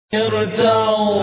ارتعوا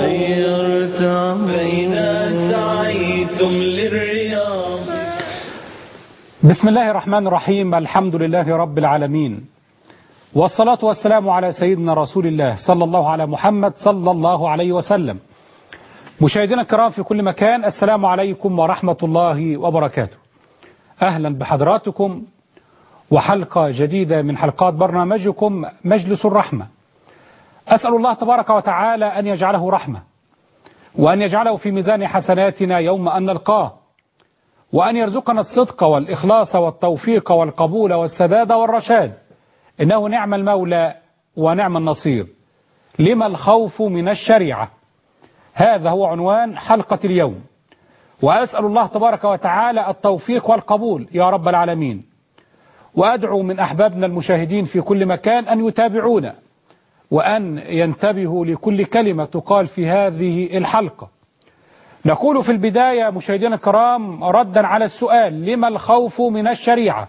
فإذا سعيتم للرياض بسم الله الرحمن الرحيم الحمد لله رب العالمين والصلاة والسلام على سيدنا رسول الله صلى الله على محمد صلى الله عليه وسلم مشاهدينا الكرام في كل مكان السلام عليكم ورحمة الله وبركاته أهلا بحضراتكم وحلقة جديدة من حلقات برنامجكم مجلس الرحمة أسأل الله تبارك وتعالى أن يجعله رحمة وأن يجعله في ميزان حسناتنا يوم أن نلقاه وأن يرزقنا الصدق والإخلاص والتوفيق والقبول والسداد والرشاد إنه نعم المولى ونعم النصير لما الخوف من الشريعة هذا هو عنوان حلقة اليوم وأسأل الله تبارك وتعالى التوفيق والقبول يا رب العالمين وأدعو من أحبابنا المشاهدين في كل مكان أن يتابعونا وأن ينتبهوا لكل كلمة تقال في هذه الحلقة نقول في البداية مشاهدينا الكرام ردا على السؤال لما الخوف من الشريعة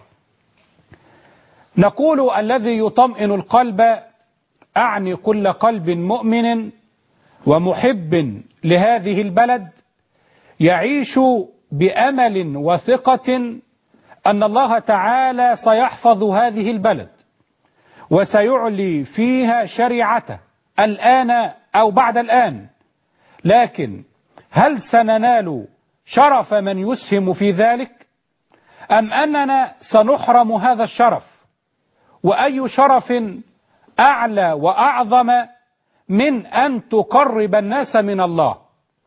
نقول الذي يطمئن القلب أعني كل قلب مؤمن ومحب لهذه البلد يعيش بأمل وثقة أن الله تعالى سيحفظ هذه البلد وسيعلي فيها شريعته الآن أو بعد الآن لكن هل سننال شرف من يسهم في ذلك أم أننا سنحرم هذا الشرف وأي شرف أعلى وأعظم من أن تقرب الناس من الله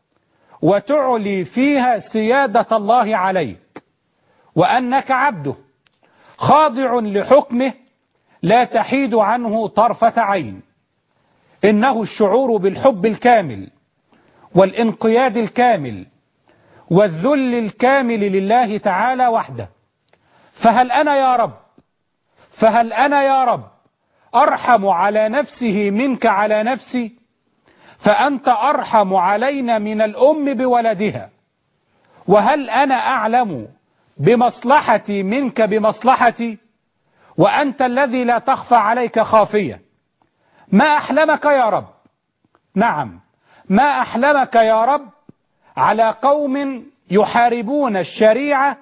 وتعلي فيها سيادة الله عليك وأنك عبده خاضع لحكمه لا تحيد عنه طرفة عين إنه الشعور بالحب الكامل والانقياد الكامل والذل الكامل لله تعالى وحده فهل أنا يا رب فهل أنا يا رب أرحم على نفسه منك على نفسي فأنت أرحم علينا من الأم بولدها وهل أنا أعلم بمصلحتي منك بمصلحتي وأنت الذي لا تخفى عليك خافية ما أحلمك يا رب نعم ما أحلمك يا رب على قوم يحاربون الشريعة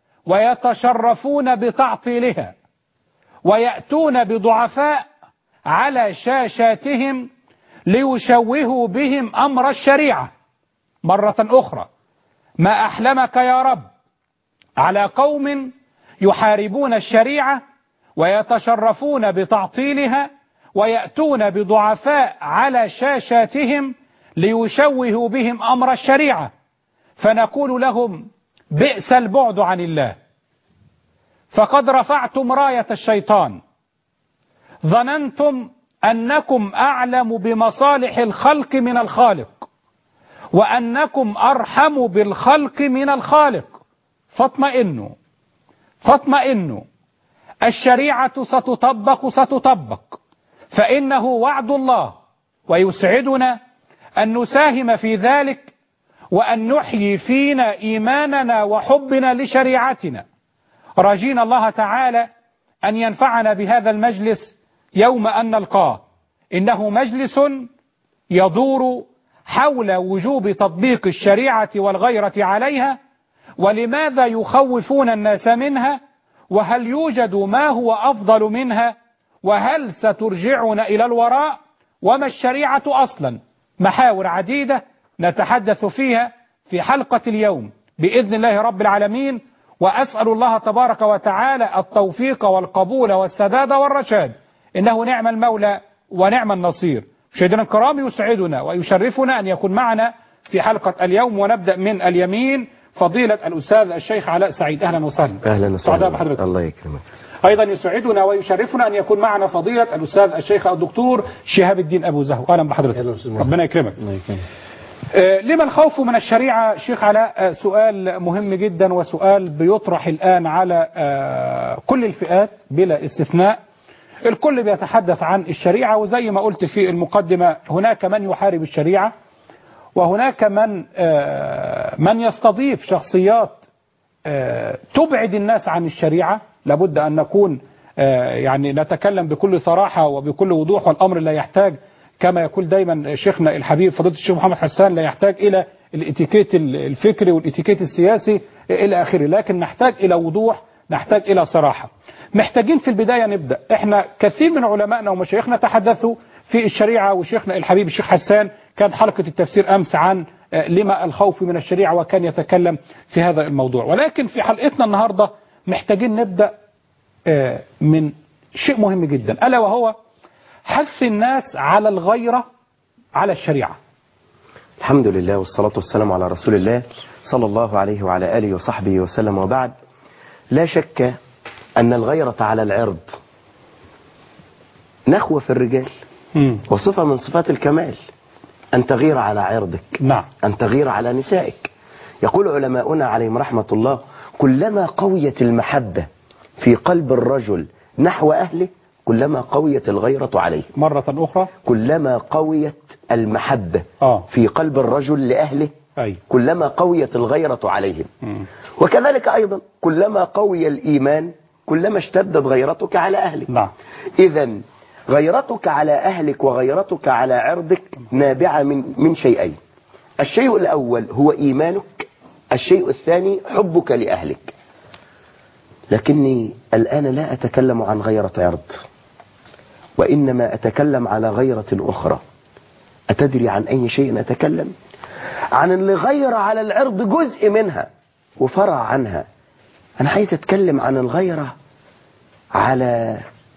ويتشرفون بتعطيلها ويأتون بضعفاء على شاشاتهم ليشوهوا بهم أمر الشريعة مرة أخرى ما أحلمك يا رب على قوم يحاربون الشريعة ويتشرفون بتعطيلها ويأتون بضعفاء على شاشاتهم ليشوهوا بهم أمر الشريعة فنقول لهم بئس البعد عن الله فقد رفعتم راية الشيطان ظننتم أنكم أعلم بمصالح الخلق من الخالق وأنكم أرحم بالخلق من الخالق فاطمئنوا فاطمئنوا الشريعة ستطبق ستطبق فإنه وعد الله ويسعدنا أن نساهم في ذلك وأن نحيي فينا إيماننا وحبنا لشريعتنا راجين الله تعالى أن ينفعنا بهذا المجلس يوم أن نلقاه إنه مجلس يدور حول وجوب تطبيق الشريعة والغيرة عليها ولماذا يخوفون الناس منها وهل يوجد ما هو أفضل منها وهل سترجعنا إلى الوراء وما الشريعة أصلا محاور عديدة نتحدث فيها في حلقة اليوم بإذن الله رب العالمين وأسأل الله تبارك وتعالى التوفيق والقبول والسداد والرشاد إنه نعم المولى ونعم النصير مشاهدينا الكرام يسعدنا ويشرفنا أن يكون معنا في حلقة اليوم ونبدأ من اليمين فضيلة الأستاذ الشيخ علاء سعيد أهلا وسهلا اهلا سعداء وسهلا بحضرتك الله يكرمك أيضا يسعدنا ويشرفنا أن يكون معنا فضيلة الأستاذ الشيخ الدكتور شهاب الدين أبو زهو أهلا بحضرتك ربنا يكرمك آه، لما الخوف من الشريعة شيخ علاء آه، سؤال مهم جدا وسؤال بيطرح الآن على آه، كل الفئات بلا استثناء الكل بيتحدث عن الشريعة وزي ما قلت في المقدمة هناك من يحارب الشريعة وهناك من آه، من يستضيف شخصيات آه، تبعد الناس عن الشريعة لابد أن نكون آه، يعني نتكلم بكل صراحة وبكل وضوح والأمر لا يحتاج كما يقول دايما شيخنا الحبيب فضيله الشيخ محمد حسان لا يحتاج الى الاتيكيت الفكري والاتيكيت السياسي الى اخره لكن نحتاج الى وضوح نحتاج الى صراحه محتاجين في البدايه نبدا احنا كثير من علمائنا ومشايخنا تحدثوا في الشريعه وشيخنا الحبيب الشيخ حسان كان حلقه التفسير امس عن آه، لما الخوف من الشريعه وكان يتكلم في هذا الموضوع ولكن في حلقتنا النهارده محتاجين نبدا آه، من شيء مهم جدا الا وهو حث الناس على الغيره على الشريعه الحمد لله والصلاة والسلام على رسول الله صلى الله عليه وعلى آله وصحبه وسلم وبعد لا شك أن الغيرة على العرض نخوة في الرجال مم. وصفة من صفات الكمال أن تغير على عرضك نعم أن تغير على نسائك يقول علماؤنا عليهم رحمة الله كلما قويت المحبة في قلب الرجل نحو أهله كلما قويت الغيرة عليه مره اخرى كلما قويت المحبة اه في قلب الرجل لأهله اي كلما قويت الغيرة عليهم مم. وكذلك أيضا كلما قوي الإيمان كلما اشتدت غيرتك على أهلك نعم إذا غيرتك على أهلك وغيرتك على عرضك نابعة من من شيئين الشيء الأول هو إيمانك الشيء الثاني حبك لأهلك لكني الآن لا أتكلم عن غيرة عرض وإنما أتكلم على غيرة أخرى أتدري عن أي شيء أتكلم عن اللي غير على العرض جزء منها وفرع عنها أنا عايز أتكلم عن الغيرة على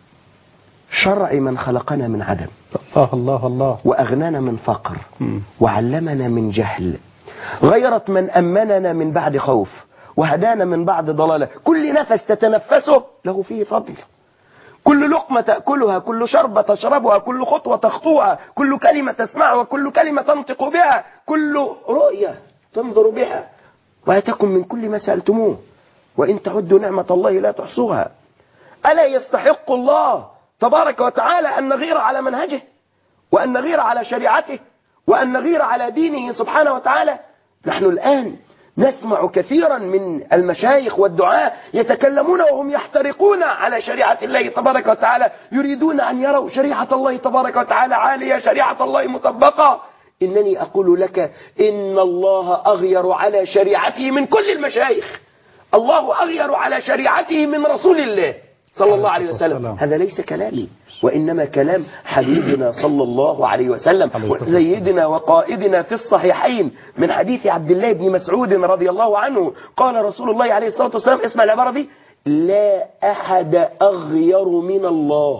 شرع من خلقنا من عدم الله الله الله وأغنانا من فقر مم. وعلمنا من جهل غيرة من أمننا من بعد خوف وهدانا من بعد ضلالة كل نفس تتنفسه له فيه فضل كل لقمة تأكلها كل شربة تشربها كل خطوة تخطوها كل كلمة تسمعها كل كلمة تنطق بها كل رؤية تنظر بها وآتاكم من كل ما سألتموه وإن تعدوا نعمة الله لا تحصوها ألا يستحق الله تبارك وتعالى أن نغير على منهجه وأن نغير على شريعته وأن نغير على دينه سبحانه وتعالى نحن الآن نسمع كثيرا من المشايخ والدعاء يتكلمون وهم يحترقون على شريعة الله تبارك وتعالى يريدون أن يروا شريعة الله تبارك وتعالى عالية شريعة الله مطبقة إنني أقول لك إن الله أغير على شريعته من كل المشايخ الله أغير على شريعته من رسول الله صلى الله عليه وسلم والسلام. هذا ليس كلامي وإنما كلام حبيبنا صلى الله عليه وسلم عليه الصلاة وسيدنا وقائدنا في الصحيحين من حديث عبد الله بن مسعود رضي الله عنه قال رسول الله عليه الصلاة والسلام اسمع العبارة دي لا أحد أغير من الله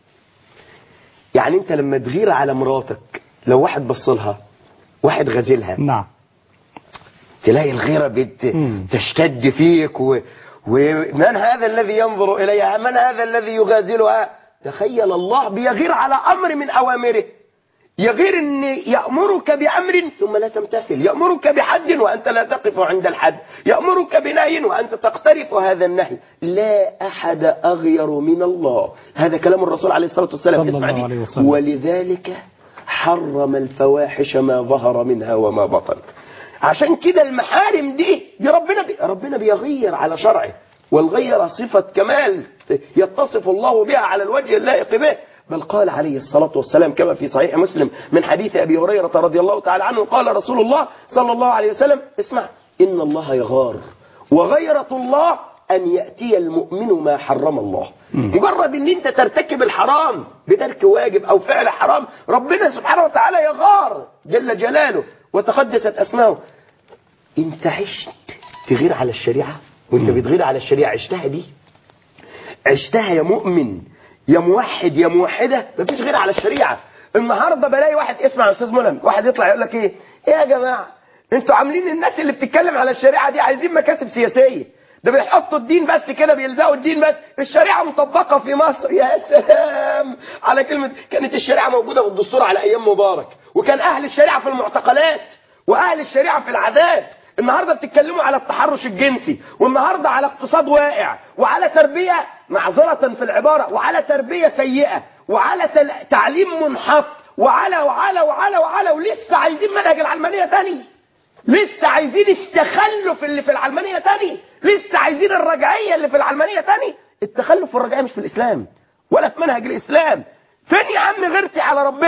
يعني أنت لما تغير على مراتك لو واحد بصلها واحد غزلها نعم تلاقي الغيرة مم. بتشتد فيك و... ومن هذا الذي ينظر إليها من هذا الذي يغازلها تخيل الله بيغير على أمر من أوامره يغير أن يأمرك بأمر ثم لا تمتثل يأمرك بحد وأنت لا تقف عند الحد يأمرك بنهي وأنت تقترف هذا النهي لا أحد أغير من الله هذا كلام الرسول عليه الصلاة والسلام صلى اسمع الله دي. عليه وسلم. ولذلك حرم الفواحش ما ظهر منها وما بطن عشان كده المحارم دي دي ربنا بي ربنا بيغير على شرعه والغير صفة كمال يتصف الله بها على الوجه اللائق به بل قال عليه الصلاة والسلام كما في صحيح مسلم من حديث أبي هريرة رضي الله تعالى عنه قال رسول الله صلى الله عليه وسلم اسمع إن الله يغار وغيرة الله أن يأتي المؤمن ما حرم الله مجرد أن أنت ترتكب الحرام بترك واجب أو فعل حرام ربنا سبحانه وتعالى يغار جل جلاله وتقدست أسماؤه أنت عشت تغير على الشريعة وأنت بتغير على الشريعة عشتها دي عشتها يا مؤمن يا موحد يا موحدة مفيش غير على الشريعة النهاردة بلاقي واحد اسمع يا أستاذ ملهم واحد يطلع يقول لك إيه إيه يا جماعة انتوا عاملين الناس اللي بتتكلم على الشريعة دي عايزين مكاسب سياسية ده بيحطوا الدين بس كده بيلزقوا الدين بس الشريعة مطبقة في مصر يا سلام على كلمة كانت الشريعة موجودة في الدستور على أيام مبارك وكان أهل الشريعة في المعتقلات وأهل الشريعة في العذاب النهارده بتتكلموا على التحرش الجنسي والنهارده على اقتصاد واقع وعلى تربيه معذره في العباره وعلى تربيه سيئه وعلى تل- تعليم منحط وعلى وعلى وعلى وعلى ولسه عايزين منهج العلمانيه تاني لسه عايزين التخلف اللي في العلمانيه تاني لسه عايزين الرجعيه اللي في العلمانيه تاني التخلف والرجعيه مش في الاسلام ولا في منهج الاسلام فين يا عم غيرتي على ربنا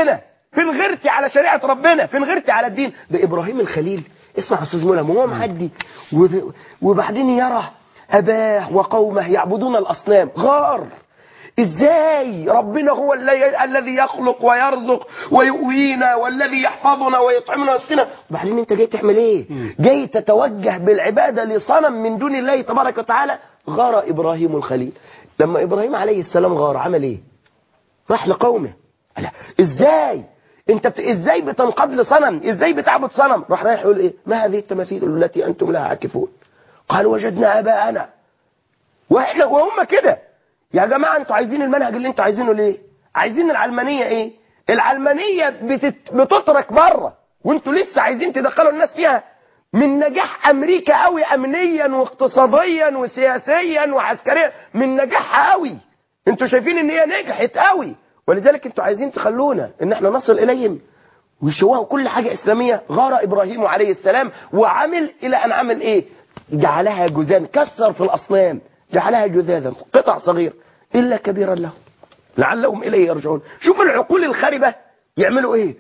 فين غيرتي على شريعة ربنا فين غيرتي على الدين ده إبراهيم الخليل اسمع يا أستاذ ملهم وهو معدي وذ- وبعدين يرى أباه وقومه يعبدون الأصنام غار ازاي ربنا هو اللي الذي يخلق ويرزق ويؤوينا والذي يحفظنا ويطعمنا ويسقينا وبعدين انت جاي تعمل ايه جاي تتوجه بالعبادة لصنم من دون الله تبارك وتعالى غار ابراهيم الخليل لما ابراهيم عليه السلام غار عمل ايه راح لقومه قال ازاي انت بت... ازاي بتنقاد لصنم ازاي بتعبد صنم راح رايح يقول ايه ما هذه التماثيل التي انتم لها عاكفون قال وجدنا اباءنا واحنا وهم كده يا جماعه انتوا عايزين المنهج اللي انتوا عايزينه ليه عايزين العلمانيه ايه العلمانيه بتت... بتترك بره وانتوا لسه عايزين تدخلوا الناس فيها من نجاح امريكا قوي امنيا واقتصاديا وسياسيا وعسكريا من نجاحها قوي انتوا شايفين ان هي نجحت قوي ولذلك انتوا عايزين تخلونا ان احنا نصل اليهم ويشوهوا كل حاجة إسلامية غار إبراهيم عليه السلام وعمل إلى أن عمل إيه جعلها جزان كسر في الأصنام جعلها جذاذا قطع صغيرة إلا كبيرا لهم لعلهم إليه يرجعون شوف العقول الخاربة يعملوا إيه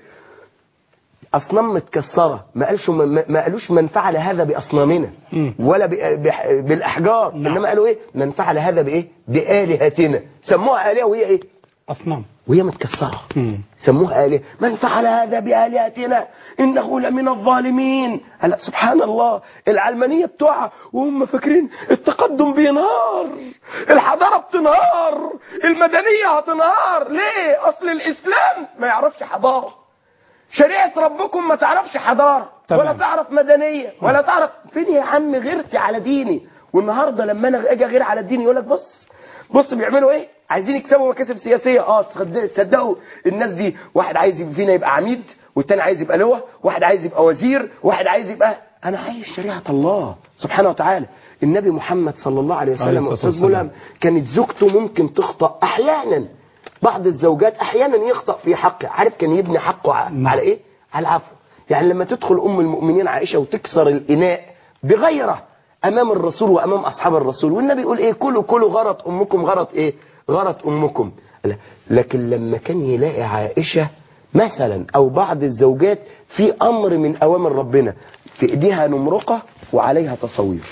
أصنام متكسرة ما قالش ما ما قالوش من فعل هذا بأصنامنا مم. ولا ب- بح- بالأحجار نعم. إنما قالوا إيه من فعل هذا بإيه بآلهتنا سموها آلهة وهي إيه أصنام وهي متكسرة مم. سموها آلهة من فعل هذا بآلهتنا إنه لمن الظالمين هلا سبحان الله العلمانية بتوعها وهم فاكرين التقدم بينهار الحضارة بتنهار المدنية هتنهار ليه أصل الإسلام ما يعرفش حضارة شريعة ربكم ما تعرفش حضارة تمام. ولا تعرف مدنية ولا تعرف فين يا عم غيرتي على ديني والنهاردة لما أنا أجي غير على الدين يقول لك بص بص بيعملوا ايه عايزين يكسبوا مكاسب سياسيه اه تصدق- تصدقوا الناس دي واحد عايز يبقى فينا يبقى عميد والتاني عايز يبقى لواء واحد عايز يبقى وزير واحد عايز يبقى انا عايز شريعه الله سبحانه وتعالى النبي محمد صلى الله عليه عليه وسلم الصلاة استاذ والسلام. ملهم كانت زوجته ممكن تخطأ احيانا بعض الزوجات احيانا يخطأ في حقه عارف كان يبني حقه ع- نعم. على ايه على العفو يعني لما تدخل ام المؤمنين عائشه وتكسر الاناء بغيره امام الرسول وامام اصحاب الرسول والنبي يقول ايه كلوا كلوا غرت امكم غرت ايه غرت امكم لا. لكن لما كان يلاقي عائشه مثلا او بعض الزوجات في امر من اوامر ربنا في ايديها نمرقه وعليها تصوير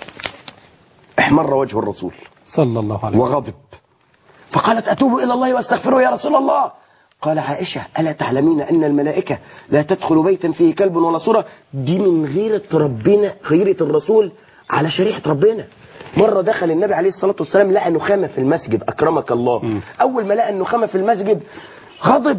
احمر وجه الرسول صلى الله عليه وسلم وغضب فقالت أتوب إلى الله وأستغفره يا رسول الله قال عائشة ألا تعلمين أن الملائكة لا تدخل بيتا فيه كلب ولا صورة دي من غيرة ربنا غيرة الرسول على شريعة ربنا مرة دخل النبي عليه الصلاة والسلام لقى نخامة في المسجد أكرمك الله أول ما لقى النخامة في المسجد غضب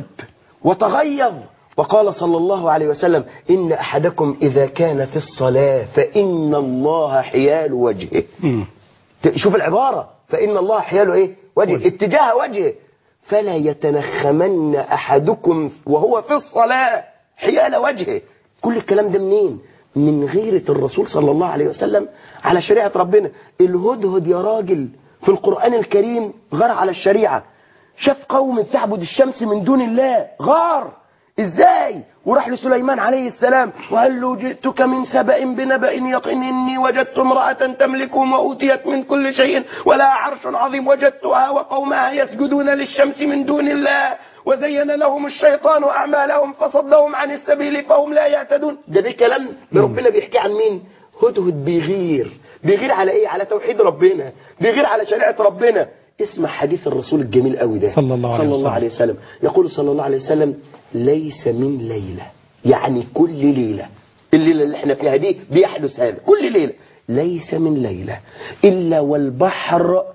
وتغيظ وقال صلى الله عليه وسلم إن أحدكم إذا كان في الصلاة فإن الله حيال وجهه مم. شوف العبارة فإن الله حياله إيه وجه اتجاه وجهه فلا يتنخمن أحدكم وهو في الصلاة حيال وجهه كل الكلام ده منين من غيرة الرسول صلى الله عليه وسلم على شريعة ربنا الهدهد يا راجل في القرآن الكريم غار على الشريعة شاف قوم بتعبد الشمس من دون الله غار ازاي وراح لسليمان عليه السلام وقال له جئتك من سبأ بنبأ يقين إني وجدت امرأة تملكهم وأوتيت من كل شيء ولا عرش عظيم وجدتها وقومها يسجدون للشمس من دون الله وزين لهم الشيطان أعمالهم فصدهم عن السبيل فهم لا يهتدون ده ده كلام ربنا بيحكي عن مين هدهد بيغير بيغير على ايه على توحيد ربنا بيغير على شريعة ربنا اسمع حديث الرسول الجميل قوي ده صلى الله عليه صلى الله وسلم. عليه وسلم يقول صلى الله عليه وسلم ليس من ليلة يعني كل ليلة الليلة اللي احنا فيها دي بيحدث هذا كل ليلة ليس من ليلة إلا والبحر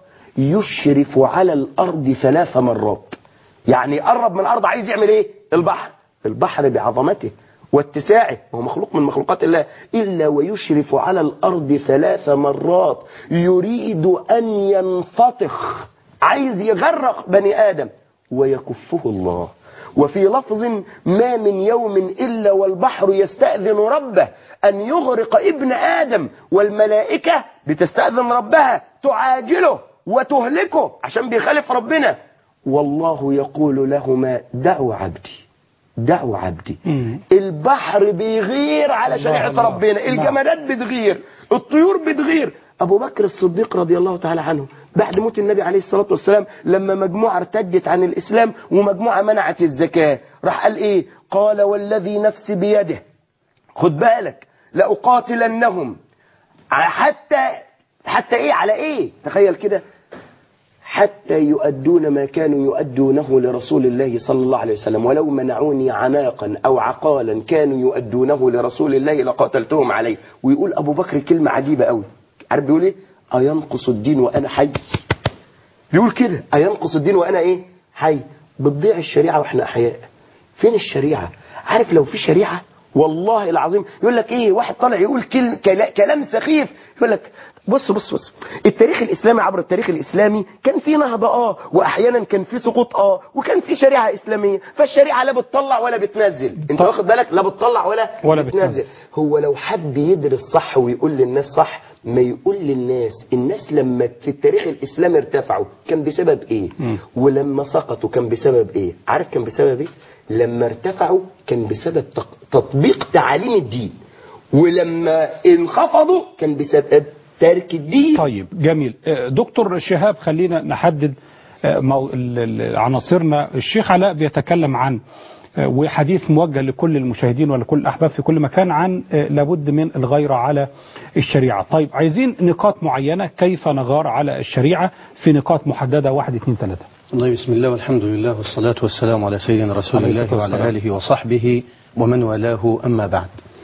يشرف على الأرض ثلاث مرات يعني يقرب من الأرض عايز يعمل إيه البحر البحر بعظمته واتساعه هو مخلوق من مخلوقات الله إلا ويشرف على الأرض ثلاث مرات يريد أن ينفطخ عايز يغرق بني آدم ويكفه الله وفي لفظ ما من يوم إلا والبحر يستأذن ربه أن يغرق ابن آدم والملائكة بتستأذن ربها تعاجله وتهلكه عشان بيخالف ربنا والله يقول لهما دعوا عبدي دعوا عبدي مم. البحر بيغير على الله شريعة الله. ربنا نعم. الجمادات بتغير الطيور بتغير أبو بكر الصديق رضي الله تعالى عنه بعد موت النبي عليه الصلاة والسلام لما مجموعة ارتدت عن الإسلام ومجموعة منعت الزكاة راح قال إيه قال والذي نفسي بيده خد بالك لأقاتلنهم حتى حتى إيه على إيه تخيل كده حتى يؤدون ما كانوا يؤدونه لرسول الله صلى الله عليه وسلم ولو منعوني عناقا أو عقالا كانوا يؤدونه لرسول الله لقاتلتهم عليه ويقول أبو بكر كلمة عجيبة قوي عارف بيقول إيه أينقص الدين وأنا حي بيقول كده أينقص الدين وأنا إيه حي بتضيع الشريعة وإحنا أحياء فين الشريعة عارف لو في شريعة والله العظيم يقول لك ايه واحد طالع يقول كلم كلا- كلام سخيف يقول لك بص بص بص التاريخ الاسلامي عبر التاريخ الاسلامي كان في نهضه اه واحيانا كان في سقوط اه وكان في شريعه اسلاميه فالشريعه لا بتطلع ولا بتنزل انت طب. واخد بالك لا بتطلع ولا ولا بتنزل بتنزل. هو لو حب يدرس صح ويقول للناس صح ما يقول للناس الناس لما في التاريخ الاسلامي ارتفعوا كان بسبب ايه مم. ولما سقطوا كان بسبب ايه عارف كان بسبب ايه لما ارتفعوا كان بسبب تق- تطبيق تعاليم الدين ولما انخفضوا كان بسبب ترك الدين طيب جميل آه، دكتور شهاب خلينا نحدد آه، مو- ال- ال- عناصرنا الشيخ علاء بيتكلم عن آه، وحديث موجه لكل المشاهدين ولكل الأحباب في كل مكان عن آه، لابد من الغيرة على الشريعة طيب عايزين نقاط معينة كيف نغار على الشريعة في نقاط محددة واحد اثنين ثلاثة الله بسم الله والحمد لله والصلاة والسلام على سيدنا رسول عليه الله الصلاة والسلام. وعلى آله وصحبه ومن والاه أما بعد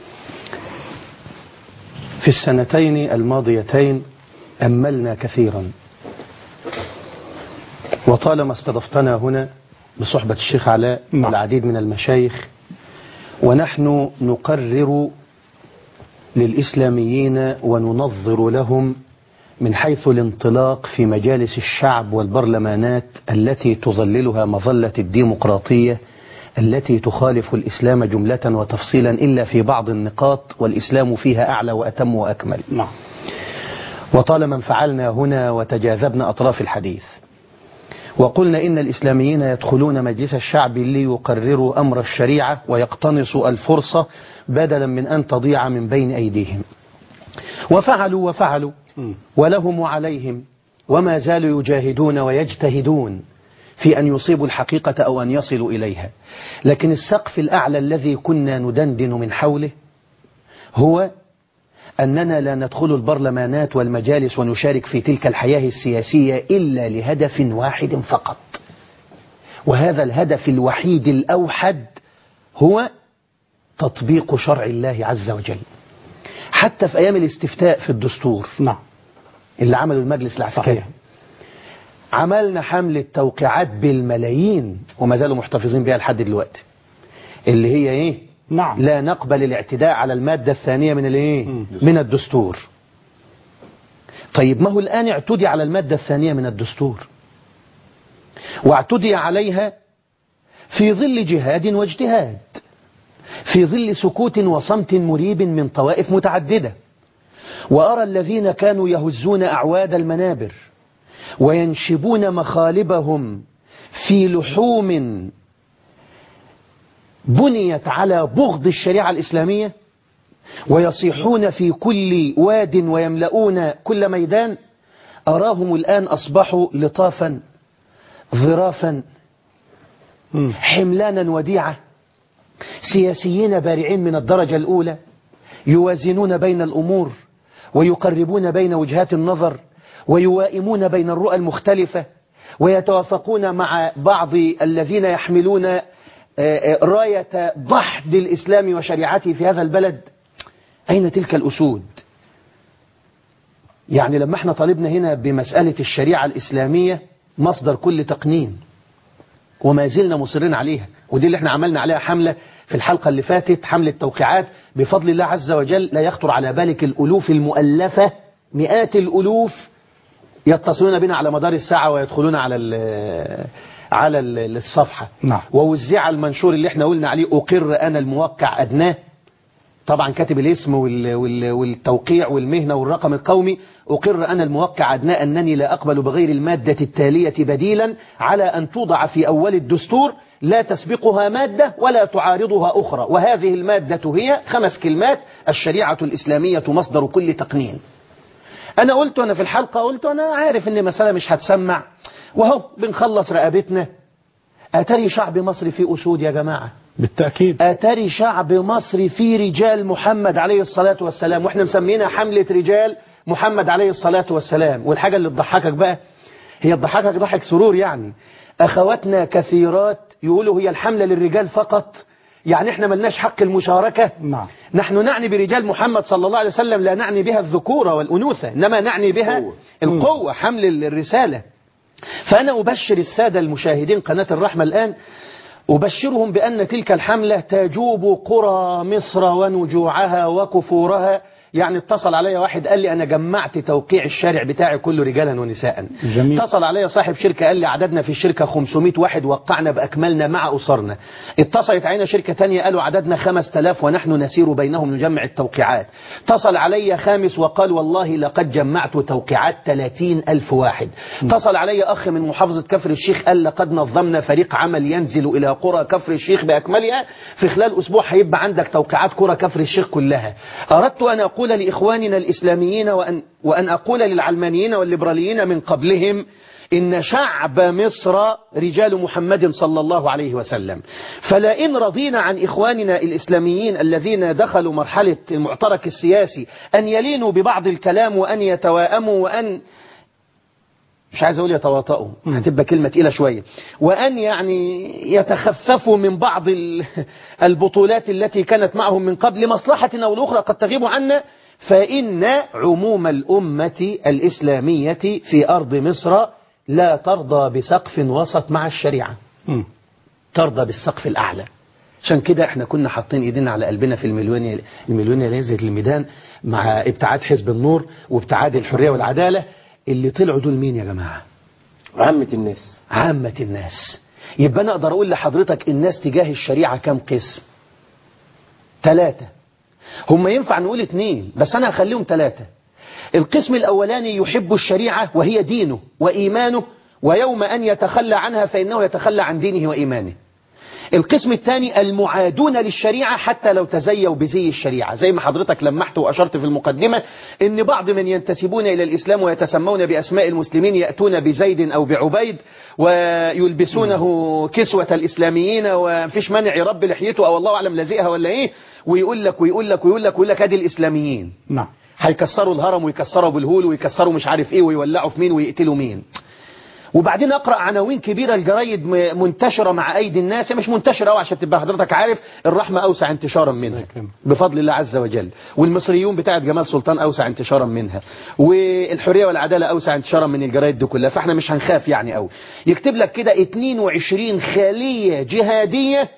في السنتين الماضيتين أملنا كثيرا وطالما استضفتنا هنا بصحبة الشيخ علاء نعم. والعديد من المشايخ ونحن نقرر للإسلاميين وننظر لهم من حيث الانطلاق في مجالس الشعب والبرلمانات التي تظللها مظلة الديمقراطية التي تخالف الإسلام جملة وتفصيلا إلا في بعض النقاط والإسلام فيها أعلى وأتم وأكمل نعم وطالما انفعلنا هنا وتجاذبنا أطراف الحديث وقلنا إن الإسلاميين يدخلون مجلس الشعب ليقرروا أمر الشريعة ويقتنصوا الفرصة بدلا من أن تضيع من بين أيديهم وفعلوا وفعلوا ولهم وعليهم وما زالوا يجاهدون ويجتهدون في أن يصيبوا الحقيقة أو أن يصلوا إليها لكن السقف الأعلى الذي كنا ندندن من حوله هو أننا لا ندخل البرلمانات والمجالس ونشارك في تلك الحياة السياسية إلا لهدف واحد فقط وهذا الهدف الوحيد الأوحد هو تطبيق شرع الله عز وجل حتى في أيام الاستفتاء في الدستور نعم اللي عمله المجلس العسكري صحيح. عملنا حملة توقيعات بالملايين وما زالوا محتفظين بها لحد دلوقتي اللي هي ايه نعم لا نقبل الاعتداء على المادة الثانية من الايه مم. من الدستور طيب ما هو الآن اعتدي على المادة الثانية من الدستور واعتدي عليها في ظل جهاد واجتهاد في ظل سكوت وصمت مريب من طوائف متعددة وأرى الذين كانوا يهزون أعواد المنابر وينشبون مخالبهم في لحوم بنيت على بغض الشريعة الإسلامية ويصيحون في كل واد ويملؤون كل ميدان أراهم الآن أصبحوا لطافا ظرافا مم. حملانا وديعة سياسيين بارعين من الدرجة الأولى يوازنون بين الأمور ويقربون بين وجهات النظر ويوائمون بين الرؤى المختلفة ويتوافقون مع بعض الذين يحملون آه، آه، راية ضحد الإسلام وشريعته في هذا البلد أين تلك الأسود يعني لما احنا طالبنا هنا بمسألة الشريعة الإسلامية مصدر كل تقنين وما زلنا مصرين عليها ودي اللي احنا عملنا عليها حملة في الحلقة اللي فاتت حملة توقيعات بفضل الله عز وجل لا يخطر على بالك الألوف المؤلفة مئات الألوف يتصلون بنا على مدار الساعة ويدخلون على ال على ال- الصفحة نعم. ووزع المنشور اللي احنا قلنا عليه أقر أنا الموقع أدناه طبعا كاتب الاسم وال وال والتوقيع والمهنة والرقم القومي أقر أنا الموقع أدنى أنني لا أقبل بغير المادة التالية بديلا على أن توضع في أول الدستور لا تسبقها مادة ولا تعارضها أخرى وهذه المادة هي خمس كلمات الشريعة الإسلامية مصدر كل تقنين انا قلت وانا في الحلقه قلت وانا عارف ان مساله مش هتسمع وهو بنخلص رقبتنا اتاري شعب مصر فيه اسود يا جماعه بالتأكيد اتاري شعب مصر فيه رجال محمد عليه الصلاه والسلام واحنا مسمينها حمله رجال محمد عليه الصلاه والسلام والحاجه اللي تضحكك بقى هي تضحكك ضحك سرور يعني اخواتنا كثيرات يقولوا هي الحمله للرجال فقط يعني احنا ملناش حق المشاركه نعم نحن نعني برجال محمد صلى الله عليه وسلم لا نعني بها الذكورة والأنوثة إنما نعني بها القوة. القوة حمل الرسالة فأنا أبشر السادة المشاهدين قناة الرحمة الآن أبشرهم بأن تلك الحملة تجوب قرى مصر ونجوعها وكفورها يعني اتصل علي واحد قال لي أنا جمعت توقيع الشارع بتاعي كله رجالا ونساء جميل. اتصل علي صاحب شركة قال لي عددنا في الشركة 500 واحد وقعنا بأكملنا مع أسرنا اتصلت علينا شركة تانية قالوا عددنا 5000 ونحن نسير بينهم نجمع التوقيعات اتصل علي خامس وقال والله لقد جمعت توقيعات 30 ألف واحد اتصل علي أخ من محافظة كفر الشيخ قال لقد نظمنا فريق عمل ينزل إلى قرى كفر الشيخ بأكملها في خلال أسبوع هيبقى عندك توقيعات قرى كفر الشيخ كلها أردت أن أقول لإخواننا الإسلاميين وأن, وأن أقول للعلمانيين والليبراليين من قبلهم إن شعب مصر رجال محمد صلى الله عليه وسلم فلئن رضينا عن إخواننا الإسلاميين الذين دخلوا مرحلة المعترك السياسي أن يلينوا ببعض الكلام وأن يتواءموا وأن مش عايز اقول يتواطؤوا هتبقى كلمه تقيله شويه وان يعني يتخففوا من بعض ال- البطولات التي كانت معهم من قبل لمصلحه او الاخرى قد تغيب عنا فان عموم الامه الاسلاميه في ارض مصر لا ترضى بسقف وسط مع الشريعه مم. ترضى بالسقف الأعلى عشان كده احنا كنا حاطين ايدينا على قلبنا في المليونية المليونية اللي نزلت الميدان مع ابتعاد حزب النور وابتعاد الحرية والعدالة اللي طلعوا دول مين يا جماعة عامة الناس عامة الناس يبقى انا اقدر اقول لحضرتك الناس تجاه الشريعة كام قسم ثلاثة هم ينفع نقول اتنين بس انا هخليهم ثلاثة القسم الاولاني يحب الشريعة وهي دينه وايمانه ويوم ان يتخلى عنها فانه يتخلى عن دينه وايمانه القسم الثاني المعادون للشريعة حتى لو تزيوا بزي الشريعة زي ما حضرتك لمحت وأشرت في المقدمة إن بعض من ينتسبون إلى الإسلام ويتسمون بأسماء المسلمين يأتون بزيد أو بعبيد ويلبسونه كسوة الإسلاميين ومفيش مانع يربي لحيته أو الله أعلم لازقها ولا إيه ويقول لك ويقول لك ويقول لك ويقول لك أدي الإسلاميين نعم هيكسروا الهرم ويكسروا بالهول ويكسروا مش عارف ايه ويولعوا في مين ويقتلوا مين وبعدين اقرا عناوين كبيره الجرايد م- منتشره مع ايدي الناس هي مش منتشره قوي عشان تبقى حضرتك عارف الرحمه اوسع انتشارا منها يكرمك. بفضل الله عز وجل والمصريون بتاعت جمال سلطان اوسع انتشارا منها والحريه والعداله اوسع انتشارا من الجرايد دي كلها فاحنا مش هنخاف يعني قوي يكتب لك كده 22 خليه جهاديه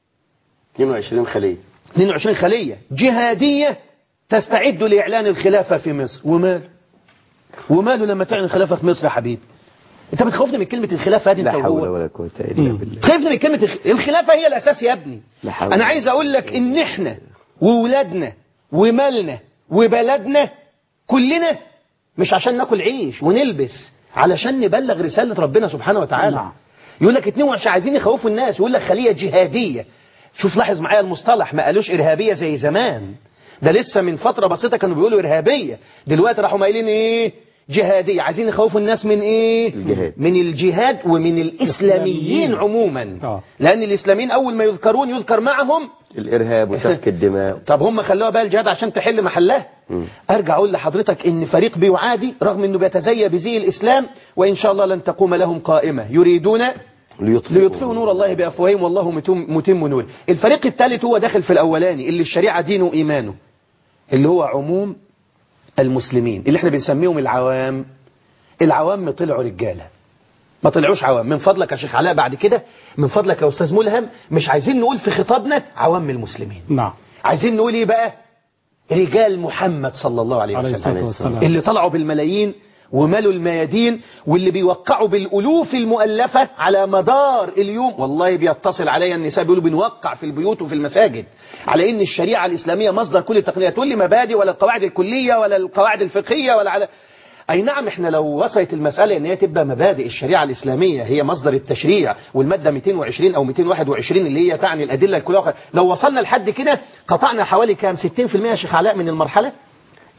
22 خلية 22 خلية جهادية تستعد لإعلان الخلافة في مصر وماله وماله لما تعلن الخلافة في مصر يا حبيبي انت بتخوفني من كلمة الخلافة هذه لا انت حول وهو ولا قوة إلا بالله تخافني من كلمة الخ- الخلافة هي الأساس يا ابني لا حول أنا ولا عايز أقول لك إن إحنا وولادنا ومالنا وبلدنا كلنا مش عشان ناكل عيش ونلبس علشان نبلغ رسالة ربنا سبحانه وتعالى نعم. يقول لك اتنين وعشان عايزين يخوفوا الناس يقول لك خلية جهادية شوف لاحظ معايا المصطلح ما قالوش إرهابية زي زمان ده لسه من فترة بسيطة كانوا بيقولوا إرهابية دلوقتي راحوا قايلين إيه جهادية عايزين يخوفوا الناس من إيه الجهاد. من الجهاد ومن الإسلاميين عموما آه. لأن الإسلاميين أول ما يذكرون يذكر معهم الإرهاب وسفك الدماء طب هم خلوها بقى الجهاد عشان تحل محلها مم. ارجع اقول لحضرتك ان فريق بيعادي رغم انه بيتزيى بزي الاسلام وان شاء الله لن تقوم لهم قائمه يريدون ليطفئوا ليطفئوا نور الله بافواههم والله متم, متم نوره الفريق الثالث هو داخل في الاولاني اللي الشريعه دينه وايمانه اللي هو عموم المسلمين اللي احنا بنسميهم العوام العوام طلعوا رجاله ما طلعوش عوام من فضلك يا شيخ علاء بعد كده من فضلك يا استاذ ملهم مش عايزين نقول في خطابنا عوام المسلمين نعم عايزين نقول ايه بقى رجال محمد صلى الله عليه عليه وسلم الصلاة والسلام اللي طلعوا بالملايين ومالوا الميادين واللي بيوقعوا بالالوف المؤلفه على مدار اليوم والله بيتصل عليا النساء بيقولوا بنوقع في البيوت وفي المساجد على ان الشريعه الاسلاميه مصدر كل التقنيه تقول لي مبادئ ولا القواعد الكليه ولا القواعد الفقهيه ولا على اي نعم احنا لو وصلت المساله ان هي تبقى مبادئ الشريعه الاسلاميه هي مصدر التشريع والماده 220 او 221 اللي هي تعني الادله الكليه لو وصلنا لحد كده قطعنا حوالي كام 60% يا شيخ علاء من المرحله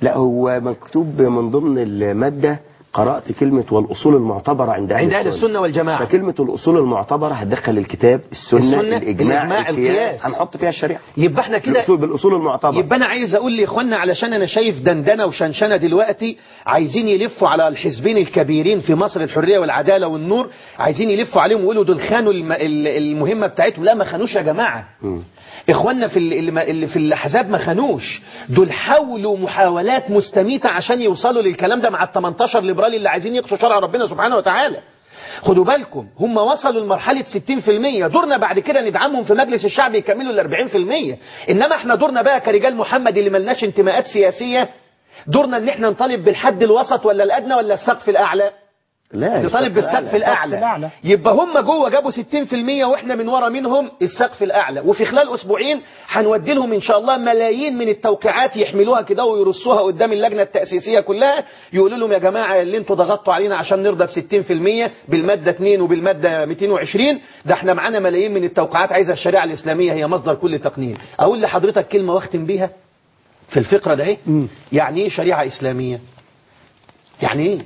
لا هو مكتوب من ضمن المادة قرأت كلمة والأصول المعتبرة عند أهل عند أهل السنة والجماعة فكلمة الأصول المعتبرة هتدخل الكتاب السنة, السنة، الإجماع, الإجماع، القياس. هنحط فيها الشريعة يبقى احنا كده بالأصول, بالأصول المعتبرة يبقى انا عايز اقول لاخواننا علشان انا شايف دندنه وشنشنه دلوقتي عايزين يلفوا على الحزبين الكبيرين في مصر الحريه والعداله والنور عايزين يلفوا عليهم ويقولوا دول خانوا الم- ال- المهمه بتاعتهم لا ما خانوش يا جماعه اخواننا في ال- اللي ما- اللي في الاحزاب ما خانوش دول حاولوا محاولات مستميته عشان يوصلوا للكلام ده مع ال 18 ليبرالي اللي عايزين يقصوا شرع ربنا سبحانه وتعالى خدوا بالكم هم وصلوا لمرحلة 60% دورنا بعد كده ندعمهم في مجلس الشعب يكملوا ال 40% إنما احنا دورنا بقى كرجال محمد اللي ملناش انتماءات سياسية دورنا ان احنا نطالب بالحد الوسط ولا الأدنى ولا السقف الأعلى لا نطالب بالسقف الأعلى الأعلى. يبقى هم جوه جابوا 60% واحنا من ورا منهم السقف الأعلى وفي خلال أسبوعين هنودي لهم إن شاء الله ملايين من التوقيعات يحملوها كده ويرصوها قدام اللجنة التأسيسية كلها يقولوا لهم يا جماعة اللي انتوا ضغطتوا علينا عشان نرضى ب 60% بالمادة 2 وبالمادة 220 ده احنا معانا ملايين من التوقيعات عايزة الشريعة الإسلامية هي مصدر كل تقنين أقول لحضرتك كلمة واختم بيها في الفقرة ده ايه مم. يعني ايه شريعة إسلامية يعني ايه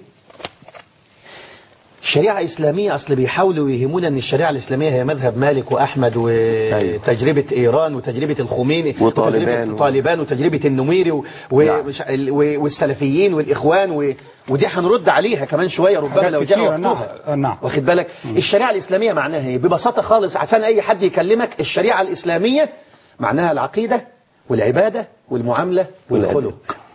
شريعة إسلامية أصل بيحاولوا يهمونا أن الشريعة الإسلامية هي مذهب مالك وأحمد وتجربة إيران وتجربة الخميني وطالبان وتجربة و- طالبان وتجربة النميري و... و... نعم. وش- ال- و... والسلفيين والإخوان و... ودي هنرد عليها كمان شوية ربما حاجات لو جاء كتيرة، وقتها نعم. نعم. واخد بالك الشريعة الإسلامية معناها إيه ببساطة خالص عشان أي حد يكلمك الشريعة الإسلامية معناها العقيدة والعبادة والمعاملة والخلق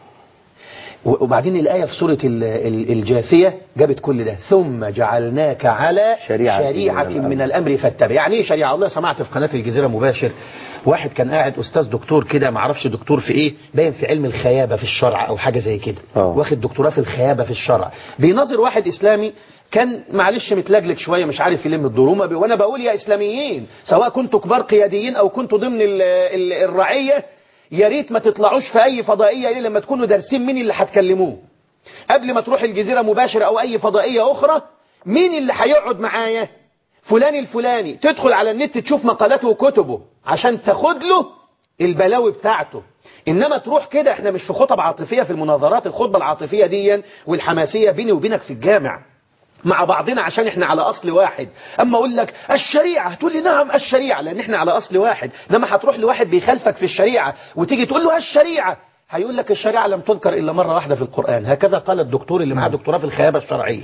وبعدين الآية في سورة ال- ال- الجاثية جابت كل ده ثم جعلناك على شريعة شريعة من الأمر. من الأمر فاتبع يعني إيه شريعة الله سمعت في قناة الجزيرة مباشر واحد كان قاعد أستاذ دكتور كده معرفش دكتور في إيه باين في علم الخيابة في الشرع أو حاجة زي كده آه. واخد دكتوراه في الخيابة في الشرع بيناظر واحد إسلامي كان معلش متلجلج شوية مش عارف يلم الدور وما بي- وأنا بقول يا إسلاميين سواء كنتوا كبار قياديين أو كنتوا ضمن ال- ال- الرعية يا ريت ما تطلعوش في أي فضائية إلا لما تكونوا دارسين مين اللي هتكلموه قبل ما تروح الجزيرة مباشرة أو أي فضائية أخرى مين اللي هيقعد معايا فلان الفلاني تدخل على النت تشوف مقالاته وكتبه عشان تاخد له البلاوي بتاعته إنما تروح كده احنا مش في خطب عاطفية في المناظرات الخطبة العاطفية دي والحماسية بيني وبينك في الجامع مع بعضنا عشان احنا على اصل واحد اما اقول لك الشريعه تقول لي نعم الشريعه لان احنا على اصل واحد انما هتروح لواحد بيخالفك في الشريعه وتيجي تقول له الشريعه هيقول لك الشريعه لم تذكر الا مره واحده في القران هكذا قال الدكتور اللي معاه دكتوراه في الخيابه الشرعيه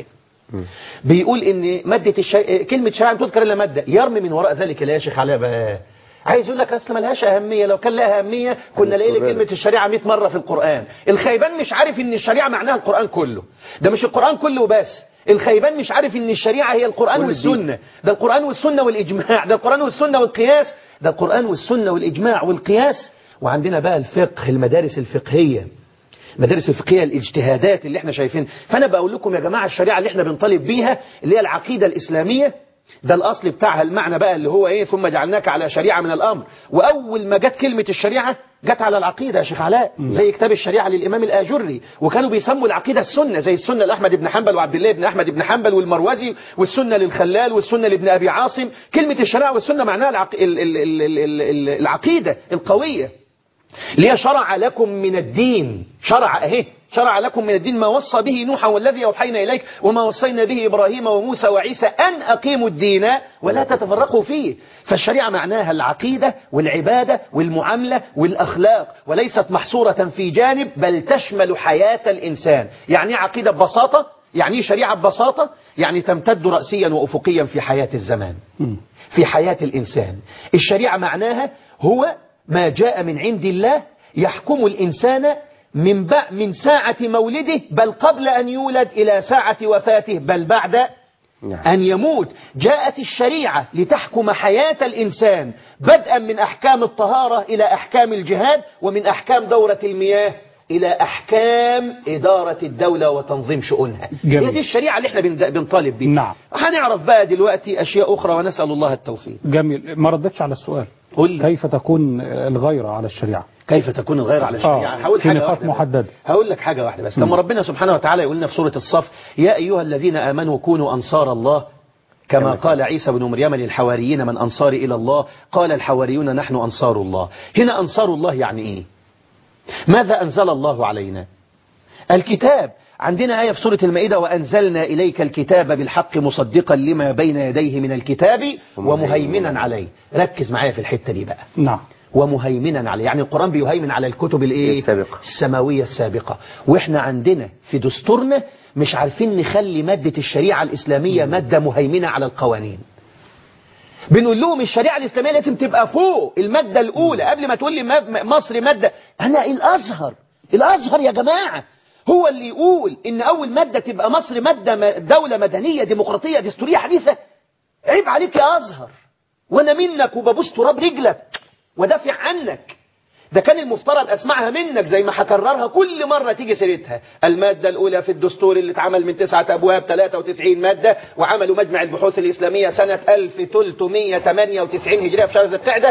بيقول ان ماده الشريعة كلمه شريعه لم تذكر الا ماده يرمي من وراء ذلك لا يا شيخ علاء بقى عايز يقول لك اصل ملهاش اهميه لو كان لها اهميه كنا لاقي كلمه الشريعه 100 مره في القران الخيبان مش عارف ان الشريعه معناها القران كله ده مش القران كله بس الخيبان مش عارف ان الشريعه هي القران كل الدين. والسنه ده القران والسنه والاجماع ده القران والسنه والقياس ده القران والسنه والاجماع والقياس وعندنا بقى الفقه المدارس الفقهيه مدارس الفقهيه الاجتهادات اللي احنا شايفين فانا بقول لكم يا جماعه الشريعه اللي احنا بنطالب بيها اللي هي العقيده الاسلاميه ده الاصل بتاعها المعنى بقى اللي هو ايه ثم جعلناك على شريعه من الامر واول ما جت كلمه الشريعه جت على العقيده يا شيخ علاء زي كتاب الشريعه للامام الاجري وكانوا بيسموا العقيده السنه زي السنه لاحمد بن حنبل وعبد الله بن احمد بن حنبل والمروزي والسنه للخلال والسنه لابن ابي عاصم كلمه الشريعه والسنه معناها العق... ال... ال... ال... ال... ال... العقيده القويه اللي هي شرع لكم من الدين شرع اهي شرع لكم من الدين ما وصى به نوحا والذي أوحينا إليك وما وصينا به إبراهيم وموسى وعيسى أن أقيموا الدين ولا تتفرقوا فيه فالشريعة معناها العقيدة والعبادة والمعاملة والأخلاق وليست محصورة في جانب بل تشمل حياة الإنسان يعني إيه عقيدة ببساطة يعني إيه شريعة ببساطة يعني تمتد رأسيا وأفقيا في حياة الزمان في حياة الإنسان الشريعة معناها هو ما جاء من عند الله يحكم الإنسان من بع- من ساعة مولده بل قبل أن يولد إلى ساعة وفاته بل بعد نعم. أن يموت جاءت الشريعة لتحكم حياة الإنسان بدءا من أحكام الطهارة إلى أحكام الجهاد ومن أحكام دورة المياه إلى أحكام إدارة الدولة وتنظيم شؤونها جميل. هي دي الشريعة اللي احنا بن- بنطالب بيها نعم. هنعرف بقى دلوقتي أشياء أخرى ونسأل الله التوفيق جميل ما ردتش على السؤال قل لي. كيف تكون الغيرة على الشريعة كيف تكون الغير على الشريعة آه، هقول في حاجة نقاط واحدة بس. محددة. هقول لك حاجة واحدة بس لما ربنا سبحانه وتعالى يقول لنا في سورة الصف يا أيها الذين آمنوا كونوا أنصار الله كما قال عيسى بن مريم للحواريين من أنصاري إلى الله قال الحواريون نحن أنصار الله هنا أنصار الله يعني إيه ماذا أنزل الله علينا الكتاب عندنا آية في سورة المائدة وأنزلنا إليك الكتاب بالحق مصدقا لما بين يديه من الكتاب ومهيمنا عليه ركز معايا في الحتة دي بقى نعم ومهيمنا عليه يعني القرآن بيهيمن على الكتب الايه السابقة. السماوية السابقة واحنا عندنا في دستورنا مش عارفين نخلي مادة الشريعة الإسلامية مادة مهيمنة على القوانين بنقول لهم الشريعة الإسلامية لازم تبقى فوق المادة الأولى قبل ما تقول لي ما- م- مصر مادة أنا الأزهر الأزهر يا جماعة هو اللي يقول إن أول مادة تبقى مصر مادة م- دولة مدنية ديمقراطية دستورية حديثة عيب عليك يا أزهر وأنا منك وببوس تراب رجلك ودافع عنك ده كان المفترض اسمعها منك زي ما هكررها كل مرة تيجي سيرتها المادة الأولى في الدستور اللي اتعمل من تسعة أبواب 93 مادة وعملوا مجمع البحوث الإسلامية سنة 1398 هجرية في شهر ذي القعدة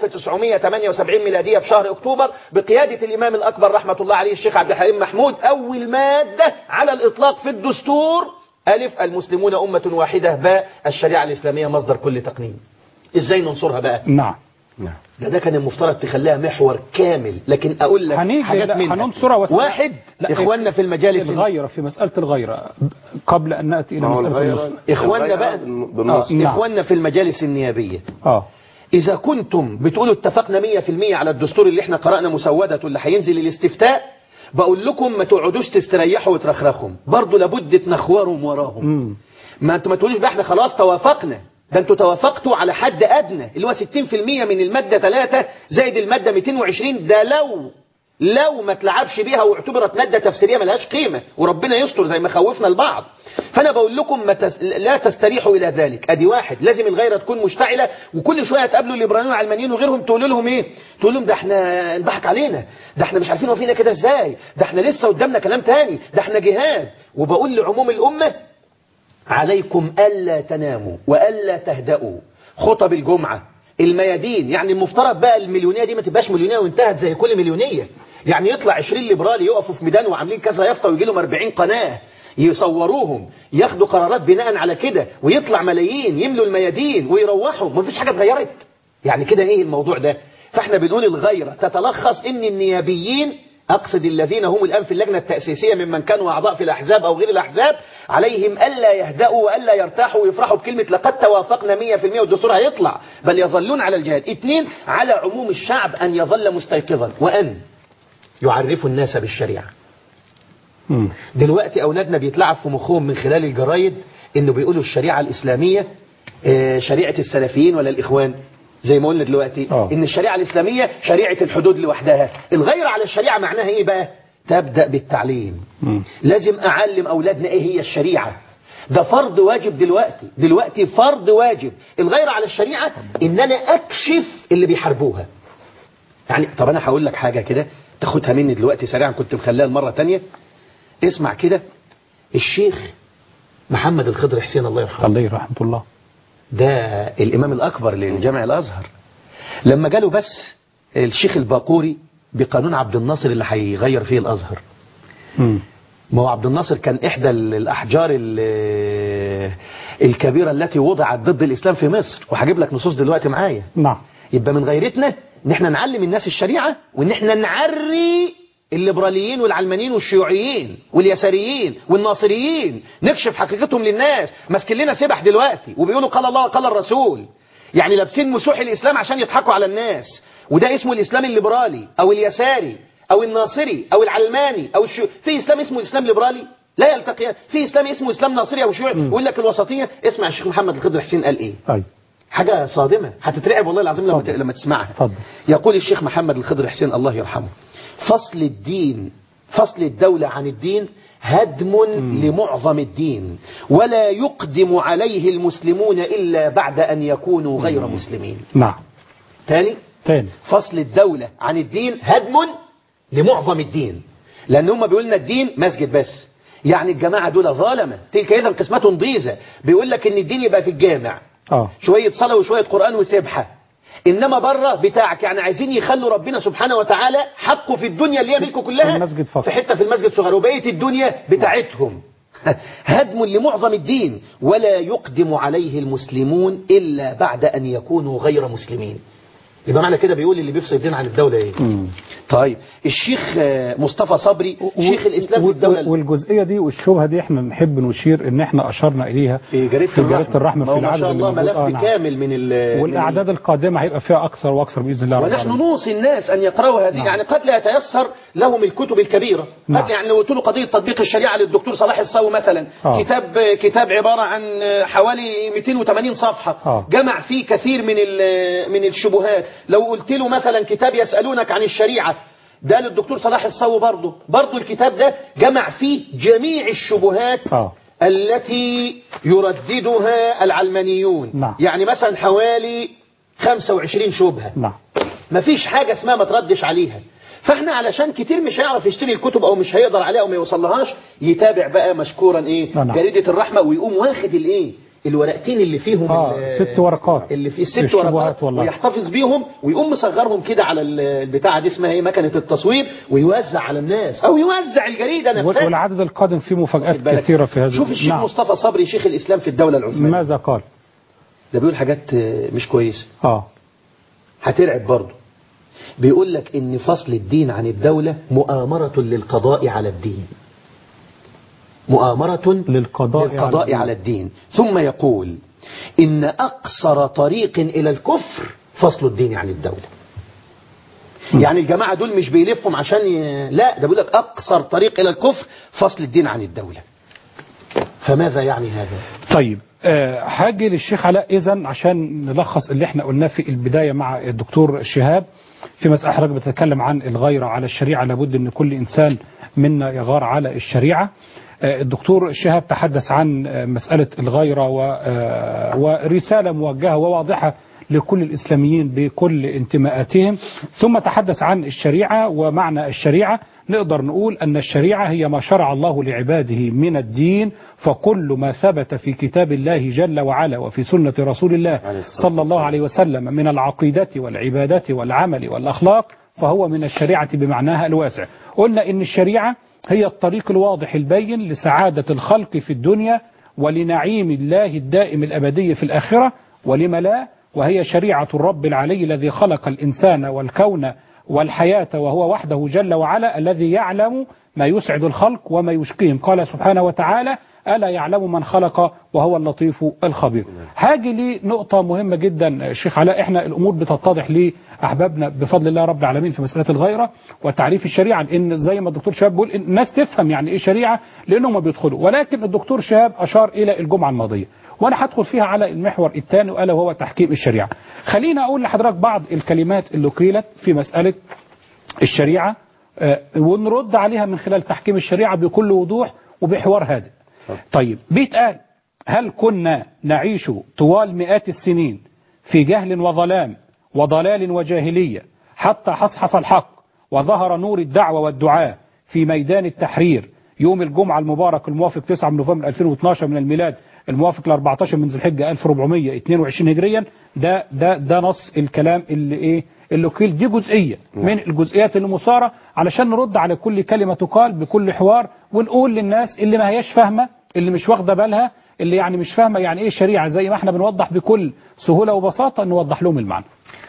1978 ميلادية في شهر أكتوبر بقيادة الإمام الأكبر رحمة الله عليه الشيخ عبد الحليم محمود أول مادة على الإطلاق في الدستور ألف المسلمون أمة واحدة باء الشريعة الإسلامية مصدر كل تقنين إزاي ننصرها بقى نعم نعم ده ده كان المفترض تخليها محور كامل لكن اقول لك هنيجي حاجات لا، منها هننصرها وس- واحد لا، اخواننا في المجالس الغيرة في مسألة الغيرة قبل أن نأتي إلى ما هو مسألة الغيرة النص اخواننا الغيرة بقى بالنص آه. نعم. اخواننا في المجالس النيابيه آه اذا كنتم بتقولوا اتفقنا 100% على الدستور اللي احنا قرانا مسودته اللي هينزل الاستفتاء بقول لكم ما تقعدوش تستريحوا وترخرخوا برضه لابد تنخورهم وراهم مم. ما انتوا ما تقولوش بقى احنا خلاص توافقنا ده انتوا توافقتوا على حد ادنى اللي هو 60% من الماده 3 زائد الماده 220 ده لو لو ما تلعبش بيها واعتبرت ماده تفسيريه ملهاش قيمه وربنا يستر زي ما خوفنا البعض فانا بقول لكم ما تس... لا تستريحوا الى ذلك ادي واحد لازم الغيره تكون مشتعله وكل شويه تقابلوا الليبراليين والعلمانيين وغيرهم تقولوا لهم ايه تقول لهم ده احنا انضحك علينا ده احنا مش عارفين هو فينا كده ازاي ده احنا لسه قدامنا كلام تاني ده احنا جهاد وبقول لعموم الامه عليكم ألا تناموا وألا تهدأوا خطب الجمعة الميادين يعني المفترض بقى المليونية دي ما تبقاش مليونية وانتهت زي كل مليونية يعني يطلع 20 ليبرالي يقفوا في ميدان وعاملين كذا يافطة ويجي لهم 40 قناة يصوروهم ياخدوا قرارات بناء على كده ويطلع ملايين يملوا الميادين ويروحوا ما فيش حاجة اتغيرت يعني كده ايه الموضوع ده فاحنا بنقول الغيرة تتلخص ان النيابيين أقصد الذين هم الآن في اللجنة التأسيسية ممن كانوا أعضاء في الأحزاب أو غير الأحزاب عليهم ألا يهدأوا وألا يرتاحوا ويفرحوا بكلمة لقد توافقنا 100% والدستور هيطلع بل يظلون على الجهاد اثنين على عموم الشعب أن يظل مستيقظا وأن يعرفوا الناس بالشريعة مم. دلوقتي أولادنا بيتلعب في مخهم من خلال الجرايد إنه بيقولوا الشريعة الإسلامية آه، شريعة السلفيين ولا الإخوان زي ما قلنا دلوقتي آه. إن الشريعة الإسلامية شريعة الحدود لوحدها الغير على الشريعة معناها إيه بقى تبدأ بالتعليم مم. لازم أعلم أولادنا إيه هي الشريعة ده فرض واجب دلوقتي دلوقتي فرض واجب الغير على الشريعة إن أنا أكشف اللي بيحاربوها يعني طب أنا هقول لك حاجة كده تاخدها مني دلوقتي سريعا كنت مخليها المرة تانية اسمع كده الشيخ محمد الخضر حسين الله يرحمه عليه رحمة الله ده الإمام الأكبر لجامع الأزهر لما جاله بس الشيخ الباقوري بقانون عبد الناصر اللي هيغير فيه الأزهر مم. ما هو عبد الناصر كان إحدى ال- الأحجار ال- الكبيرة التي وضعت ضد الإسلام في مصر وهجيب لك نصوص دلوقتي معايا نعم يبقى من غيرتنا ان احنا نعلم الناس الشريعة وان احنا نعري الليبراليين والعلمانيين والشيوعيين واليساريين والناصريين نكشف حقيقتهم للناس ماسكين لنا سبح دلوقتي وبيقولوا قال الله وقال الرسول يعني لابسين مسوح الاسلام عشان يضحكوا على الناس وده اسمه الاسلام الليبرالي او اليساري او الناصري او العلماني او الشيو... في اسلام اسمه اسلام ليبرالي لا يلتقيان في اسلام اسمه اسلام ناصري او شيوعي ويقول لك الوسطيه اسمع الشيخ محمد الخضر حسين قال ايه طيب حاجة صادمة هتترعب والله العظيم لما ت- اتفضل. لما تسمعها اتفضل. يقول الشيخ محمد الخضر حسين الله يرحمه فصل الدين فصل الدولة عن الدين هدم لمعظم الدين ولا يقدم عليه المسلمون إلا بعد أن يكونوا غير مسلمين نعم تاني تاني فصل الدولة عن الدين هدم لمعظم الدين لأن هم بيقول لنا الدين مسجد بس يعني الجماعة دول ظالمة تلك إذا قسمة ضيزة بيقول لك إن الدين يبقى في الجامع اه شوية صلاة وشوية قرآن وسبحة إنما بره بتاعك يعني عايزين يخلوا ربنا سبحانه وتعالى حقه في الدنيا اللي هي ملكه كلها في المسجد فقط. في حتة في المسجد صغير وبقية الدنيا بتاعتهم هدم لمعظم الدين ولا يقدم عليه المسلمون إلا بعد أن يكونوا غير مسلمين يبقى معنى كده بيقول اللي بيفصل الدين عن الدولة إيه مم. طيب الشيخ آه، مصطفى صبري شيخ الاسلام في و- الدوله و- والجزئيه دي والشبهه دي احنا نحب نشير ان احنا اشرنا اليها في جريده في جريده الرحمه ما هو في ما العدد شاء الله اللي موجود. ملف آه، نعم. كامل من ال والاعداد القادمه هيبقى فيها اكثر واكثر باذن الله رب ونحن العالمين. نوصي الناس أن يقرأوا هذه نعم. يعني قد لا يتيسر لهم الكتب الكبيرة نعم. قد يعني لو قلت له قضية تطبيق الشريعة للدكتور صلاح الصاوي مثلا آه. كتاب كتاب عبارة عن حوالي 280 صفحة آه. جمع فيه كثير من ال- من الشبهات لو قلت له مثلا كتاب يسألونك عن الشريعة ده للدكتور صلاح الصاوي برضه برضه الكتاب ده جمع فيه جميع الشبهات آه. التي يرددها العلمانيون نعم. يعني مثلا حوالي 25 شبهة نعم مفيش حاجة اسمها ما تردش عليها فاحنا علشان كتير مش هيعرف يشتري الكتب او مش هيقدر عليها او ما يوصلهاش يتابع بقى مشكورا ايه نعم. جريدة الرحمة ويقوم واخد الايه الورقتين اللي فيهم آه، ال- ست ورقات. اللي في الست الشبهات ورقات والله. ويحتفظ بيهم ويقوم مصغرهم كده على ال- البتاعة دي اسمها ايه مكنة التصوير ويوزع على الناس او يوزع الجريدة نفسها والعدد القادم فيه مفاجات واخد بالك؟ كثيره في هذا شوف الشيخ نعم. مصطفى صبري شيخ الاسلام في الدولة العثمانية ماذا قال ده بيقول حاجات آه، مش كويسة اه هترعب برضه بيقول لك ان فصل الدين عن الدولة مؤامرة للقضاء على الدين مؤامرة للقضاء على للقضاء الدين. على الدين ثم يقول إن أقصر طريق إلى الكفر فصل الدين عن الدولة يعني الجماعة دول مش بيلفهم عشان ي... لا ده بيقول لك أقصر طريق إلى الكفر فصل الدين عن الدولة فماذا يعني هذا طيب آه، هاجي للشيخ علاء اذا عشان نلخص اللي احنا قلناه في البدايه مع الدكتور شهاب في مسألة حضرتك بتتكلم عن الغيرة على الشريعة لابد ان كل انسان منا يغار على الشريعة آه، الدكتور شهاب تحدث عن آه، مسألة الغيرة و- آه، ورسالة موجهة وواضحة لكل الإسلاميين بكل انتماءاتهم ثم تحدث عن الشريعة ومعنى الشريعة نقدر نقول أن الشريعة هي ما شرع الله لعباده من الدين فكل ما ثبت في كتاب الله جل وعلا وفي سنة رسول الله صلى الله عليه وسلم من العقيدة والعبادة والعمل والأخلاق فهو من الشريعة بمعناها الواسع قلنا إن الشريعة هي الطريق الواضح البين لسعادة الخلق في الدنيا ولنعيم الله الدائم الأبدي في الآخرة ولم لا وهي شريعة الرب العلي الذي خلق الإنسان والكون والحياة وهو وحده جل وعلا الذي يعلم ما يسعد الخلق وما يشقيهم قال سبحانه وتعالى ألا يعلم من خلق وهو اللطيف الخبير هاجي لي نقطة مهمة جدا شيخ علاء احنا الأمور بتتضح لأحبابنا بفضل الله رب العالمين في مسألة الغيرة وتعريف الشريعة لأن زي ما الدكتور شهاب بيقول إن الناس تفهم يعني إيه شريعة لأنهم ما بيدخلوا ولكن الدكتور شهاب أشار إلى الجمعة الماضية وأنا هدخل فيها على المحور الثاني ألا وهو تحكيم الشريعة خلينا أقول لحضرتك بعض الكلمات اللي قيلت في مسألة الشريعة آه، ونرد عليها من خلال تحكيم الشريعة بكل وضوح وبحوار هادئ طيب بيتقال هل كنا نعيش طوال مئات السنين في جهل وظلام وضلال وجاهلية حتى حصحص الحق وظهر نور الدعوة والدعاء في ميدان التحرير يوم الجمعة المبارك الموافق 9 من نوفمبر 2012 من الميلاد الموافق ل 14 من ذي الحجة 1422 هجريا ده ده ده نص الكلام اللي ايه اللي قيل دي جزئية من الجزئيات اللي مثارة علشان نرد على كل كلمة تقال بكل حوار ونقول للناس اللي ما هياش فاهمة اللي مش واخدة بالها اللي يعني مش فاهمة يعني ايه شريعة زي ما احنا بنوضح بكل سهولة وبساطة نوضح لهم المعنى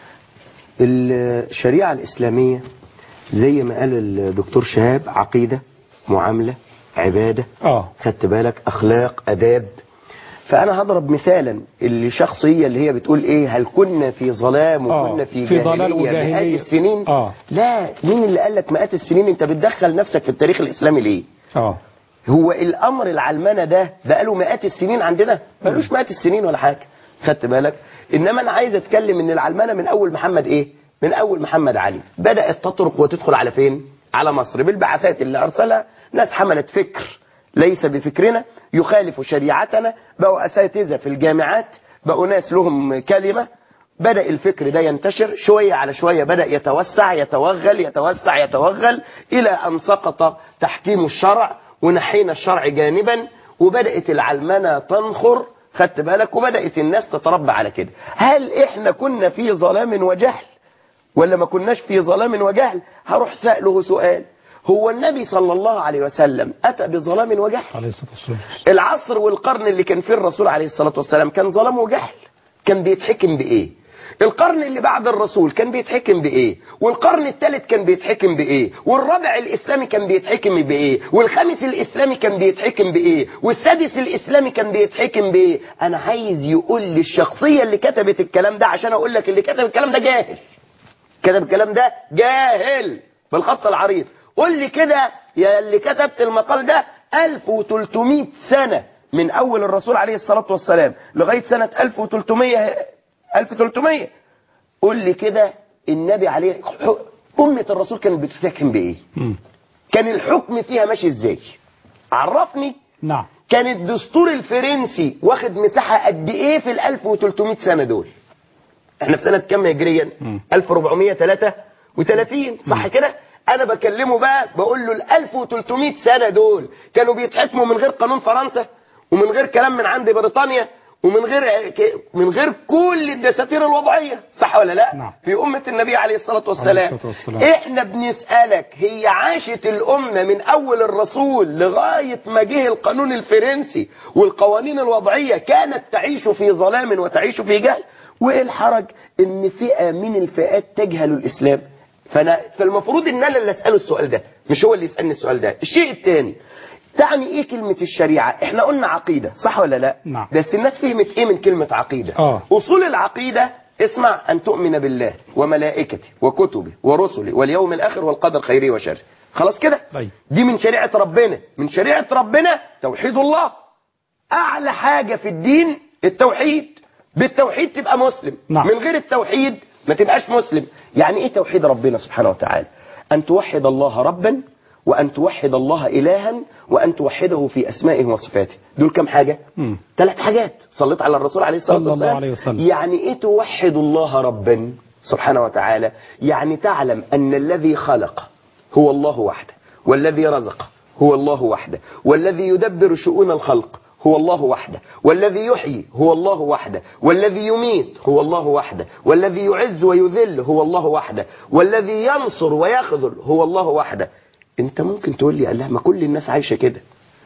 الشريعة الإسلامية زي ما قال الدكتور شهاب عقيدة معاملة عبادة اه خدت بالك أخلاق أداب فأنا هضرب مثالا اللي شخصية اللي هي بتقول إيه هل كنا في ظلام آه، وكنا في, في ضلال جاهلية وجاهلية. مئات السنين آه. لا مين اللي قال لك مئات السنين أنت بتدخل نفسك في التاريخ الإسلامي ليه اه هو الامر العلمنه ده بقاله مئات السنين عندنا ملوش مئات السنين ولا حاجه خدت بالك انما انا عايز اتكلم ان العلمنه من اول محمد ايه من اول محمد علي بدات تطرق وتدخل على فين على مصر بالبعثات اللي ارسلها ناس حملت فكر ليس بفكرنا يخالف شريعتنا بقوا اساتذه في الجامعات بقوا ناس لهم كلمه بدأ الفكر ده ينتشر شوية على شوية بدأ يتوسع يتوغل يتوسع يتوغل إلى أن سقط تحكيم الشرع ونحينا الشرع جانبا وبدأت العلمنة تنخر خدت بالك وبدأت الناس تتربى على كده هل إحنا كنا في ظلام وجهل ولا ما كناش في ظلام وجهل هروح سأله سؤال هو النبي صلى الله عليه وسلم أتى بظلام وجهل عليه الصلاة والسلام العصر والقرن اللي كان فيه الرسول عليه الصلاة والسلام كان ظلام وجهل كان بيتحكم بإيه القرن اللي بعد الرسول كان بيتحكم بايه والقرن الثالث كان بيتحكم بايه والرابع الاسلامي كان بيتحكم بايه والخامس الاسلامي كان بيتحكم بايه والسادس الاسلامي كان بيتحكم بايه انا عايز يقول لي الشخصيه اللي كتبت الكلام ده عشان اقول لك اللي كتب الكلام ده جاهل كتب الكلام ده جاهل بالخط العريض قول لي كده يا اللي كتبت المقال ده 1300 سنة من أول الرسول عليه الصلاة والسلام لغاية سنة 1300 1300 قول لي كده النبي عليه أمة الرسول كانت بتتحكم بإيه مم. كان الحكم فيها ماشي إزاي عرفني نعم كان الدستور الفرنسي واخد مساحة قد إيه في ال 1300 سنة دول احنا في سنة كام هجريا مم. 1433 صح كده انا بكلمه بقى بقول له ال 1300 سنة دول كانوا بيتحكموا من غير قانون فرنسا ومن غير كلام من عند بريطانيا ومن غير ك- من غير كل الدساتير الوضعية صح ولا لا نعم. في أمة النبي عليه الصلاة عليه والسلام الصلاة والسلام. احنا بنسألك هي عاشت الأمة من أول الرسول لغاية ما جه القانون الفرنسي والقوانين الوضعية كانت تعيش في ظلام وتعيش في جهل وإيه الحرج إن فئة من الفئات تجهل الإسلام فأنا فالمفروض إن أنا اللي أسأله السؤال ده مش هو اللي يسألني السؤال ده الشيء الثاني تعني ايه كلمة الشريعة احنا قلنا عقيدة صح ولا لا نعم. بس الناس فهمت ايه من كلمة عقيدة آه. أصول العقيدة اسمع أن تؤمن بالله وملائكته وكتبه ورسله واليوم الآخر والقدر خيره وشره خلاص كده طيب. دي من شريعة ربنا من شريعة ربنا توحيد الله أعلى حاجة في الدين التوحيد بالتوحيد تبقى مسلم نعم. من غير التوحيد ما تبقاش مسلم يعني ايه توحيد ربنا سبحانه وتعالى أن توحد الله ربا وأن توحد الله إلها وأن توحده في أسمائه وصفاته دول كم حاجة مم. ثلاث حاجات صليت على الرسول عليه الصلاة صلى الله والسلام عليه وسلم. يعني ايه توحد الله ربا سبحانه وتعالى يعني تعلم أن الذي خلق هو الله وحده والذي رزق هو الله وحده والذي يدبر شؤون الخلق هو الله وحده والذي يحيي هو الله وحده والذي يميت هو الله وحده والذي يعز ويذل هو الله وحده والذي ينصر ويخذل هو الله وحده انت ممكن تقول لي الله ما كل الناس عايشه كده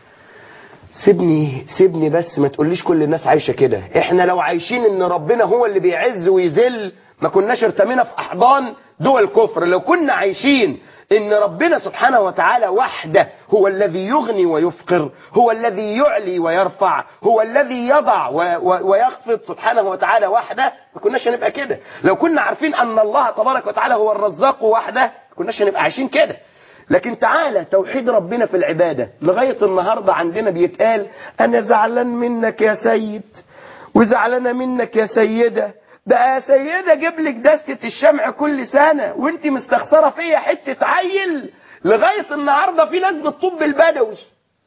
سيبني سيبني بس ما تقوليش كل الناس عايشه كده احنا لو عايشين ان ربنا هو اللي بيعز ويذل ما كناش ارتمينا في احضان دول كفر لو كنا عايشين ان ربنا سبحانه وتعالى وحده هو الذي يغني ويفقر هو الذي يعلي ويرفع هو الذي يضع و و ويخفض سبحانه وتعالى وحده ما كناش هنبقى كده لو كنا عارفين ان الله تبارك وتعالى هو الرزاق وحده ما كناش هنبقى عايشين كده لكن تعالى توحيد ربنا في العبادة لغاية النهاردة عندنا بيتقال أنا زعلان منك يا سيد وزعلانة منك يا سيدة بقى يا سيدة جيب لك دستة الشمع كل سنة وانت مستخسرة فيا حتة عيل لغاية النهاردة في ناس بتطب البدوي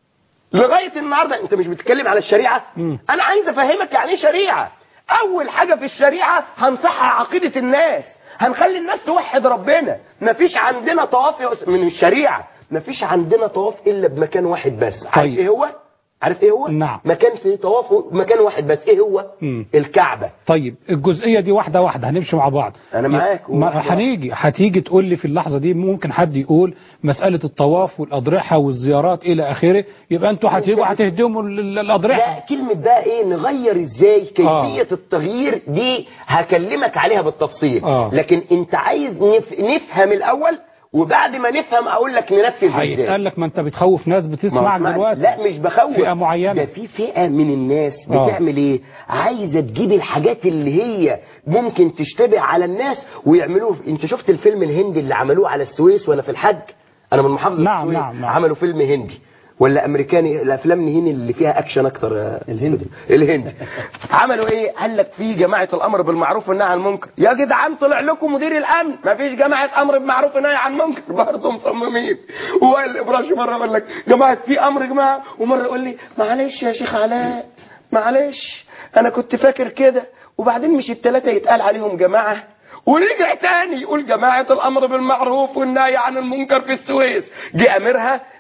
لغاية النهاردة انت مش بتتكلم على الشريعة مم. انا عايز افهمك يعني ايه شريعة اول حاجة في الشريعة هنصحح عقيدة الناس هنخلي الناس توحد ربنا مفيش عندنا طواف يا أس- من الشريعة مفيش عندنا طواف الا بمكان واحد بس عارف طيب. ايه هو عارف ايه هو نعم. مكان في طواف مكان واحد بس ايه هو مم. الكعبة طيب الجزئية دي واحدة واحدة هنمشي مع بعض أنا معاك، ما واحدة هنيجي هتيجي تقول لي في اللحظة دي ممكن حد يقول مسألة الطواف والأضرحة والزيارات إلى آخره يبقى أنتوا هتيجوا هتهدموا ال- ال- لا الأضرحة كلمة بقى ايه نغير ازاي كيفية آه. التغيير دي هكلمك عليها بالتفصيل آه. لكن انت عايز نف... نفهم الاول وبعد ما نفهم اقول لك ننفذ ازاي هيتقال لك ما أنت بتخوف ناس ما هو بتسمعك اسمعني، دلوقتي لا مش بخوف فئة معينة. ده في فئة من الناس آه. بتعمل ايه عايزة تجيب الحاجات اللي هي ممكن تشتبه على الناس ويعملوه انت شفت الفيلم الهندي اللي عملوه على السويس وانا في الحج انا من محافظة نعم، السويس نعم، نعم. عملوا فيلم هندي ولا امريكاني الافلام الهندي اللي فيها اكشن اكتر آه، الهندي. الهندي عملوا ايه قال لك في جماعه الامر بالمعروف والنهي عن المنكر يا جدعان طلع لكم مدير الامن ما فيش جماعه امر بالمعروف ونهي عن المنكر برضه مصممين وائل الابراشي مره يقول لك جماعه في امر يا جماعه ومره يقول لي معلش يا شيخ علاء معلش انا كنت فاكر كده وبعدين مش الثلاثه يتقال عليهم جماعه ورجع تاني يقول جماعة الأمر بالمعروف والنهي عن المنكر في السويس جه أميرها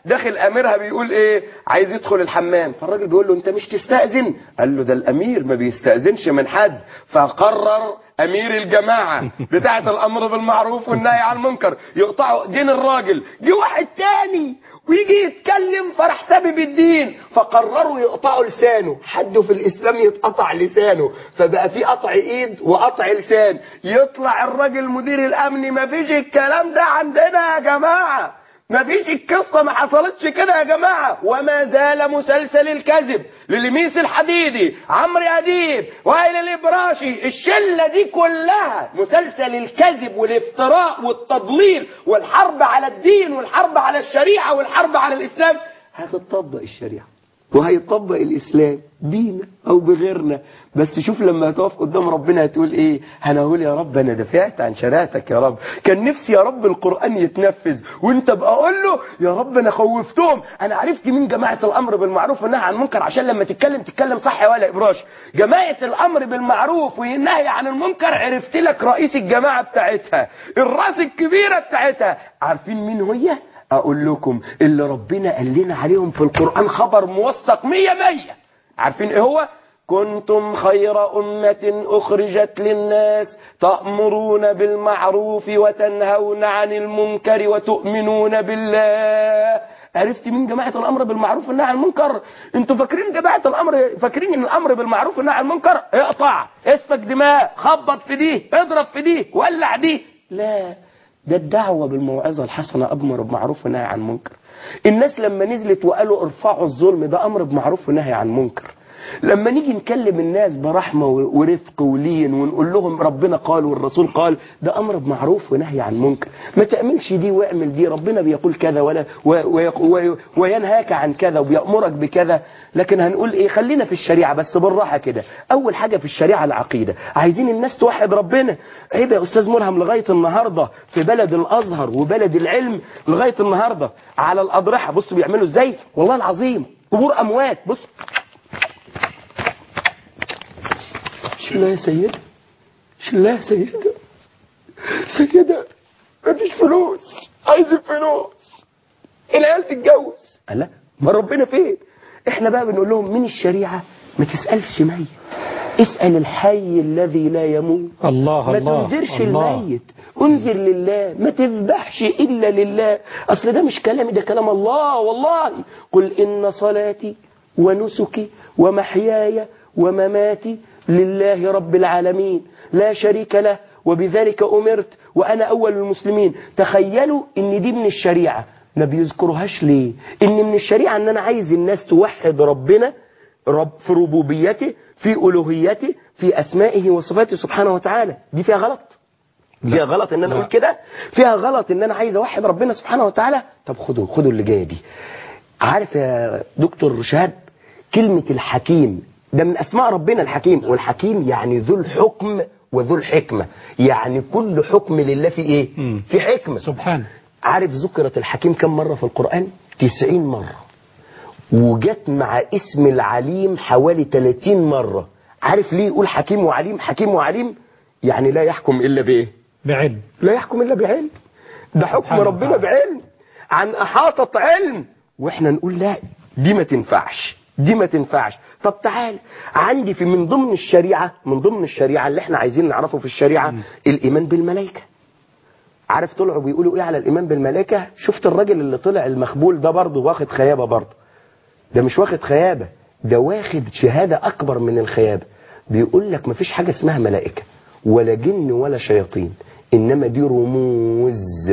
داخل اميرها بيقول ايه عايز يدخل الحمام فالراجل بيقول له انت مش تستأذن قال له ده الامير ما بيستأذنش من حد فقرر امير الجماعة بتاعة الامر بالمعروف والنهي عن المنكر يقطعوا ايدين الراجل جه واحد تاني ويجي يتكلم فراح سبب الدين فقرروا يقطعوا لسانه حد في الاسلام يتقطع لسانه فبقى في قطع ايد وقطع لسان يطلع الراجل مدير الامن ما فيش الكلام ده عندنا يا جماعه ما فيش القصة ما حصلتش كده يا جماعة وما زال مسلسل الكذب للميس الحديدي عمرو أديب وائل الإبراشي الشلة دي كلها مسلسل الكذب والافتراء والتضليل والحرب على الدين والحرب على الشريعة والحرب على الإسلام هتطبق الشريعة وهيطبق الإسلام بينا أو بغيرنا بس شوف لما هتقف قدام ربنا هتقول إيه أنا أقول يا رب أنا دفعت عن شريعتك يا رب كان نفسي يا رب القرآن يتنفذ وأنت بقى أقول له يا رب أنا خوفتهم أنا عرفت مين جماعة الأمر بالمعروف والنهي عن المنكر عشان لما تتكلم تتكلم صح يا ولا إبراش جماعة الأمر بالمعروف والنهي عن المنكر عرفت لك رئيس الجماعة بتاعتها الراس الكبيرة بتاعتها عارفين مين هي؟ اقول لكم اللي ربنا قال لنا عليهم في القرآن خبر موثق مية مية عارفين ايه هو كنتم خير أمة أخرجت للناس تأمرون بالمعروف وتنهون عن المنكر وتؤمنون بالله عرفت مين جماعة الأمر بالمعروف والنهي عن المنكر انتوا فاكرين جماعة الأمر فاكرين ان الأمر بالمعروف والنهي عن المنكر اقطع اسفك دماء خبط في دي اضرب في دي ولع دي لا ده الدعوة بالموعظة الحسنة أمر بمعروف ونهي عن منكر الناس لما نزلت وقالوا ارفعوا الظلم ده أمر بمعروف ونهي عن منكر لما نيجي نكلم الناس برحمة ورفق ولين ونقول لهم ربنا قال والرسول قال ده أمر بمعروف ونهي عن منكر ما تعملش دي واعمل دي ربنا بيقول كذا ولا و و و وينهاك عن كذا وبيأمرك بكذا لكن هنقول ايه خلينا في الشريعة بس بالراحة كده أول حاجة في الشريعة العقيدة عايزين الناس توحد ربنا عيب يا أستاذ ملهم لغاية النهاردة في بلد الأزهر وبلد العلم لغاية النهاردة على الأضرحة بصوا بيعملوا ازاي والله العظيم قبور أموات بص شلها يا سيدة شلها يا سيدة سيدة مفيش فلوس عايز الفلوس العيال تتجوز قال لا ما ربنا فين احنا بقى بنقول لهم من الشريعة ما تسألش ميت اسأل الحي الذي لا يموت الله ما الله تنذرش الله. الميت انذر لله ما تذبحش إلا لله أصل ده مش كلامي ده كلام الله والله قل إن صلاتي ونسكي ومحياي ومماتي لله رب العالمين لا شريك له وبذلك أمرت وأنا أول المسلمين تخيلوا إن دي من الشريعة ما بيذكرهاش ليه إن من الشريعة إن أنا عايز الناس توحد ربنا رب في ربوبيته في ألوهيته في أسمائه وصفاته سبحانه وتعالى دي فيها غلط فيها غلط ان انا اقول كده فيها غلط ان انا عايز اوحد ربنا سبحانه وتعالى طب خدوا خدوا اللي جايه دي عارف يا دكتور شهاب كلمة الحكيم ده من اسماء ربنا الحكيم والحكيم يعني ذو الحكم وذو الحكمة يعني كل حكم لله في ايه مم. في حكمة سبحان عارف ذكرت الحكيم كم مرة في القرآن تسعين مرة وجت مع اسم العليم حوالي 30 مرة عارف ليه يقول حكيم وعليم حكيم وعليم يعني لا يحكم إلا بإيه بعلم لا يحكم إلا بعلم ده حكم سبحان ربنا الله. بعلم عن أحاطة علم وإحنا نقول لا دي ما تنفعش دي ما تنفعش طب تعال عندي في من ضمن الشريعة من ضمن الشريعة اللي احنا عايزين نعرفه في الشريعة الإيمان بالملائكة عارف طلعوا بيقولوا ايه على الإيمان بالملائكة شفت الراجل اللي طلع المخبول ده برضه واخد خيابة برضه ده مش واخد خيابة ده واخد شهادة أكبر من الخيابة بيقول لك مفيش حاجة اسمها ملائكة ولا جن ولا شياطين إنما دي رموز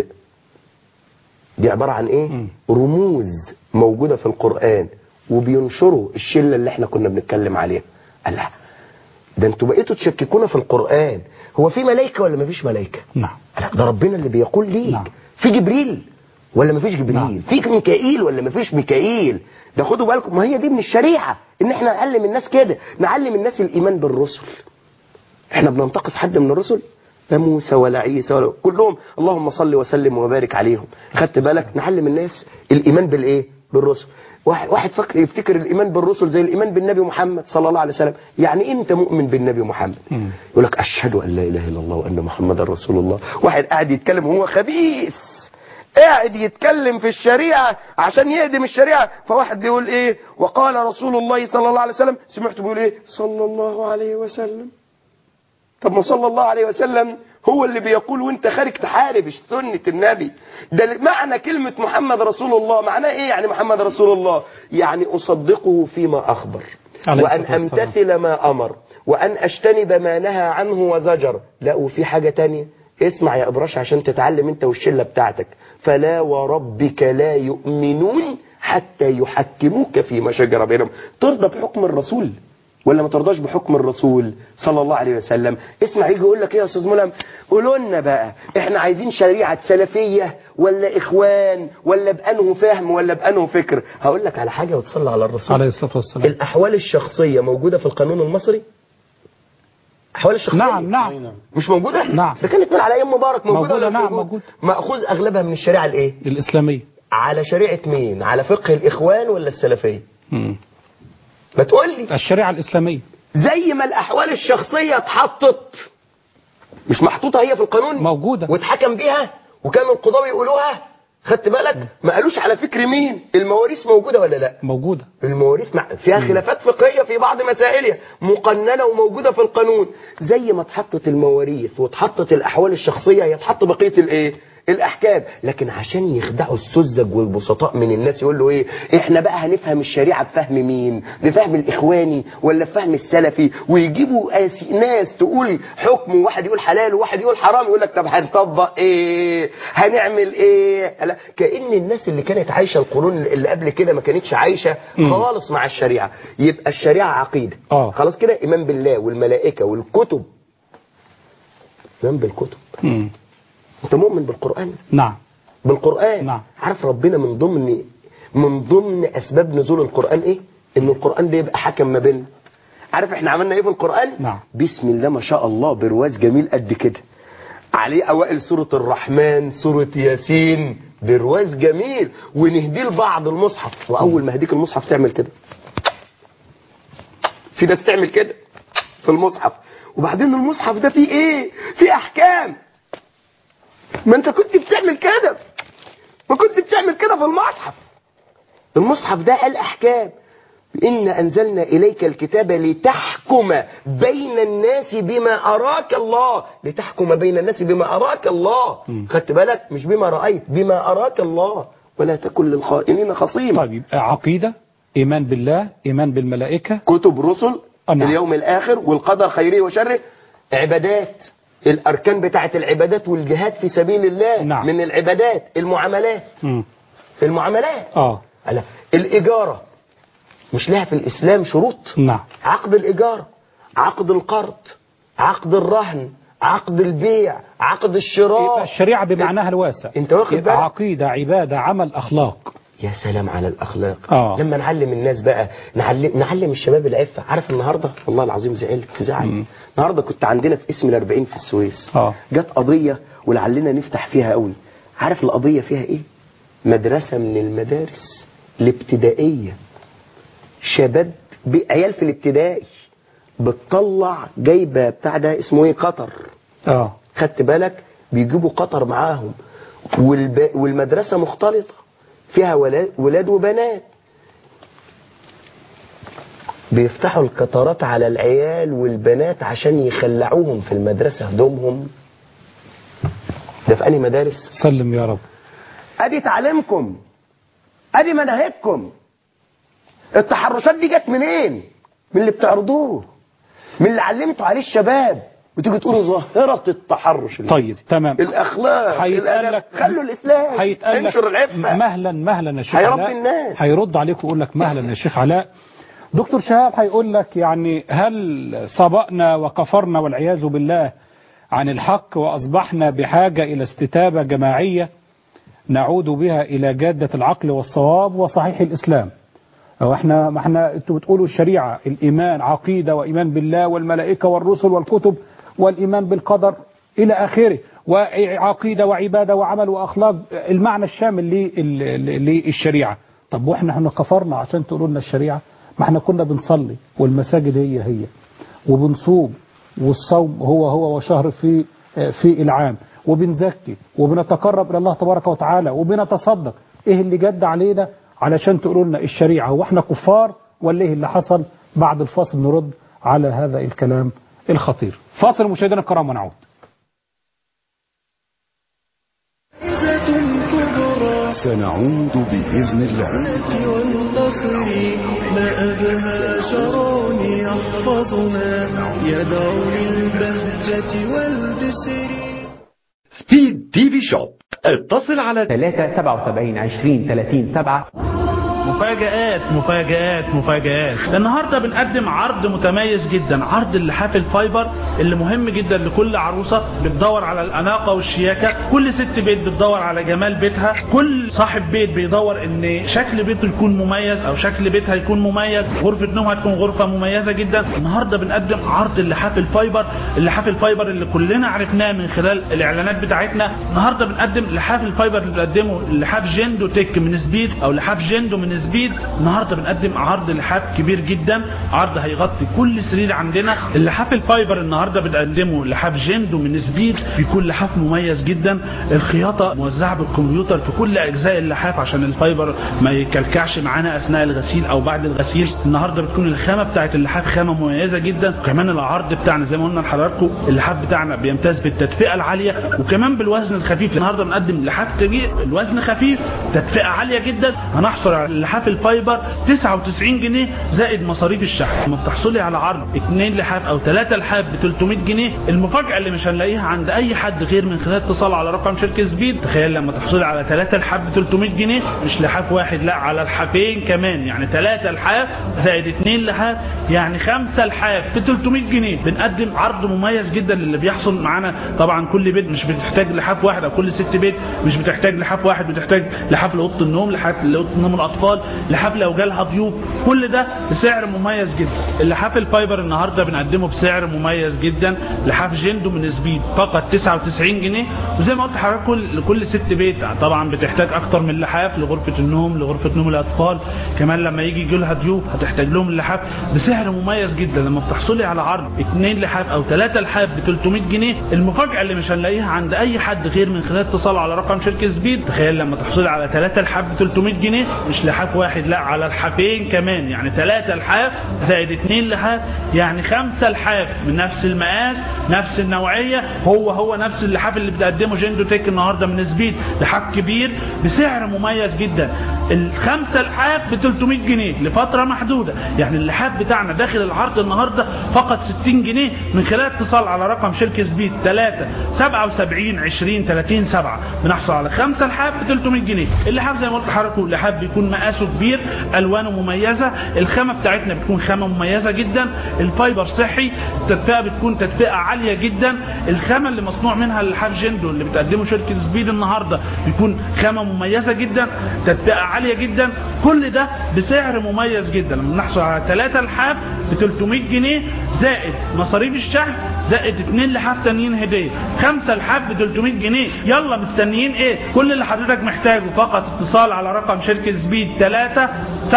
دي عبارة عن إيه؟ مم. رموز موجودة في القرآن وبينشروا الشلة اللي احنا كنا بنتكلم عليها قال لا ده انتوا بقيتوا تشككونا في القرآن هو في ملائكة ولا مفيش ملائكة؟ نعم لا ده ربنا اللي بيقول ليك نعم. في جبريل ولا مفيش جبريل نعم. فيك ميكائيل ولا مفيش ميكائيل ده خدوا بالكم ما هي دي من الشريعة ان احنا نعلم الناس كده نعلم الناس الايمان بالرسل احنا بننتقص حد من الرسل لا موسى ولا عيسى ولا كلهم اللهم صل وسلم وبارك عليهم خدت بالك نعلم الناس الايمان بالايه بالرسل واحد واحد فكر يفتكر الايمان بالرسل زي الايمان بالنبي محمد صلى الله عليه وسلم يعني إيه انت مؤمن بالنبي محمد مم. يقول لك اشهد ان لا اله الا الله وان محمدا رسول الله واحد قاعد يتكلم وهو خبيث قاعد قاعد يتكلم في الشريعة عشان يهدم الشريعة فواحد بيقول ايه وقال رسول الله صلى الله عليه وسلم سمعته بيقول ايه صلى الله عليه وسلم طب ما صلى الله عليه وسلم هو اللي بيقول وانت خارج تحارب سنة النبي ده معنى كلمة محمد رسول الله معناه ايه يعني محمد رسول الله يعني اصدقه فيما اخبر عليه وان الصلاة والسلام. امتثل ما امر وان اجتنب ما نهى عنه وزجر لا وفي حاجة تانية اسمع يا ابراش عشان تتعلم انت والشلة بتاعتك فلا وربك لا يؤمنون حتى يحكموك فيما شجر بينهم ترضى بحكم الرسول ولا ما ترضاش بحكم الرسول صلى الله عليه وسلم اسمع يجي يقول لك ايه يا استاذ ملهم قولوا لنا بقى احنا عايزين شريعه سلفيه ولا اخوان ولا بانه فهم ولا بانه فكر هقول لك على حاجه وتصلي على الرسول عليه الصلاة والسلام الاحوال الشخصيه موجوده في القانون المصري احوال الشخصيه نعم نعم مش موجوده نعم. ده كانت من على ايام مبارك موجوده, موجودة، ولا مش نعم، موجودة؟ موجودة. ماخوذ اغلبها من الشريعه الايه الإسلامية على شريعه مين على فقه الاخوان ولا السلفيه مم. ما تقول لي الشريعة الإسلامية زي ما الاحوال الشخصيه اتحطت مش محطوطه هي في القانون موجودة. واتحكم بيها وكانوا القضاه بيقولوها خدت بالك ما قالوش على فكر مين المواريث موجوده ولا لا موجودة المواريث مع... فيها خلافات فقهيه في بعض مسائلها مقننه وموجوده في القانون زي ما اتحطت المواريث واتحطت الاحوال الشخصيه يتحط بقيه الايه الاحكام لكن عشان يخدعوا السذج والبسطاء من الناس يقول له ايه احنا بقى هنفهم الشريعه بفهم مين بفهم الاخواني ولا بفهم السلفي ويجيبوا آس- ناس تقول حكم وواحد يقول حلال وواحد يقول حرام يقول لك طب هنطبق ايه هنعمل ايه لا كأن الناس اللي كانت عايشه القرون اللي قبل كده ما كانتش عايشه خالص مع الشريعه يبقى الشريعه عقيده آه. خلاص كده ايمان بالله والملائكه والكتب ايمان بالكتب مم. انت مؤمن بالقران نعم بالقرآن نعم. عارف ربنا من ضمن من ضمن أسباب نزول القرآن إيه؟ إن القرآن ده يبقى حكم ما بيننا عارف إحنا عملنا إيه في القرآن؟ نعم. بسم الله ما شاء الله برواز جميل قد كده عليه أوائل سورة الرحمن سورة ياسين برواز جميل ونهديه لبعض المصحف وأول ما هديك المصحف تعمل كده في ناس تعمل كده في المصحف وبعدين المصحف ده فيه إيه؟ فيه أحكام ما انت كنت بتعمل كده ما كنت بتعمل كده في المصحف المصحف ده قال احكام إن أنزلنا إليك الكتاب لتحكم بين الناس بما أراك الله لتحكم بين الناس بما أراك الله خدت بالك مش بما رأيت بما أراك الله ولا تكن للخائنين خصيما طيب يبقى عقيدة إيمان بالله إيمان بالملائكة كتب رسل آه، نعم. اليوم الآخر والقدر خيره وشره عبادات الأركان بتاعة العبادات والجهاد في سبيل الله نعم. من العبادات المعاملات مم. المعاملات آه على الإجارة مش لها في الإسلام شروط نعم عقد الإيجار عقد القرض عقد الرهن عقد البيع عقد يبقى الشراء الشريعة بمعناها الواسع انت واخد يبقى بالك؟ عقيدة عبادة عمل أخلاق يا سلام على الأخلاق آه. لما نعلم الناس بقى نعلم, نعلم الشباب العفة عارف النهاردة والله العظيم زعلت زعل النهاردة كنت عندنا في اسم الأربعين في السويس آه. جت قضية ولعلنا نفتح فيها قوي عارف القضية فيها ايه مدرسة من المدارس الابتدائية شباب ب- عيال في الابتدائي بتطلع جايبة بتاع ده اسمه ايه قطر آه خدت بالك بيجيبوا قطر معاهم والب... والمدرسة مختلطة فيها ولا- ولاد وبنات بيفتحوا القطارات على العيال والبنات عشان يخلعوهم في المدرسة هدومهم ده في أنهي مدارس سلم يا رب ادي تعليمكم ادي مناهجكم التحرشات دي جت منين من اللي بتعرضوه من اللي علمتوا عليه الشباب وتيجي تقولوا ظاهرة التحرش طيب تمام الأخلاق هيتقال الأدب. لك خلوا الإسلام هيتقال لك انشر العفة مهلا مهلا يا شيخ هيربي علاء الناس. هيرد عليك ويقول لك مهلا يا شيخ علاء دكتور شهاب هيقول لك يعني هل سبقنا وكفرنا والعياذ بالله عن الحق وأصبحنا بحاجة إلى استتابة جماعية نعود بها إلى جادة العقل والصواب وصحيح الإسلام أو احنا ما احنا انتوا بتقولوا الشريعة الإيمان عقيدة وإيمان بالله والملائكة والرسل والكتب والإيمان بالقدر إلى آخره وعقيدة وعبادة وعمل وأخلاق المعنى الشامل لل- للشريعة طب واحنا احنا كفرنا عشان تقولوا لنا الشريعة ما احنا كنا بنصلي والمساجد هي هي وبنصوم والصوم هو هو وشهر في في العام وبنزكي وبنتقرب الى الله تبارك وتعالى وبنتصدق ايه اللي جد علينا علشان تقولوا لنا الشريعه هو احنا كفار ولا ايه اللي حصل بعد الفاصل نرد على هذا الكلام الخطير فاصل مشاهدينا الكرام ونعود سنعود بإذن الله والنصر ما أبهى شرون يحفظنا يدعو للبهجة والبشر سبيد تي في شوب اتصل على 3 77 20 30 7 مفاجآت مفاجآت مفاجآت النهارده بنقدم عرض متميز جدا عرض اللحاف الفايبر اللي مهم جدا لكل عروسه بتدور على الاناقه والشياكه كل ست بيت بتدور على جمال بيتها كل صاحب بيت بيدور ان شكل بيته يكون مميز او شكل بيتها يكون مميز غرفه نومها تكون غرفه مميزه جدا النهارده بنقدم عرض اللحاف الفايبر اللحاف الفايبر اللي كلنا عرفناه من خلال الاعلانات بتاعتنا النهارده بنقدم لحاف الفايبر اللي بنقدمه لحاف جندو تك من سبيد او لحاف جندو من سبيد النهارده بنقدم عرض لحاف كبير جدا عرض هيغطي كل سرير عندنا اللحاف الفايبر النهارده بنقدمه لحاف جندو من سبيد بيكون لحاف مميز جدا الخياطه موزعه بالكمبيوتر في كل اجزاء اللحاف عشان الفايبر ما يكلكعش معانا اثناء الغسيل او بعد الغسيل النهارده بتكون الخامه بتاعت اللحاف خامه مميزه جدا وكمان العرض بتاعنا زي ما قلنا لحضراتكم اللحاف بتاعنا بيمتاز بالتدفئه العاليه وكمان بالوزن الخفيف النهارده بنقدم لحاف كبير الوزن خفيف تدفئه عاليه جدا هنحصل على اللحاف الفايبر 99 جنيه زائد مصاريف الشحن لما بتحصلي على عرض اثنين لحاف او ثلاثه لحاف ب 300 جنيه المفاجاه اللي مش هنلاقيها عند اي حد غير من خلال اتصال على رقم شركه سبيد تخيل لما تحصلي على ثلاثه لحاف ب 300 جنيه مش لحاف واحد لا على الحافين كمان يعني ثلاثه لحاف زائد اثنين لحاف يعني خمسه لحاف ب 300 جنيه بنقدم عرض مميز جدا للي بيحصل معانا طبعا كل بيت مش بتحتاج لحاف واحد او كل ست بيت مش بتحتاج لحاف واحد بتحتاج لحاف لاوضه النوم لحاف لاوضه نوم الاطفال لحاف لو جالها ضيوف كل ده بسعر مميز جدا اللحاف الفايبر النهارده بنقدمه بسعر مميز جدا لحاف جندو من سبيد فقط 99 جنيه وزي ما قلت لحضرتك كل لكل ست بيت طبعا بتحتاج اكتر من لحاف لغرفه النوم لغرفه نوم الاطفال كمان لما يجي يجي لها ضيوف هتحتاج لهم اللحاف بسعر مميز جدا لما بتحصلي على عرض اثنين لحاف او ثلاثه لحاف ب 300 جنيه المفاجاه اللي مش هنلاقيها عند اي حد غير من خلال اتصال على رقم شركه سبيد تخيل لما تحصلي على ثلاثه لحاف ب 300 جنيه مش لحاف واحد لا على الحافين كمان يعني ثلاثه لحاف زائد اثنين لحاف يعني خمسه لحاف من نفس المقاس نفس النوعيه هو هو نفس اللحاف اللي بتقدمه جندو تك النهارده من سبيد لحاف كبير بسعر مميز جدا الخمسه لحاف ب 300 جنيه لفتره محدوده يعني اللحاف بتاعنا داخل العرض النهارده فقط 60 جنيه من خلال اتصال على رقم شركه سبيد 3 77 20 30 7 بنحصل على خمسه لحاف ب 300 جنيه اللحاف زي ما قلت لحضراتكم اللحاف بيكون مقاسه كبير الوانه مميزه الخامه بتاعتنا بتكون خامه مميزه جدا الفايبر صحي التدفئه بتكون تدفئه عاليه جدا الخامه اللي مصنوع منها اللحاف جندو اللي بتقدمه شركه سبيد النهارده بيكون خامه مميزه جدا تدفئه عاليه جدا كل ده بسعر مميز جدا لما نحصل على ثلاثه لحاف ب 300 جنيه زائد مصاريف الشحن زائد اثنين لحاف تانيين هديه خمسه لحاف ب 300 جنيه يلا مستنيين ايه كل اللي حضرتك محتاجه فقط اتصال على رقم شركه سبيد 3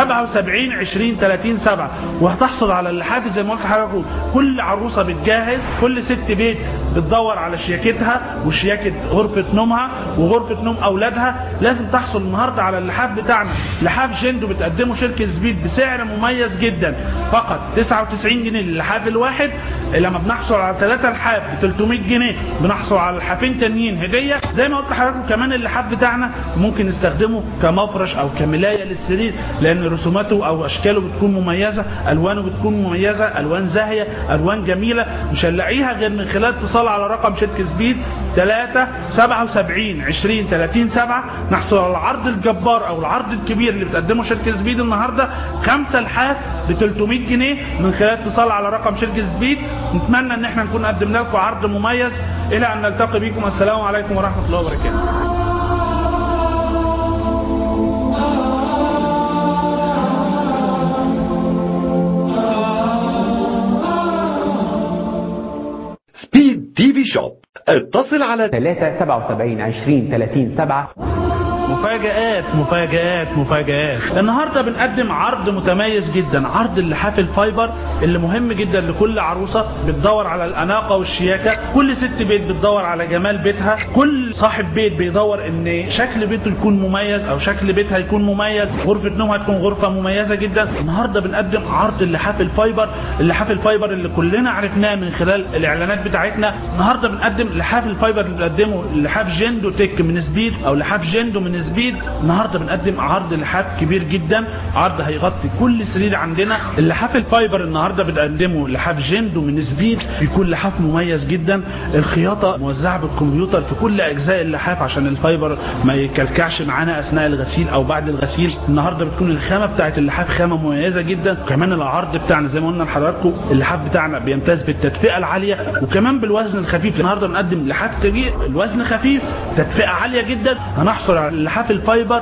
77 20 30 7 وهتحصل على اللحاف زي ما قلت لحضرتك كل عروسه بتجهز كل ست بيت بتدور على شياكتها وشياكه غرفه نومها وغرفه نوم اولادها لازم تحصل النهارده على اللحاف بتاعنا لحاف جندو بتقدمه شركه سبيد بسعر مميز جدا فقط 99 جنيه للحاف الواحد لما بنحصل على ثلاثة لحاف ب 300 جنيه بنحصل على لحافين تانيين هديه زي ما قلت لحضراتكم كمان اللحاف بتاعنا ممكن نستخدمه كمفرش او كملايه للسرير لان رسوماته او اشكاله بتكون مميزه الوانه بتكون مميزه الوان زاهيه الوان جميله مش هنلاقيها غير من خلال اتصال على رقم شركه سبيد 3 77 20 30 7 نحصل على العرض الجبار او العرض الكبير اللي بتقدمه شركه سبيد النهارده خمسه لحاف ب 300 جنيه من خلال اتصال على رقم شركه سبيد نتمنى ان احنا نكون قدمنا لكم عرض مميز الى ان نلتقي بكم السلام عليكم ورحمه الله وبركاته سبيد تي في شوب اتصل على 3 77 20 30 7 مفاجآت مفاجآت مفاجآت النهارده بنقدم عرض متميز جدا عرض اللحاف الفايبر اللي مهم جدا لكل عروسه بتدور على الاناقه والشياكه كل ست بيت بتدور على جمال بيتها كل صاحب بيت بيدور ان شكل بيته يكون مميز او شكل بيتها يكون مميز غرفه نومها تكون غرفه مميزه جدا النهارده بنقدم عرض اللحاف الفايبر اللحاف الفايبر اللي كلنا عرفناه من خلال الاعلانات بتاعتنا النهارده بنقدم لحاف الفايبر اللي بنقدمه لحاف جندو تك من سبيد او لحاف جندو من سبيد النهارده بنقدم عرض لحاف كبير جدا عرض هيغطي كل سرير عندنا اللحاف الفايبر النهارده بنقدمه لحاف جندو من سبيد بيكون لحاف مميز جدا الخياطه موزعه بالكمبيوتر في كل اجزاء اللحاف عشان الفايبر ما يكلكعش معانا اثناء الغسيل او بعد الغسيل النهارده بتكون الخامه بتاعت اللحاف خامه مميزه جدا وكمان العرض بتاعنا زي ما قلنا لحضراتكم اللحاف بتاعنا بيمتاز بالتدفئه العاليه وكمان بالوزن الخفيف النهارده بنقدم لحاف كبير الوزن خفيف تدفئه عاليه جدا هنحصل على اللحاف الفايبر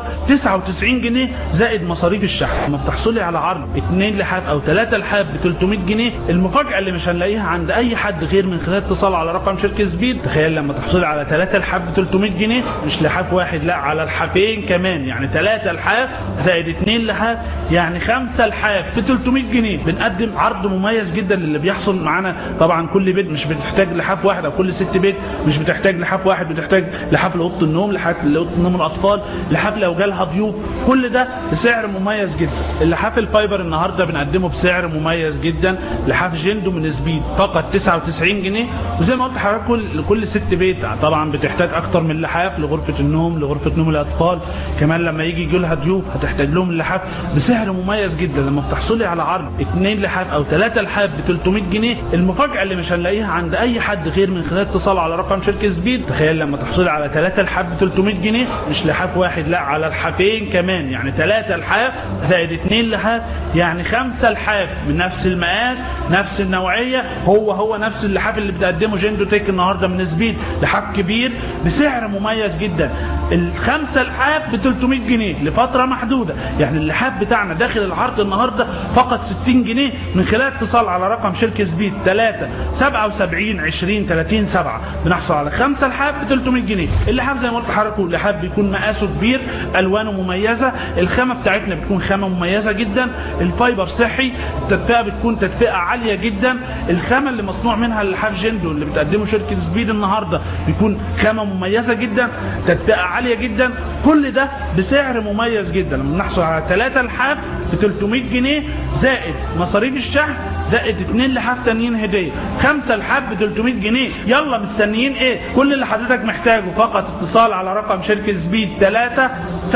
99 جنيه زائد مصاريف الشحن لما بتحصلي على عرض اثنين لحاف او ثلاثه لحاف ب 300 جنيه المفاجاه اللي مش هنلاقيها عند اي حد غير من خلال اتصال على رقم شركه سبيد تخيل لما تحصلي على ثلاثه لحاف ب 300 جنيه مش لحاف واحد لا على الحافين كمان يعني ثلاثه لحاف زائد اثنين لحاف يعني خمسه لحاف ب 300 جنيه بنقدم عرض مميز جدا للي بيحصل معانا طبعا كل بيت مش بتحتاج لحاف واحد او كل ست بيت مش بتحتاج لحاف واحد بتحتاج لحاف لاوضه النوم لحاف لاوضه نوم الاطفال لحاف لو جالها ضيوف كل ده بسعر مميز جدا اللحاف الفايبر النهارده بنقدمه بسعر مميز جدا لحاف جندو من سبيد فقط 99 جنيه وزي ما قلت لحضرتك كل لكل ست بيت طبعا بتحتاج اكتر من لحاف لغرفه النوم لغرفه نوم الاطفال كمان لما يجي يجي لها ضيوف هتحتاج لهم اللحاف بسعر مميز جدا لما بتحصلي على عرض اثنين لحاف او ثلاثه لحاف ب 300 جنيه المفاجاه اللي مش هنلاقيها عند اي حد غير من خلال اتصال على رقم شركه سبيد تخيل لما تحصلي على ثلاثه لحاف ب 300 جنيه مش لحاف واحد لا على الحافين كمان يعني ثلاثه لحاف زائد اثنين لحاف يعني خمسه لحاف من نفس المقاس نفس النوعيه هو هو نفس اللحاف اللي بتقدمه جندو تيك النهارده من سبيد لحاف كبير بسعر مميز جدا الخمسه لحاف ب 300 جنيه لفتره محدوده يعني اللحاف بتاعنا داخل العرض النهارده فقط 60 جنيه من خلال اتصال على رقم شركه سبيد 3 77 20 30 7 بنحصل على خمسه لحاف ب 300 جنيه اللحاف زي ما قلت لحضراتكم اللحاف بيكون مقاسه كبير الوانه مميزه الخامه بتاعتنا بتكون خامه مميزه جدا الفايبر صحي التدفئه بتكون تدفئه عاليه جدا الخامه اللي مصنوع منها اللحاف جندو اللي بتقدمه شركه سبيد النهارده بيكون خامه مميزه جدا تدفئه عاليه جدا كل ده بسعر مميز جدا لما نحصل على ثلاثه لحاف ب 300 جنيه زائد مصاريف الشحن زائد اثنين لحاف تانيين هديه خمسه لحاف ب 300 جنيه يلا مستنيين ايه كل اللي حضرتك محتاجه فقط اتصال على رقم شركه سبيد 3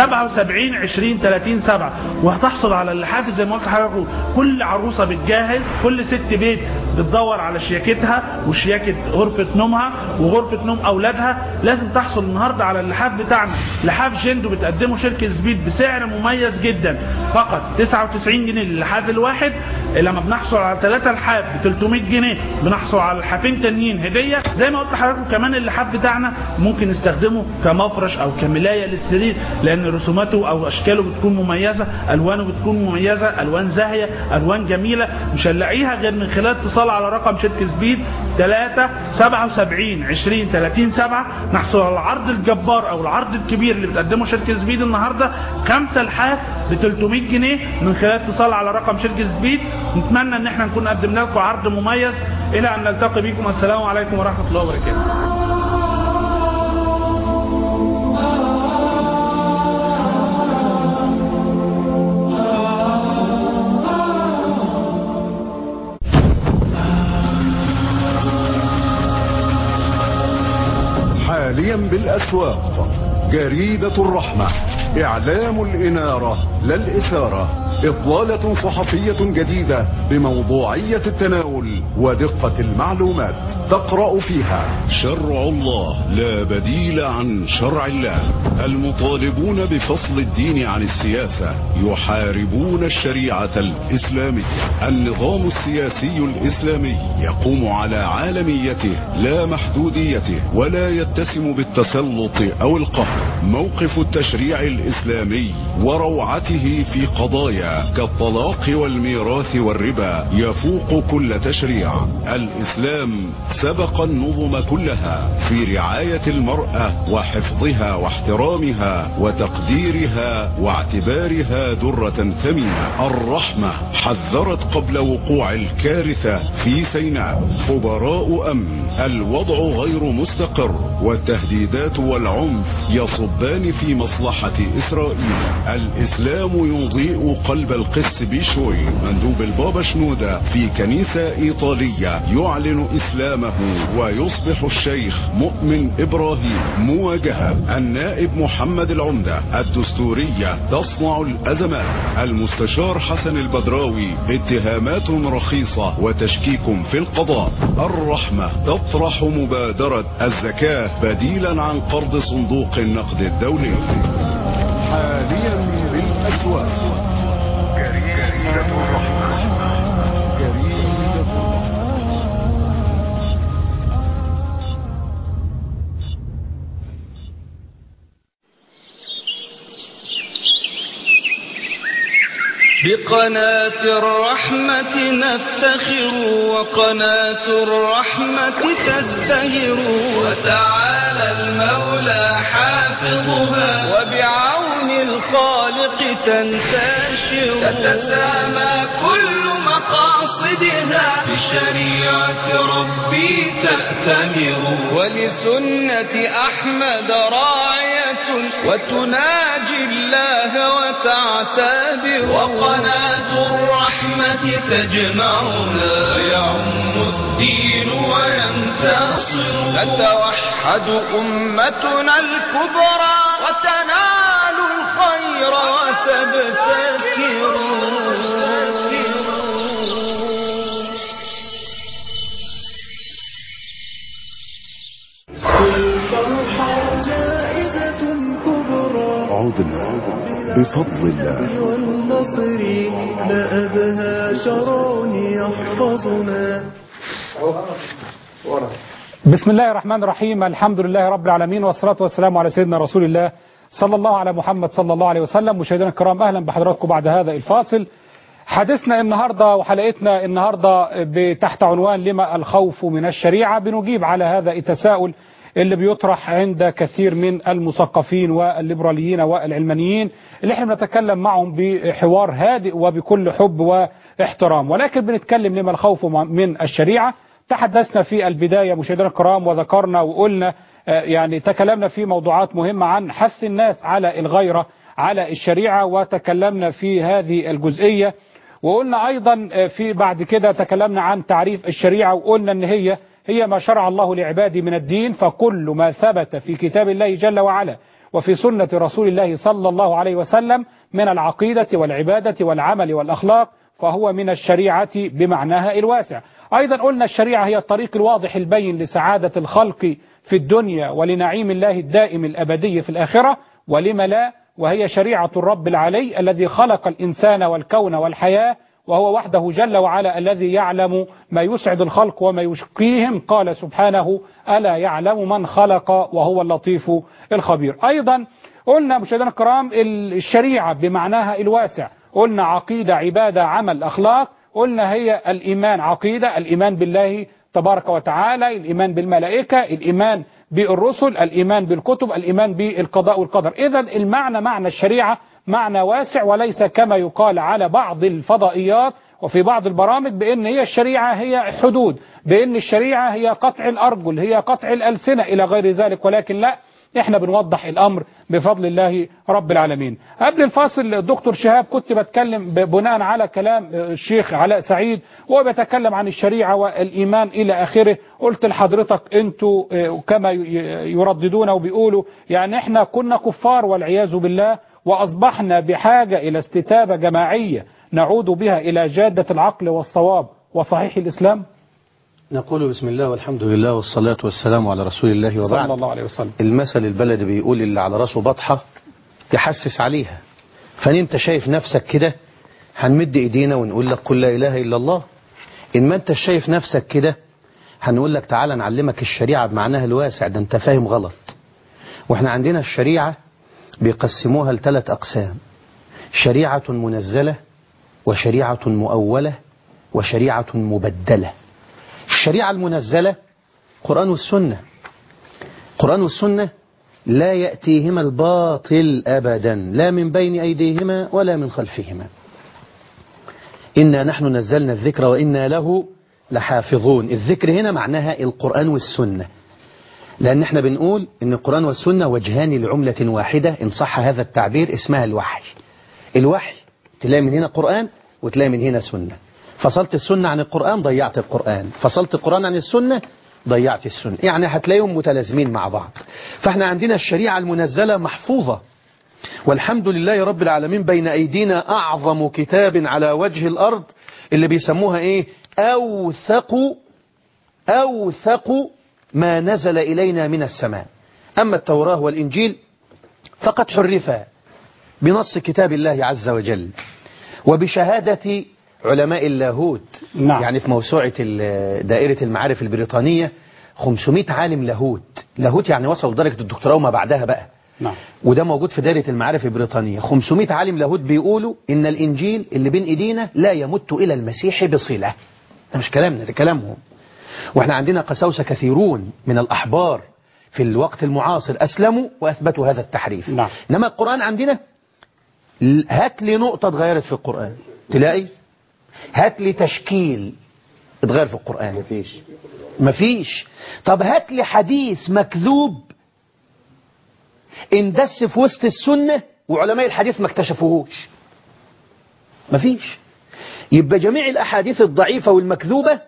77 20 30 7 وهتحصل على اللحاف زي ما قلت لحضرتك كل عروسه بتجهز كل ست بيت بتدور على شياكتها وشياكه غرفه نومها وغرفه نوم اولادها لازم تحصل النهارده على اللحاف بتاعنا لحاف جندو بتقدمه شركه سبيد بسعر مميز جدا فقط 99 جنيه للحاف الواحد لما بنحصل على ثلاثة لحاف ب 300 جنيه بنحصل على لحافين تانيين هديه زي ما قلت لحضراتكم كمان اللحاف بتاعنا ممكن نستخدمه كمفرش او كملايه للسرير لان رسوماته او اشكاله بتكون مميزه الوانه بتكون مميزه الوان زاهيه الوان جميله مش هنلاقيها غير من خلال اتصال على رقم شركه سبيد 3 77 20 30 7 نحصل على العرض الجبار او العرض الكبير اللي بتقدمه شركه سبيد النهارده خمسه لحاف ب 300 جنيه من خلال اتصال على رقم شركه سبيد نتمنى ان احنا نكون قدمنا لكم عرض مميز الى ان نلتقي بكم السلام عليكم ورحمه الله وبركاته حاليا بالأسواق جريدة الرحمة إعلام الإنارة لا الإثارة إطلالة صحفية جديدة بموضوعية التناول ودقة المعلومات تقرأ فيها شرع الله لا بديل عن شرع الله المطالبون بفصل الدين عن السياسة يحاربون الشريعة الإسلامية النظام السياسي الإسلامي يقوم على عالميته لا محدوديته ولا يتسم بالتسلط أو القهر موقف التشريع الإسلامي وروعته في قضايا كالطلاق والميراث والربا يفوق كل تشريع الإسلام سبق النظم كلها في رعاية المرأة وحفظها واحترامها وتقديرها واعتبارها درة ثمينة الرحمة حذرت قبل وقوع الكارثة في سيناء خبراء أمن الوضع غير مستقر والتهديدات والعنف يصبان في مصلحة إسرائيل الإسلام يضيء قلب القس بشوي مندوب البابا شنودة في كنيسة إيطالية يعلن إسلامه ويصبح الشيخ مؤمن إبراهيم مواجهة النائب محمد العمدة الدستورية تصنع الأزمات المستشار حسن البدراوي اتهامات رخيصة وتشكيك في القضاء الرحمة تطرح مبادرة الزكاة بديلا عن قرض صندوق النقد الدولي حاليا بالأسواق جريدة الرحمة جريدة الرحمة بقناة الرحمة نفتخر وقناة الرحمة تزدهر وتعالى المولى حافظها وبعون الخالق تنتشر تتسامى كل مقاصدها بشريعة ربي تأتمر ولسنة أحمد راعية وتناجي الله وتعتبر وقناة الرحمة تجمعنا ويعم الدين وينتصر تتوحد أمتنا الكبرى وتنال الخير وتبتكر الفرحة زائدة كبرى عدنا بفضل الله والنصر ما أبهى شرون يحفظنا بسم الله الرحمن الرحيم الحمد لله رب العالمين والصلاة والسلام على سيدنا رسول الله صلى الله على محمد صلى الله عليه وسلم مشاهدينا الكرام أهلا بحضراتكم بعد هذا الفاصل حديثنا النهاردة وحلقتنا النهاردة تحت عنوان لما الخوف من الشريعة بنجيب على هذا التساؤل اللي بيطرح عند كثير من المثقفين والليبراليين والعلمانيين اللي احنا بنتكلم معهم بحوار هادئ وبكل حب واحترام ولكن بنتكلم لما الخوف من الشريعة تحدثنا في البداية مشاهدينا الكرام وذكرنا وقلنا يعني تكلمنا في موضوعات مهمة عن حث الناس على الغيرة على الشريعة وتكلمنا في هذه الجزئية وقلنا أيضا في بعد كده تكلمنا عن تعريف الشريعة وقلنا أن هي هي ما شرع الله لعباده من الدين فكل ما ثبت في كتاب الله جل وعلا وفي سنة رسول الله صلى الله عليه وسلم من العقيدة والعبادة والعمل والأخلاق فهو من الشريعة بمعناها الواسع أيضا قلنا الشريعة هي الطريق الواضح البين لسعادة الخلق في الدنيا ولنعيم الله الدائم الأبدي في الآخرة ولم لا وهي شريعة الرب العلي الذي خلق الإنسان والكون والحياة وهو وحده جل وعلا الذي يعلم ما يسعد الخلق وما يشقيهم قال سبحانه ألا يعلم من خلق وهو اللطيف الخبير أيضا قلنا مشاهدينا الكرام الشريعة بمعناها الواسع قلنا عقيدة عبادة عمل أخلاق قلنا هي الإيمان عقيدة الإيمان بالله تبارك وتعالى الإيمان بالملائكة الإيمان بالرسل الإيمان بالكتب الإيمان بالقضاء والقدر إذا المعنى معنى الشريعة معنى واسع وليس كما يقال على بعض الفضائيات وفي بعض البرامج بأن هي الشريعة هي حدود بأن الشريعة هي قطع الأرجل هي قطع الألسنة إلى غير ذلك ولكن لا احنا بنوضح الامر بفضل الله رب العالمين قبل الفاصل الدكتور شهاب كنت بتكلم بناء على كلام الشيخ علاء سعيد وهو بيتكلم عن الشريعة والايمان الى اخره قلت لحضرتك انتوا كما يرددون وبيقولوا يعني احنا كنا كفار والعياذ بالله واصبحنا بحاجة الى استتابة جماعية نعود بها الى جادة العقل والصواب وصحيح الاسلام نقول بسم الله والحمد لله والصلاة والسلام على رسول الله وبعد صلى الله عليه وسلم المثل البلدي بيقول اللي على راسه بطحة يحسس عليها فانت شايف نفسك كده هنمد ايدينا ونقول لك قل لا اله الا الله ان ما انت شايف نفسك كده هنقول لك تعالى نعلمك الشريعة بمعناها الواسع ده انت فاهم غلط واحنا عندنا الشريعة بيقسموها لثلاث اقسام شريعة منزلة وشريعة مؤولة وشريعة مبدلة الشريعة المنزلة قرآن والسنة قرآن والسنة لا يأتيهما الباطل أبدا لا من بين أيديهما ولا من خلفهما إنا نحن نزلنا الذكر وإنا له لحافظون الذكر هنا معناها القرآن والسنة لأن احنا بنقول إن القرآن والسنة وجهان لعملة واحدة إن صح هذا التعبير اسمها الوحي الوحي تلاقي من هنا قرآن وتلاقي من هنا سنة فصلت السنة عن القرآن ضيعت القرآن فصلت القرآن عن السنة ضيعت السنة يعني هتلاقيهم متلازمين مع بعض فاحنا عندنا الشريعة المنزلة محفوظة والحمد لله رب العالمين بين أيدينا أعظم كتاب على وجه الأرض اللي بيسموها إيه أوثق أوثق ما نزل إلينا من السماء أما التوراة والإنجيل فقد حرفا بنص كتاب الله عز وجل وبشهادة علماء اللاهوت نعم. يعني في موسوعة ال- دائرة المعارف البريطانية 500 عالم لاهوت لاهوت يعني وصلوا درجة الدكتوراه وما بعدها بقى نعم وده موجود في دائرة المعارف البريطانية 500 عالم لاهوت بيقولوا إن الإنجيل اللي بين إيدينا لا يمت إلى المسيح بصلة ده مش كلامنا ده كلامهم واحنا عندنا قساوسة كثيرون من الأحبار في الوقت المعاصر أسلموا وأثبتوا هذا التحريف نعم. إنما القرآن عندنا ل- هات لي نقطة اتغيرت في القرآن تلاقي هات لي تشكيل اتغير في القرآن مفيش مفيش طب هات لي حديث مكذوب اندس في وسط السنة وعلماء الحديث ما اكتشفوهوش مفيش يبقى جميع الأحاديث الضعيفة والمكذوبة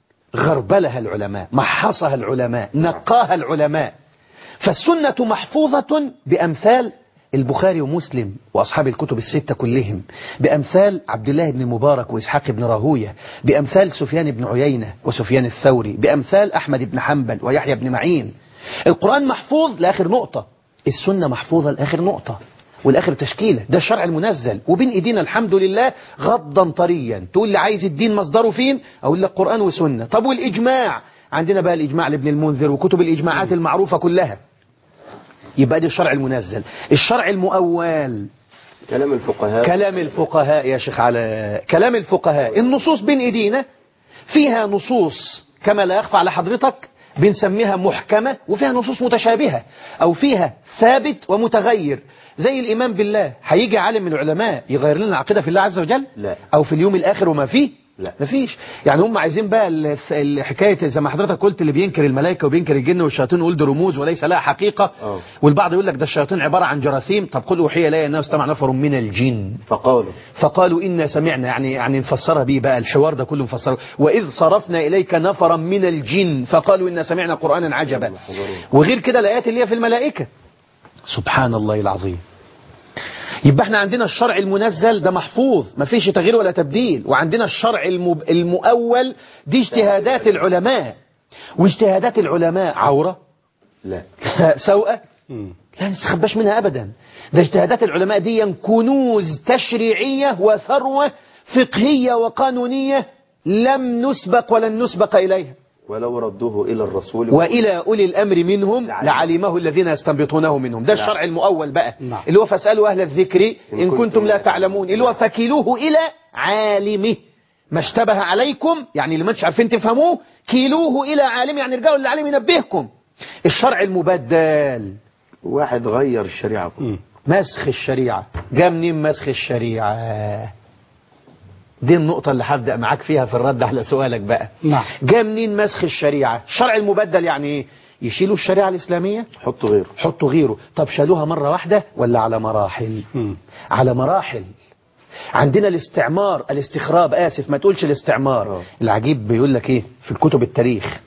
غربلها العلماء محصها العلماء نقاها العلماء فالسنة محفوظة بأمثال البخاري ومسلم وأصحاب الكتب الستة كلهم بأمثال عبد الله بن المبارك وإسحاق بن راهوية بأمثال سفيان بن عيينة وسفيان الثوري بأمثال أحمد بن حنبل ويحيى بن معين القرآن محفوظ لآخر نقطة السنة محفوظة لآخر نقطة والآخر تشكيلة ده الشرع المنزل وبين إيدينا الحمد لله غضا طريا تقول لي عايز الدين مصدره فين أقول لك قرآن وسنة طب والإجماع عندنا بقى الإجماع لابن المنذر وكتب الإجماعات المعروفة كلها يبقى دي الشرع المنزل الشرع المؤول كلام الفقهاء كلام الفقهاء يا شيخ على كلام الفقهاء النصوص بين ايدينا فيها نصوص كما لا يخفى على حضرتك بنسميها محكمة وفيها نصوص متشابهة أو فيها ثابت ومتغير زي الإيمان بالله هيجي عالم من العلماء يغير لنا العقيدة في الله عز وجل لا. أو في اليوم الآخر وما فيه لا. مفيش يعني هم عايزين بقى ال- الحكاية زي ما حضرتك قلت اللي بينكر الملائكة وبينكر الجن والشياطين يقول دي رموز وليس لها حقيقة آه. والبعض يقول لك ده الشياطين عبارة عن جراثيم طب قل أوحي إلي أنه استمع نفر من الجن فقالوا فقالوا إنا سمعنا يعني يعني نفسرها بيه بقى الحوار ده كله مفسره وإذ صرفنا إليك نفرا من الجن فقالوا إنا سمعنا قرآنا عجبا وغير كده الآيات اللي هي في الملائكة سبحان الله العظيم يبقى احنا عندنا الشرع المنزل ده محفوظ ما فيش تغيير ولا تبديل وعندنا الشرع المب... المؤول دي اجتهادات العلماء واجتهادات العلماء عورة لا سوءة لا نستخباش منها أبدا ده اجتهادات العلماء دي كنوز تشريعية وثروة فقهية وقانونية لم نسبق ولن نسبق إليها ولو ردوه إلى الرسول وإلى أولي الأمر منهم لعلمه الذين يستنبطونه منهم ده الشرع المؤول بقى نعم. اللي هو فاسألوا أهل الذكر إن كنتم كنتم لا لا تعلمون اللي هو فكيلوه إلى عالمه ما اشتبه عليكم يعني اللي ما انتش عارفين تفهموه كيلوه إلى عالمه يعني ارجعوا للعالم ينبهكم الشرع المبدل واحد غير الشريعة كلها. مسخ الشريعة جاء منين مسخ الشريعة دي النقطة اللي هبدأ معاك فيها في الرد على سؤالك بقى نعم. جاء منين مسخ الشريعة الشرع المبدل يعني ايه يشيلوا الشريعة الإسلامية حطوا غيره حطوا غيره طب شالوها مرة واحدة ولا على مراحل مم. على مراحل عندنا الاستعمار الاستخراب آسف ما تقولش الاستعمار آه. العجيب بيقول لك ايه في الكتب التاريخ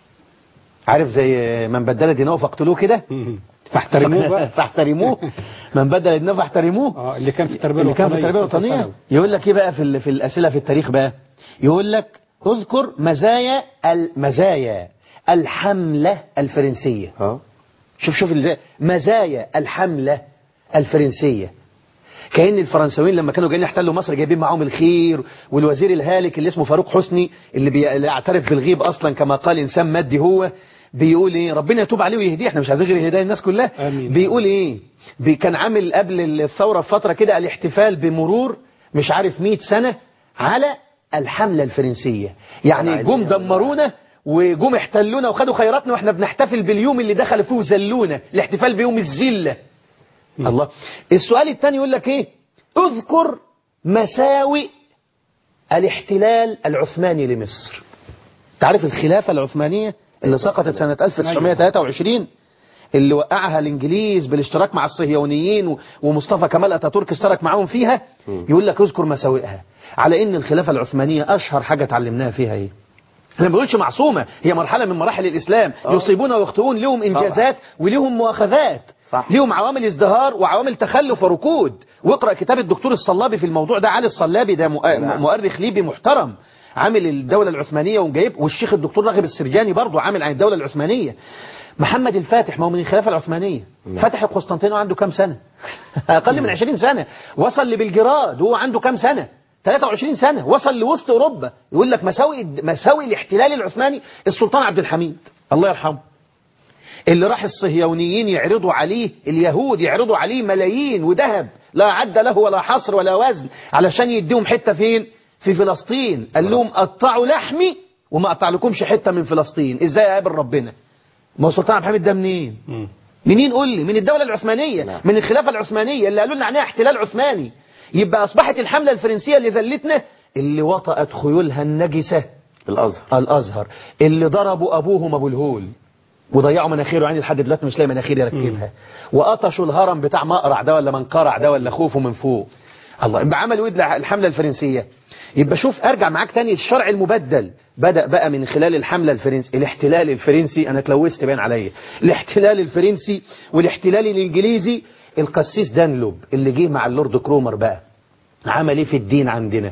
عارف زي من بدل دينه فاقتلوه كده مم. فاحترموه بقى فاحترموه من بدل دينه فاحترموه اه اللي كان في التربيه اللي كان في الوطنية التربيه في الوطنيه الثانوي. يقول لك ايه بقى في ال- في الاسئله في التاريخ بقى يقول لك اذكر مزايا المزايا الحمله الفرنسيه اه شوف شوف ازاي مزايا الحملة الفرنسية كأن الفرنساويين لما كانوا جايين يحتلوا مصر جايبين معاهم الخير والوزير الهالك اللي اسمه فاروق حسني اللي بيعترف بالغيب أصلا كما قال إنسان مادي هو بيقول ايه ربنا يتوب عليه ويهديه احنا مش عايزين غير هدايه الناس كلها آمين. بيقول ايه بي كان عامل قبل الثوره بفتره كده الاحتفال بمرور مش عارف 100 سنه على الحمله الفرنسيه يعني جم دمرونا وجم احتلونا وخدوا خيراتنا واحنا بنحتفل باليوم اللي دخلوا فيه وذلونا الاحتفال بيوم الذله الله السؤال الثاني يقول لك ايه اذكر مساوئ الاحتلال العثماني لمصر تعرف الخلافة العثمانية اللي سقطت سنة 1923 اللي وقعها الانجليز بالاشتراك مع الصهيونيين و- ومصطفى كمال اتاتورك اشترك معاهم فيها يقول لك اذكر مساوئها على ان الخلافة العثمانية اشهر حاجة اتعلمناها فيها ايه انا ما بقولش معصومة هي مرحلة من مراحل الاسلام يصيبون ويخطئون لهم انجازات ولهم مؤاخذات صح. ليهم عوامل ازدهار وعوامل تخلف وركود واقرا كتاب الدكتور الصلابي في الموضوع ده علي الصلابي ده مؤ- نعم. مؤرخ ليبي محترم عامل الدولة العثمانية وجايب والشيخ الدكتور راغب السرجاني برضه عامل عن الدولة العثمانية محمد الفاتح ما هو من الخلافة العثمانية فتح القسطنطينية وعنده كام سنة أقل من 20 سنة وصل لبلجراد وهو عنده كام سنة 23 سنة وصل لوسط أوروبا يقول لك مساوئ مساوئ الاحتلال العثماني السلطان عبد الحميد الله يرحمه اللي راح الصهيونيين يعرضوا عليه اليهود يعرضوا عليه ملايين وذهب لا عد له ولا حصر ولا وزن علشان يديهم حتة فين في فلسطين قال لهم قطعوا لحمي وما قطع لكمش حتة من فلسطين ازاي اقابل ربنا ما هو سلطان عبد الحميد ده منين منين قول لي من الدولة العثمانية نعم. من الخلافة العثمانية اللي قالوا لنا عنها احتلال عثماني يبقى أصبحت الحملة الفرنسية اللي ذلتنا اللي وطأت خيولها النجسة الازهر الأزهر اللي ضربوا أبوهم أبو الهول وضيعوا مناخيره يعني لحد دلوقتي مش لاقي مناخير يركبها وقطشوا الهرم بتاع مقرع ده ولا منقرع ده ولا خوفه من فوق الله يبقى عملوا ايه الحملة الفرنسية يبقى شوف ارجع معاك تاني الشرع المبدل بدأ بقى من خلال الحملة الفرنسي الاحتلال الفرنسي انا اتلوثت باين عليا الاحتلال الفرنسي والاحتلال الانجليزي القسيس دانلوب اللي جه مع اللورد كرومر بقى عمل ايه في الدين عندنا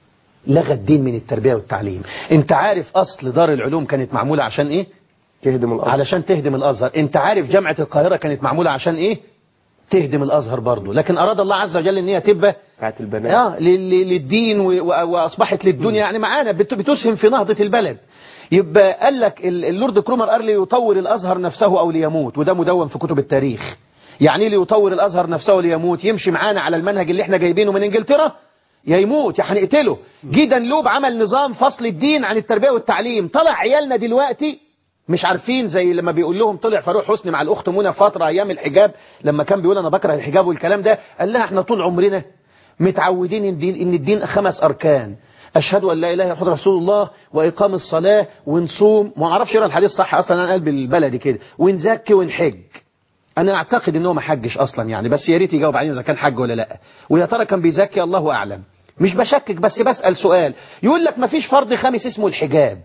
لغى الدين من التربية والتعليم انت عارف اصل دار العلوم كانت معمولة عشان ايه تهدم الازهر علشان تهدم الازهر انت عارف جامعة القاهرة كانت معمولة عشان ايه تهدم الازهر برضه لكن اراد الله عز وجل ان هي تبقى بتاعت البنات اه لل- لل- للدين و- و- واصبحت للدنيا يعني معانا بت- بتسهم في نهضة البلد يبقى قال لك ال- اللورد كرومر قال ليطور الازهر نفسه او ليموت وده مدون في كتب التاريخ يعني ايه ليطور الازهر نفسه ليموت يمشي معانا على المنهج اللي احنا جايبينه من انجلترا يا يموت يا هنقتله جه دانلوب عمل نظام فصل الدين عن التربية والتعليم طلع عيالنا دلوقتي مش عارفين زي لما بيقول لهم طلع فاروق حسني مع الاخت منى فتره ايام الحجاب لما كان بيقول انا بكره الحجاب والكلام ده قال لها احنا طول عمرنا متعودين ان الدين, إن الدين خمس اركان اشهد ان لا اله الا الله رسول الله واقام الصلاه ونصوم ما اعرفش اقرا الحديث صح اصلا انا قلبي البلدي كده ونزكي ونحج انا اعتقد ان هو ما حجش اصلا يعني بس يا ريت يجاوب علينا اذا كان حج ولا لا ويا ترى كان بيزكي الله اعلم مش بشكك بس بسال سؤال يقول لك ما فيش فرض خامس اسمه الحجاب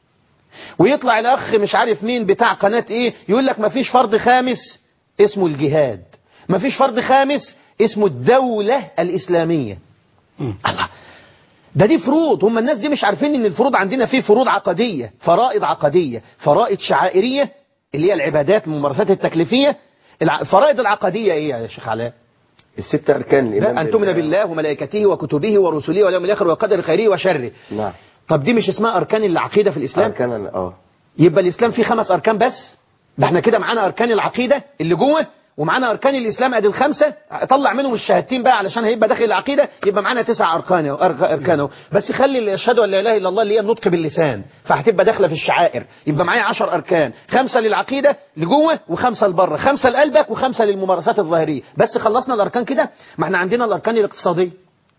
ويطلع الاخ مش عارف مين بتاع قناة ايه يقول لك مفيش فرض خامس اسمه الجهاد مفيش فرض خامس اسمه الدولة الإسلامية الله ده دي فروض هم الناس دي مش عارفين ان الفروض عندنا في فروض عقدية فرائض عقدية فرائض شعائرية اللي هي العبادات الممارسات التكليفية الع- الفرائض العقدية ايه يا شيخ علاء الست اركان الايمان لا أن تؤمن بالله وملائكته وكتبه ورسله واليوم الآخر وقدر خيره وشره نعم طب دي مش اسمها أركان العقيدة في الإسلام اركان اه يبقى الإسلام فيه خمس أركان بس ده احنا كده معانا أركان العقيدة اللي جوه ومعانا أركان الإسلام أدي الخمسة طلع منهم الشهادتين بقى علشان هيبقى داخل العقيدة يبقى معانا تسع أركان أهو، أرك- أركان أهو. بس خلي اللي يشهدوا أن لا إله إلا الله اللي هي النطق باللسان فهتبقى داخلة في الشعائر يبقى معايا عشر أركان خمسة للعقيدة لجوه وخمسة لبره خمسة لقلبك وخمسة للممارسات الظاهرية بس خلصنا الأركان كده ما احنا عندنا الأركان الاقتصادية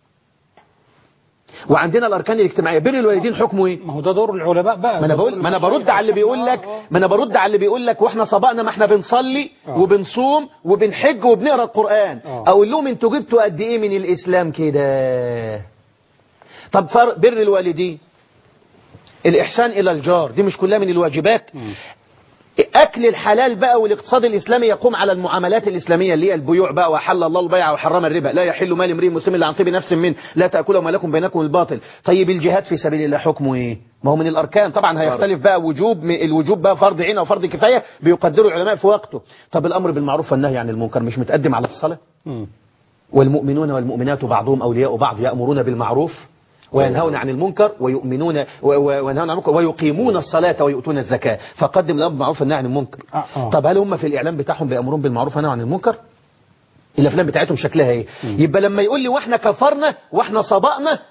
وعندنا الأركان الاجتماعية بر الوالدين حكمه إيه؟ ما هو ده دور العلماء بقى ما انا بقول ما انا برد على اللي بيقول لك ما انا برد على اللي بيقول لك واحنا سبقنا ما احنا بنصلي آه. وبنصوم وبنحج وبنقرا القران آه. اقول لهم انتوا جبتوا قد ايه من الاسلام كده طب فرق بر الوالدين الاحسان الى الجار دي مش كلها من الواجبات اكل الحلال بقى والاقتصاد الاسلامي يقوم على المعاملات الاسلاميه اللي هي البيوع بقى وحل الله البيع وحرم الربا لا يحل مال امرئ مسلم الا عن طيب نفس منه لا تاكلوا مالكم بينكم الباطل طيب الجهاد في سبيل الله حكمه ايه ما هو من الاركان طبعا هيختلف بقى وجوب الوجوب بقى فرض عين او فرض كفايه بيقدره العلماء في وقته طب الامر بالمعروف والنهي عن المنكر مش متقدم على الصلاه مم. والمؤمنون والمؤمنات بعضهم أولياء بعض يأمرون بالمعروف وينهون عن المنكر ويؤمنون و- و- وينهون عن المنكر ويقيمون الصلاة ويؤتون الزكاة فقدم الأمر بالمعروف والنهي عن المنكر آه، آه. طب هل هم في الإعلام بتاعهم بيأمرون بالمعروف والنهي عن المنكر الافلام بتاعتهم شكلها ايه يبقى لما يقول لي واحنا كفرنا واحنا سبقنا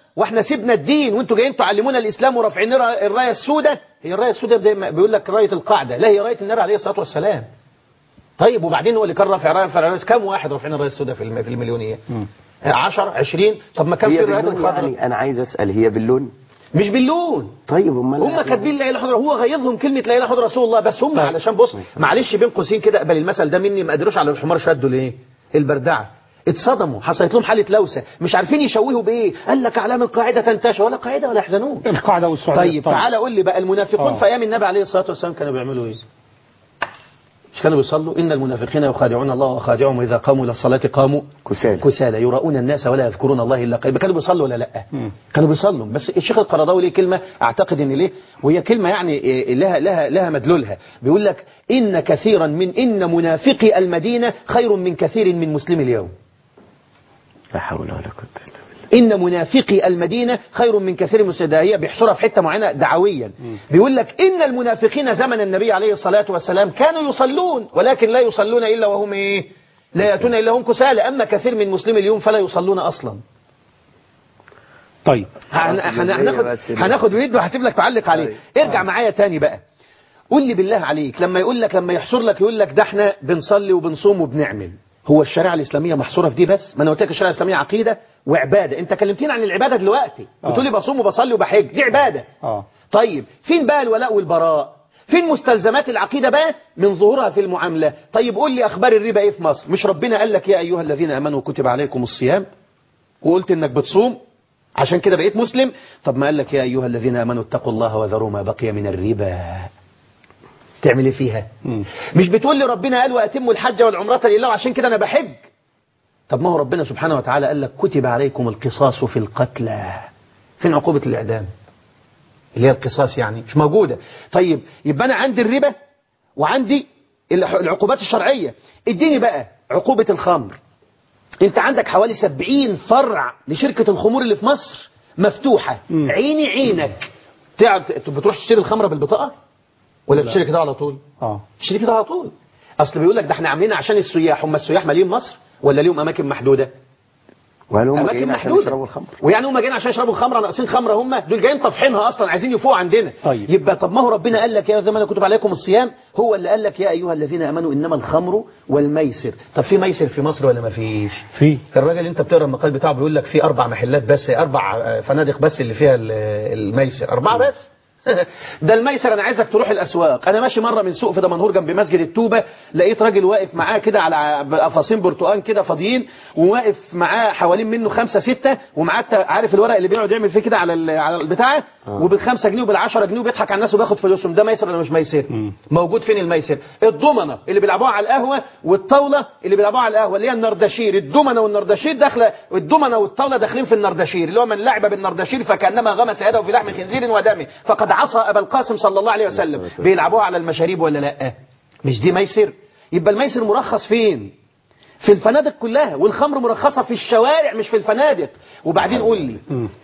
واحنا سيبنا الدين وانتوا جايين تعلمونا الاسلام ورافعين الرا- الرايه السوداء هي الرايه السوداء بداية- بيقول لك رايه القاعده لا هي رايه النبي عليه الصلاه والسلام طيب وبعدين هو اللي كان رافع رايه رافع رايه كم واحد رافعين الرايه السوداء في الم- في المليونيه 10 20 طب ما كان في هي الرايات باللون الخضراء يعني انا عايز اسال هي باللون مش باللون طيب امال هم كاتبين لا اله الا الله هو غيظهم كلمه لا اله الا الله رسول الله بس هم علشان بص معلش بين قوسين كده اقبل المثل ده مني ما قدروش على الحمار شدوا ليه البردعه اتصدموا حصلت لهم حاله لوسه مش عارفين يشوهوا بايه قال لك اعلام القاعده تنتشر ولا قاعده ولا يحزنون القاعدة والسعودية طيب تعالى قول لي بقى المنافقون آه. في ايام النبي عليه الصلاه والسلام كانوا بيعملوا ايه مش كانوا بيصلوا ان المنافقين يخادعون الله وخادعهم اذا قاموا الى الصلاه قاموا كسالى كسالى يراؤون الناس ولا يذكرون الله الا قليلا كانوا بيصلوا ولا لا كانوا بيصلوا بس الشيخ القرضاوي ليه كلمه اعتقد ان ليه وهي كلمه يعني إيه لها لها لها مدلولها بيقول لك ان كثيرا من ان منافقي المدينه خير من كثير من مسلمي اليوم لا حول ولا قوه الا بالله ان منافقي المدينه خير من كثير من المسلمين هي بيحصرها في حته معينه دعويا بيقول لك ان المنافقين زمن النبي عليه الصلاه والسلام كانوا يصلون ولكن لا يصلون الا وهم ايه لا ياتون الا هم كسالى اما كثير من مسلمي اليوم فلا يصلون اصلا طيب هن- هن- هناخد بس دي. هناخد وليد وهسيب لك تعلق عليه ارجع معايا تاني بقى قول لي بالله عليك لما يقول لك لما يحصر لك يقول لك ده احنا بنصلي وبنصوم وبنعمل هو الشريعه الاسلاميه محصوره في دي بس ما انا قلت لك الشريعه الاسلاميه عقيده وعباده انت كلمتني عن العباده دلوقتي آه. بتقول لي بصوم وبصلي وبحج دي عباده اه طيب فين بقى الولاء والبراء فين مستلزمات العقيدة بقى من ظهورها في المعاملة طيب قول لي أخبار الربا إيه في مصر مش ربنا قال لك يا أيها الذين أمنوا كتب عليكم الصيام وقلت إنك بتصوم عشان كده بقيت مسلم طب ما قال لك يا أيها الذين أمنوا اتقوا الله وذروا ما بقي من الربا تعمل ايه فيها مم. مش بتقول لي ربنا قال وأتموا الحج والعمرة لله وعشان كده أنا بحج طب ما هو ربنا سبحانه وتعالى قال لك كتب عليكم القصاص في القتلى فين عقوبة الإعدام اللي هي القصاص يعني مش موجودة طيب يبقى أنا عندي الربا وعندي الح- العقوبات الشرعية اديني بقى عقوبة الخمر انت عندك حوالي 70 فرع لشركة الخمور اللي في مصر مفتوحة مم. عيني عينك تقعد بتروح تشتري الخمرة بالبطاقة ولا بتشتري كده على طول اه تشتري كده على طول اصل بيقول لك ده احنا عاملينها عشان السياح هم السياح مالين مصر ولا ليهم اماكن محدوده وهل هم اماكن جايين عشان محدوده يشربوا الخمر ويعني هم جايين عشان يشربوا الخمره ناقصين خمره هم دول جايين طافحينها اصلا عايزين يفوقوا عندنا طيب. يبقى طب ما هو ربنا قال لك يا زي ما انا كتب عليكم الصيام هو اللي قال لك يا ايها الذين امنوا انما الخمر والميسر طب في ميسر في مصر ولا ما فيش في الراجل اللي انت بتقرا المقال بتاعه بيقول لك في اربع محلات بس اربع آه، فنادق بس اللي فيها ال- الميسر اربعه بس ده الميسر انا عايزك تروح الاسواق انا ماشي مره من سوق في دمنهور جنب مسجد التوبه لقيت راجل واقف معاه كده على قفاصين برتقان كده فاضيين وواقف معاه حوالين منه خمسه سته ومعاه الت- عارف الورق اللي بيقعد يعمل فيه كده على ال- على البتاع وبالخمسه جنيه وبالعشرة جنيه وبيضحك على الناس وبياخد فلوسهم ده ميسر ولا مش ميسر مم. موجود فين الميسر الضمنه اللي بيلعبوها على القهوه والطاوله اللي بيلعبوها على القهوه اللي هي النردشير الضمنه والنردشير داخله الضمنه والطاوله داخلين في النردشير اللي هو من لعب بالنردشير فكانما غمس يده في لحم خنزير ودمه فقد عصى ابا القاسم صلى الله عليه وسلم بيلعبوها على المشاريب ولا لا مش دي ميسر يبقى الميسر مرخص فين في الفنادق كلها والخمر مرخصه في الشوارع مش في الفنادق وبعدين قول لي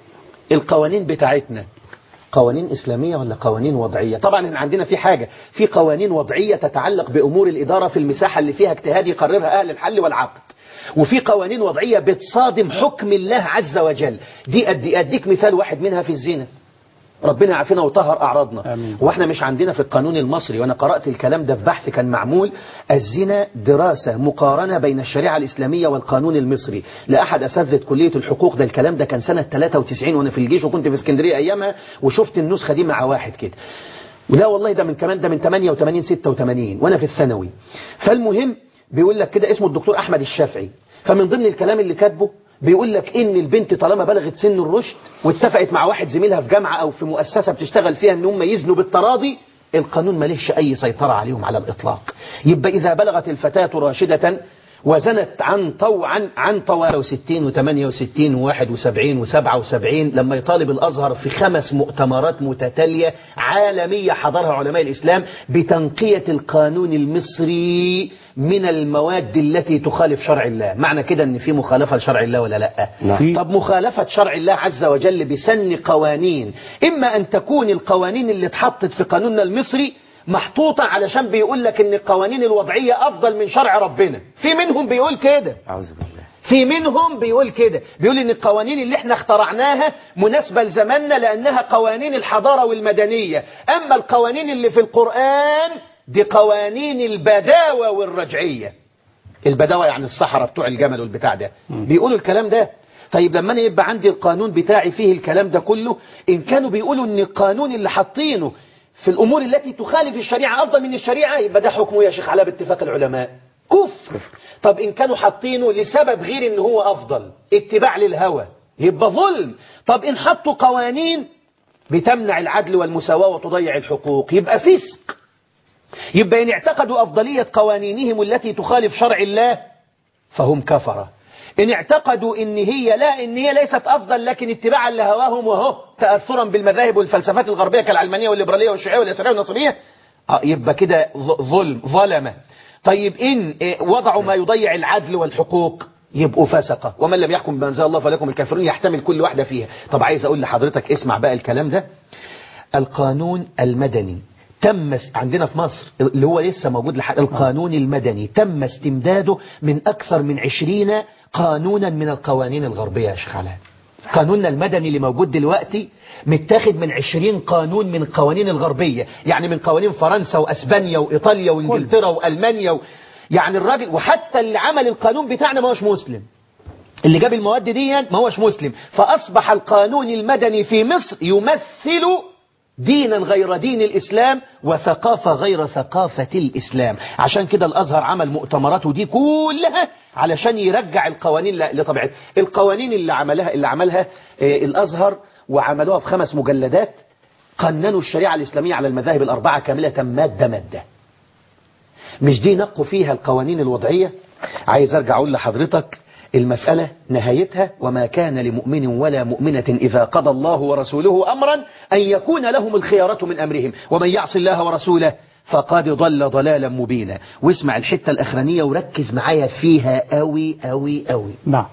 القوانين بتاعتنا قوانين إسلامية ولا قوانين وضعية طبعا إن عندنا في حاجة في قوانين وضعية تتعلق بأمور الإدارة في المساحة اللي فيها اجتهاد يقررها أهل الحل والعقد وفي قوانين وضعية بتصادم حكم الله عز وجل دي أدي أديك مثال واحد منها في الزنا ربنا يعافينا وطهر أعراضنا آمين. واحنا مش عندنا في القانون المصري وانا قرأت الكلام ده في بحث كان معمول الزنا دراسة مقارنة بين الشريعة الإسلامية والقانون المصري لأحد أساتذة كلية الحقوق ده الكلام ده كان سنة 93 وانا في الجيش وكنت في اسكندرية أيامها وشفت النسخة دي مع واحد كده ولا والله ده من كمان ده من 88 86 وانا في الثانوي فالمهم بيقول لك كده اسمه الدكتور احمد الشافعي فمن ضمن الكلام اللي كاتبه بيقول لك ان البنت طالما بلغت سن الرشد واتفقت مع واحد زميلها في جامعه او في مؤسسه بتشتغل فيها ان هم يزنوا بالتراضي القانون مالهش اي سيطره عليهم على الاطلاق يبقى اذا بلغت الفتاه راشده وزنت عن طوعا عن طوع 60 و68 و71 و77 لما يطالب الازهر في خمس مؤتمرات متتاليه عالميه حضرها علماء الاسلام بتنقيه القانون المصري من المواد التي تخالف شرع الله معنى كده ان في مخالفه لشرع الله ولا لا نعم. طب مخالفه شرع الله عز وجل بسن قوانين اما ان تكون القوانين اللي اتحطت في قانوننا المصري محطوطة علشان بيقول لك ان القوانين الوضعية افضل من شرع ربنا في منهم بيقول كده أعوذ بالله في منهم بيقول كده بيقول ان القوانين اللي احنا اخترعناها مناسبة لزماننا لانها قوانين الحضارة والمدنية اما القوانين اللي في القرآن دي قوانين البداوة والرجعية البداوة يعني الصحراء بتوع الجمل والبتاع ده بيقولوا الكلام ده طيب لما انا يبقى عندي القانون بتاعي فيه الكلام ده كله ان كانوا بيقولوا ان القانون اللي حاطينه في الامور التي تخالف الشريعة افضل من الشريعة يبقى ده حكمه يا شيخ على باتفاق العلماء كفر طب ان كانوا حاطينه لسبب غير ان هو افضل اتباع للهوى يبقى ظلم طب ان حطوا قوانين بتمنع العدل والمساواة وتضيع الحقوق يبقى فسق يبقى إن اعتقدوا أفضلية قوانينهم التي تخالف شرع الله فهم كفرة إن اعتقدوا إن هي لا إن هي ليست أفضل لكن اتباعا لهواهم وهو تأثرا بالمذاهب والفلسفات الغربية كالعلمانية والليبرالية والشيوعية والإسرائيلية والنصرية آه يبقى كده ظ- ظلم ظلمة طيب إن إيه، وضعوا ما يضيع العدل والحقوق يبقوا فسقة ومن لم يحكم بما أنزل الله فلكم الكافرون يحتمل كل واحدة فيها طب عايز أقول لحضرتك اسمع بقى الكلام ده القانون المدني تم عندنا في مصر اللي هو لسه موجود لحد القانون المدني تم استمداده من أكثر من عشرين قانونا من القوانين الغربية يا شيخ علاء قانوننا المدني اللي موجود دلوقتي متاخد من عشرين قانون من القوانين الغربية يعني من قوانين فرنسا وأسبانيا وإيطاليا وإنجلترا وألمانيا و... يعني الراجل وحتى اللي عمل القانون بتاعنا ما هوش مسلم اللي جاب المواد دي ما هوش مسلم فأصبح القانون المدني في مصر يمثل دينا غير دين الإسلام وثقافة غير ثقافة الإسلام عشان كده الأزهر عمل مؤتمراته دي كلها علشان يرجع القوانين ل- لطبيعتها القوانين اللي عملها اللي عملها آه، الأزهر وعملوها في خمس مجلدات قننوا الشريعة الإسلامية على المذاهب الأربعة كاملة مادة مادة مش دي نقوا فيها القوانين الوضعية عايز ارجع اقول لحضرتك المسألة نهايتها وما كان لمؤمن ولا مؤمنة إذا قضى الله ورسوله أمرا أن يكون لهم الخيارة من أمرهم ومن يعص الله ورسوله فقد ضل ضلالا مبينا واسمع الحتة الأخرانية وركز معايا فيها أوي أوي أوي نعم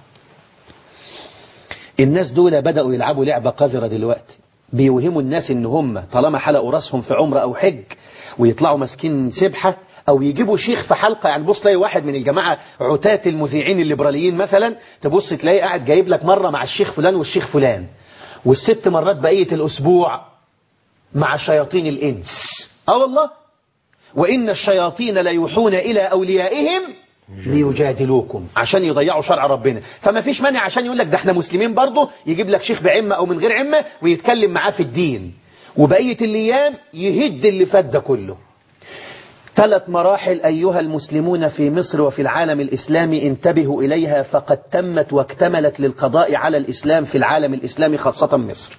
الناس دول بدأوا يلعبوا لعبة قذرة دلوقتي بيوهموا الناس ان هم طالما حلقوا راسهم في عمرة او حج ويطلعوا ماسكين سبحة او يجيبوا شيخ في حلقة يعني بص تلاقي واحد من الجماعة عتاة المذيعين الليبراليين مثلا تبص تلاقي قاعد جايب لك مرة مع الشيخ فلان والشيخ فلان والست مرات بقية الاسبوع مع شياطين الانس اه والله وان الشياطين ليوحون الى اوليائهم ليجادلوكم عشان يضيعوا شرع ربنا فما فيش مانع عشان يقول لك ده احنا مسلمين برضه يجيب لك شيخ بعمة او من غير عمة ويتكلم معاه في الدين وبقية الايام يهد اللي فات ده كله ثلاث مراحل أيها المسلمون في مصر وفي العالم الإسلامي انتبهوا إليها فقد تمت واكتملت للقضاء على الإسلام في العالم الإسلامي خاصة مصر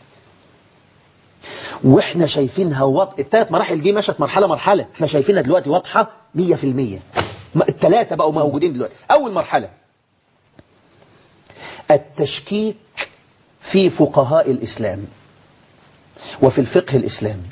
واحنا شايفينها وط... الثلاث مراحل دي مشت مرحلة مرحلة احنا شايفينها دلوقتي واضحة 100% ما- الثلاثة بقوا موجودين دلوقتي أول مرحلة التشكيك في فقهاء الإسلام وفي الفقه الإسلامي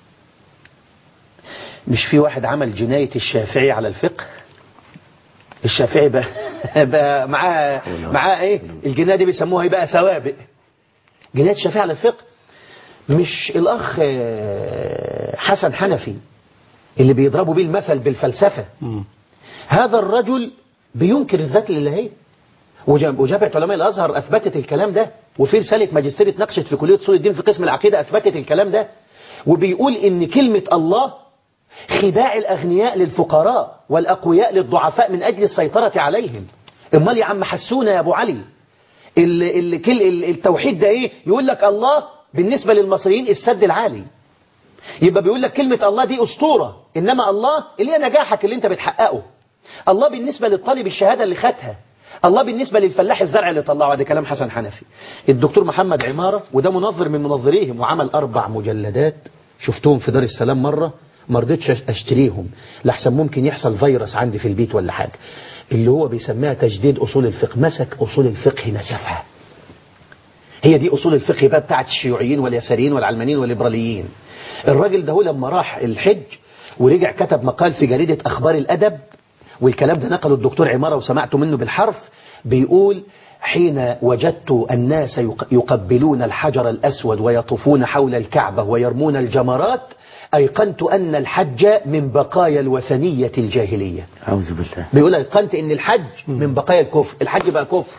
مش في واحد عمل جناية الشافعي على الفقه الشافعي بقى, بقى معاه معاه ايه الجناية دي بيسموها ايه بقى سوابق جناية الشافعي على الفقه مش الأخ آه، حسن حنفي اللي بيضربوا بيه المثل بالفلسفة هذا الرجل بينكر الذات الإلهية وجاب- وجامعة علماء الأزهر أثبتت الكلام ده وفي رسالة ماجستير اتناقشت في كلية أصول الدين في قسم العقيدة أثبتت الكلام ده وبيقول إن كلمة الله خداع الأغنياء للفقراء والأقوياء للضعفاء من أجل السيطرة عليهم امال يا عم حسونا يا أبو علي ال- ال- كل ال- التوحيد ده إيه يقول لك الله بالنسبة للمصريين السد العالي يبقى بيقول لك كلمة الله دي أسطورة إنما الله اللي هي نجاحك اللي أنت بتحققه الله بالنسبة للطالب الشهادة اللي خدها الله بالنسبة للفلاح الزرع اللي طلعه ده كلام حسن حنفي الدكتور محمد عمارة وده منظر من منظريهم وعمل أربع مجلدات شفتهم في دار السلام مرة ما رضيتش اشتريهم لحسن ممكن يحصل فيروس عندي في البيت ولا حاجة اللي هو بيسميها تجديد أصول الفقه مسك أصول الفقه نسفها هي دي أصول الفقه بقى بتاعت الشيوعيين واليساريين والعلمانيين والليبراليين الراجل ده هو لما راح الحج ورجع كتب مقال في جريدة أخبار الأدب والكلام ده نقله الدكتور عمارة وسمعته منه بالحرف بيقول حين وجدت الناس يق- يقبلون الحجر الأسود ويطوفون حول الكعبة ويرمون الجمرات أيقنت أن الحج من بقايا الوثنية الجاهلية أعوذ بالله بيقول أيقنت أن الحج من بقايا الكفر الحج بقى كفر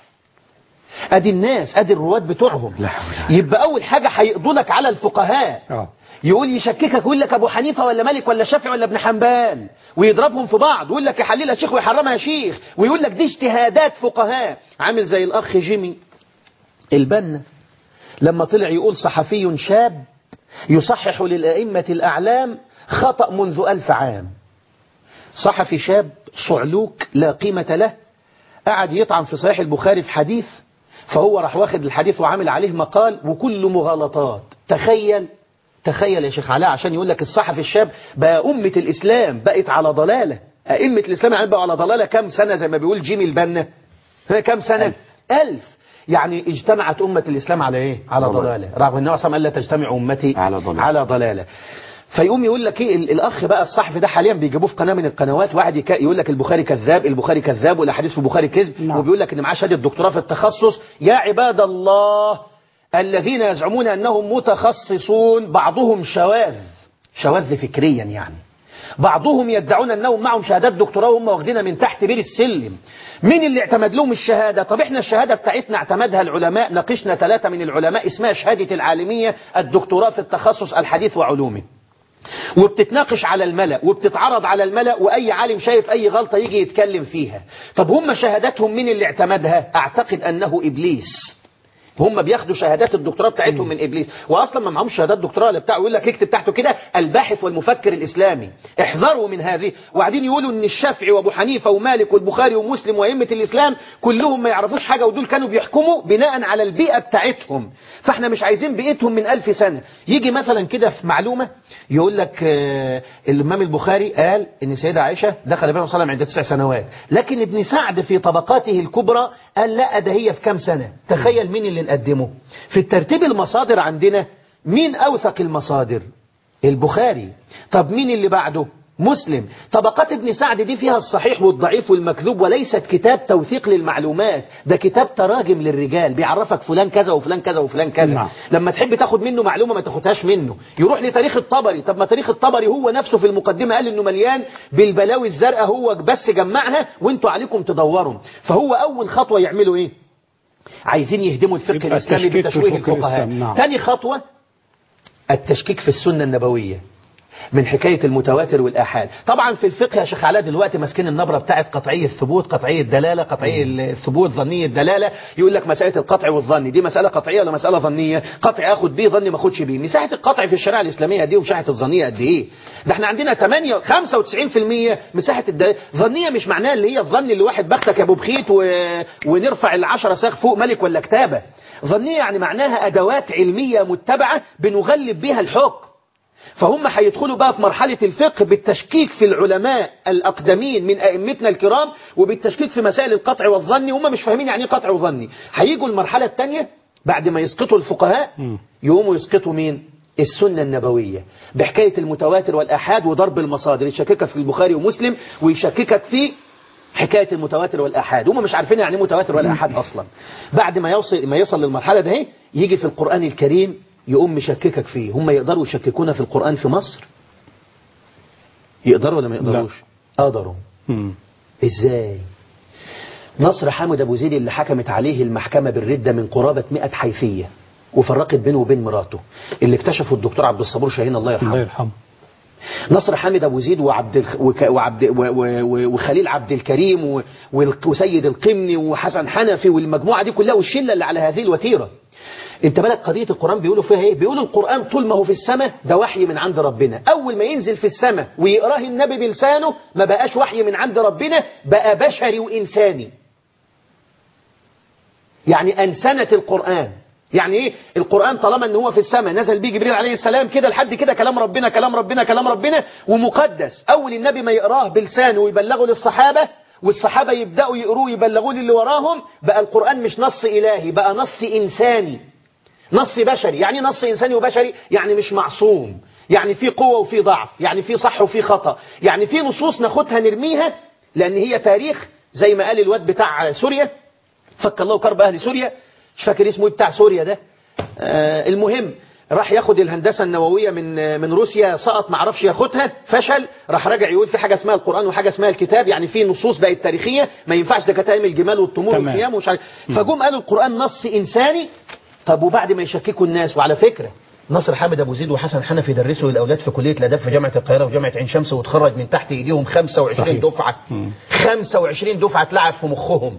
أدي الناس أدي الرواد بتوعهم لا حول ولا يبقى أول حاجة هيقضوا لك على الفقهاء اه يقول يشككك يقول لك ابو حنيفه ولا مالك ولا شافعي ولا ابن حنبل ويضربهم في بعض ويقول لك يحللها يا شيخ ويحرمها يا شيخ ويقول لك دي اجتهادات فقهاء عامل زي الاخ جيمي البنا لما طلع يقول صحفي شاب يصحح للائمه الاعلام خطا منذ ألف عام صحفي شاب صعلوك لا قيمه له قعد يطعن في صحيح البخاري في حديث فهو راح واخد الحديث وعامل عليه مقال وكله مغالطات تخيل تخيل يا شيخ علاء عشان يقول لك الصحفي الشاب بقى أمة الإسلام بقت على ضلالة أئمة الإسلام يعني بقوا على ضلالة كم سنة زي ما بيقول جيمي البنا ها كم سنة ألف, ألف. يعني اجتمعت أمة الإسلام على إيه على ضلالة. ضلالة رغم أن النبي قال لا تجتمع أمتي على ضلالة. على ضلالة فيقوم يقول لك ايه ال- الاخ بقى الصحفي ده حاليا بيجيبوه في قناه من القنوات واحد يك- يقول لك البخاري كذاب البخاري كذاب والاحاديث في البخاري كذب نعم. وبيقول لك ان معاه شهاده دكتوراه في التخصص يا عباد الله الذين يزعمون انهم متخصصون بعضهم شواذ شواذ فكريا يعني بعضهم يدعون انهم معهم شهادات دكتوراه وهم واخدينها من تحت بير السلم مين اللي اعتمد لهم الشهاده طب احنا الشهاده بتاعتنا اعتمدها العلماء ناقشنا ثلاثه من العلماء اسمها شهاده العالميه الدكتوراه في التخصص الحديث وعلومه وبتتناقش على الملأ وبتتعرض على الملأ وأي عالم شايف أي غلطة يجي يتكلم فيها طب هم شهاداتهم مين اللي اعتمدها أعتقد أنه إبليس هم بياخدوا شهادات الدكتوراه بتاعتهم من ابليس واصلا ما معهمش شهادات دكتوراه ولا بتاع يقول لك اكتب تحته كده الباحث والمفكر الاسلامي احذروا من هذه وبعدين يقولوا ان الشافعي وابو حنيفه ومالك والبخاري ومسلم وائمه الاسلام كلهم ما يعرفوش حاجه ودول كانوا بيحكموا بناء على البيئه بتاعتهم فاحنا مش عايزين بيئتهم من ألف سنه يجي مثلا كده في معلومه يقول لك آه، الامام البخاري قال ان السيده عائشه دخل النبي صلى الله عليه وسلم عند تسع سنوات لكن ابن سعد في طبقاته الكبرى قال لا ده هي في كام سنه تخيل مين اللي نقدمه في الترتيب المصادر عندنا مين اوثق المصادر البخاري طب مين اللي بعده مسلم طبقات ابن سعد دي فيها الصحيح والضعيف والمكذوب وليست كتاب توثيق للمعلومات ده كتاب تراجم للرجال بيعرفك فلان كذا وفلان كذا وفلان كذا نعم. لما تحب تاخد منه معلومة ما تاخدهاش منه يروح لتاريخ الطبري طب ما تاريخ الطبري هو نفسه في المقدمة قال انه مليان بالبلاوي الزرقاء هو بس جمعها وانتوا عليكم تدوروا فهو اول خطوة يعملوا ايه عايزين يهدموا الفقه يبقى الاسلامي التشكيك في بتشويه فقه الفقهاء الإسلام، نعم. تاني خطوة التشكيك في السنة النبوية من حكاية المتواتر والآحاد طبعا في الفقه يا شيخ علاء دلوقتي ماسكين النبرة بتاعت قطعية الثبوت قطعية الدلالة قطعية الثبوت ظنية الدلالة يقول لك مسألة القطع والظن دي مسألة قطعية ولا مسألة ظنية قطع اخد بيه ظني ما اخدش بيه مساحة القطع في الشريعة الإسلامية دي ومساحة الظنية قد ايه ده احنا عندنا 8 95% مساحة الدلالة ظنية مش معناها اللي هي الظن اللي واحد بختك يا ابو بخيت و... ونرفع العشرة ساخ فوق ملك ولا كتابة ظنية يعني معناها أدوات علمية متبعة بنغلب بها الحكم فهم هيدخلوا بقى في مرحلة الفقه بالتشكيك في العلماء الأقدمين من أئمتنا الكرام وبالتشكيك في مسائل القطع والظن هم مش فاهمين يعني ايه قطع وظني هيجوا المرحلة الثانية بعد ما يسقطوا الفقهاء يقوموا يسقطوا مين السنة النبوية بحكاية المتواتر والآحاد وضرب المصادر يشككك في البخاري ومسلم ويشككك في حكاية المتواتر والآحاد هم مش عارفين يعني ايه متواتر والآحاد أصلا بعد ما يوصل ما يصل للمرحلة ده اهي، يجي في القرآن الكريم يقوم مشككك فيه هم يقدروا يشككونا في القرآن في مصر يقدروا ولا ما يقدروش قدروا مم. ازاي نصر حامد ابو زيد اللي حكمت عليه المحكمة بالردة من قرابة 100 حيثية وفرقت بينه وبين مراته اللي اكتشفه الدكتور عبد الصبور شاهين الله يرحمه الله يرحمه نصر حامد ابو زيد وعبد الخ... وك... وعبد و... و... و... وخليل عبد الكريم و... والق- وسيد القمني وحسن حنفي والمجموعه دي كلها والشله اللي على هذه الوتيره انت بالك قضيه القران بيقولوا فيها ايه بيقولوا القران طول ما هو في السماء ده وحي من عند ربنا اول ما ينزل في السماء ويقراه النبي بلسانه ما بقاش وحي من عند ربنا بقى بشري وانساني يعني أنسنة القرآن يعني ايه القرآن طالما ان هو في السماء نزل بيه جبريل عليه السلام كده لحد كده كلام ربنا كلام ربنا كلام ربنا ومقدس اول النبي ما يقراه بلسانه ويبلغه للصحابة والصحابة يبدأوا يقروه يبلغوه للي وراهم بقى القرآن مش نص إلهي بقى نص إنساني نص بشري يعني إيه نص إنساني وبشري يعني مش معصوم يعني في قوة وفي ضعف يعني في صح وفي خطأ يعني في نصوص ناخدها نرميها لأن هي تاريخ زي ما قال الواد بتاع سوريا فك الله كرب اهل سوريا مش فاكر اسمه إيه بتاع سوريا ده آه المهم راح ياخد الهندسه النوويه من آه، من روسيا سقط ما عرفش ياخدها فشل راح راجع يقول في حاجه اسمها القران وحاجه اسمها الكتاب يعني في نصوص بقت تاريخيه ما ينفعش ده كتائم الجمال والتمور تمام. والخيام ومش عارف فجم قالوا القران نص انساني طب وبعد ما يشككوا الناس وعلى فكره ناصر حامد ابو زيد وحسن حنفي درسوا الاولاد في كليه الاداب في جامعه القاهره وجامعه عين شمس وتخرج من تحت ايديهم 25 صحيح. دفعه 25 دفعه اتلعب في مخهم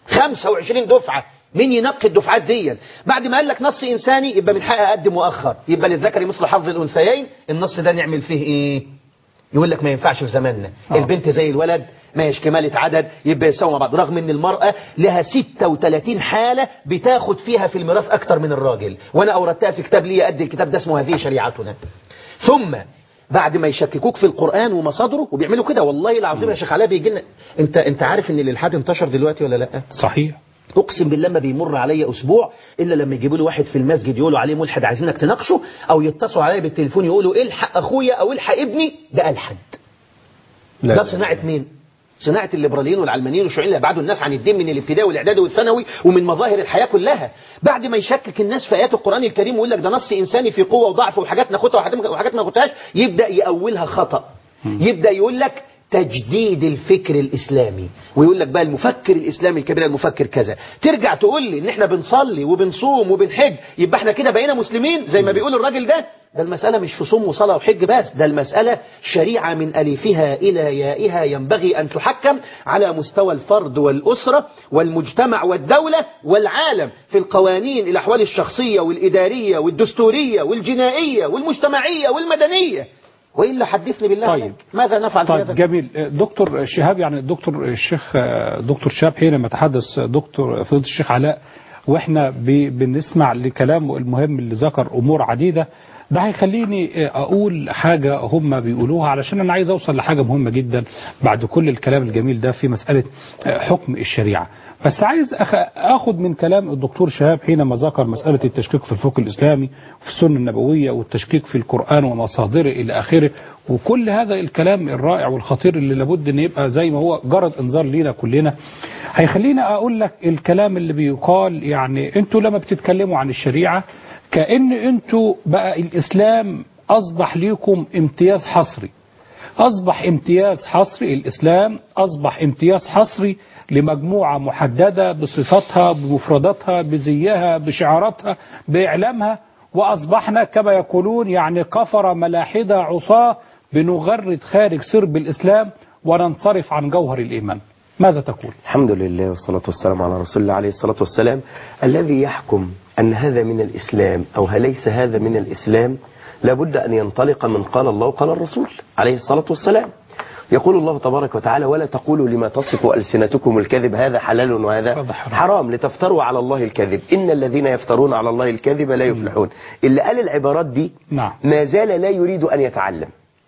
25 دفعه مين ينقي الدفعات دي بعد ما قال لك نص انساني يبقى من حقي اقدم مؤخر يبقى للذكر مثل حظ الانثيين النص ده نعمل فيه ايه يقول لك ما ينفعش في زماننا آه. البنت زي الولد ما هيش كمالة عدد يبقى يساووا مع بعض رغم ان المرأة لها 36 حالة بتاخد فيها في الميراث اكتر من الراجل وانا اوردتها في كتاب لي قد الكتاب ده اسمه هذه شريعتنا ثم بعد ما يشككوك في القرآن ومصادره وبيعملوا كده والله العظيم يا شيخ علاء بيجي لنا انت انت عارف ان الالحاد انتشر دلوقتي ولا لا صحيح اقسم بالله ما بيمر عليا اسبوع الا لما يجيبوا لي واحد في المسجد يقولوا عليه ملحد عايزينك تناقشه او يتصلوا عليا بالتليفون يقولوا الحق اخويا او الحق ابني ده الحد لا ده صناعه مين صناعة الليبراليين والعلمانيين والشيوعيين اللي ابعدوا الناس عن الدين من الابتدائي والاعدادي والثانوي ومن مظاهر الحياة كلها بعد ما يشكك الناس في ايات القرآن الكريم ويقول لك ده نص انساني في قوة وضعف وحاجات ناخدها وحاجات- وحاجات ما ناخدهاش يبدأ يأولها خطأ يبدأ يقول لك تجديد الفكر الإسلامي ويقول لك بقى المفكر الإسلامي الكبير المفكر كذا ترجع تقول لي إن إحنا بنصلي وبنصوم وبنحج يبقى إحنا كده بقينا مسلمين زي ما بيقول الراجل ده ده المسألة مش في صوم وصلاة وحج بس ده المسألة شريعة من ألفها إلى يائها ينبغي أن تحكم على مستوى الفرد والأسرة والمجتمع والدولة والعالم في القوانين الأحوال الشخصية والإدارية والدستورية والجنائية والمجتمعية والمدنية وإلا حدثني بالله طيب. عليك ماذا نفعل في هذا طيب جميل دكتور شهاب يعني الدكتور الشيخ دكتور شهاب حينما تحدث دكتور فضيلة الشيخ علاء واحنا ب- بنسمع لكلامه المهم اللي ذكر امور عديده ده هيخليني اقول حاجه هم بيقولوها علشان انا عايز اوصل لحاجه مهمه جدا بعد كل الكلام الجميل ده في مساله حكم الشريعه بس عايز أخ- اخد من كلام الدكتور شهاب حينما ذكر مساله التشكيك في الفقه الاسلامي وفي السنه النبويه والتشكيك في القران ومصادره الى اخره وكل هذا الكلام الرائع والخطير اللي لابد ان يبقى زي ما هو جرد انذار لينا كلنا هيخليني اقول لك الكلام اللي بيقال يعني انتوا لما بتتكلموا عن الشريعه كأن انتوا بقى الإسلام أصبح ليكم امتياز حصري أصبح امتياز حصري الإسلام أصبح امتياز حصري لمجموعة محددة بصفاتها بمفرداتها بزيها بشعاراتها بإعلامها وأصبحنا كما يقولون يعني كفر ملاحدة عصاة بنغرد خارج سرب الإسلام وننصرف عن جوهر الإيمان ماذا تقول؟ الحمد لله والصلاة والسلام على رسول الله عليه الصلاة والسلام الذي يحكم أن هذا من الإسلام أو ليس هذا من الإسلام لابد أن ينطلق من قال الله وقال الرسول عليه الصلاة والسلام يقول الله تبارك وتعالى ولا تقولوا لما تصف ألسنتكم الكذب هذا حلال وهذا هذا حرام. حرام لتفتروا على الله الكذب إن الذين يفترون على الله الكذب لا يفلحون اللي قال العبارات دي نعم ما زال لا يريد أن يتعلم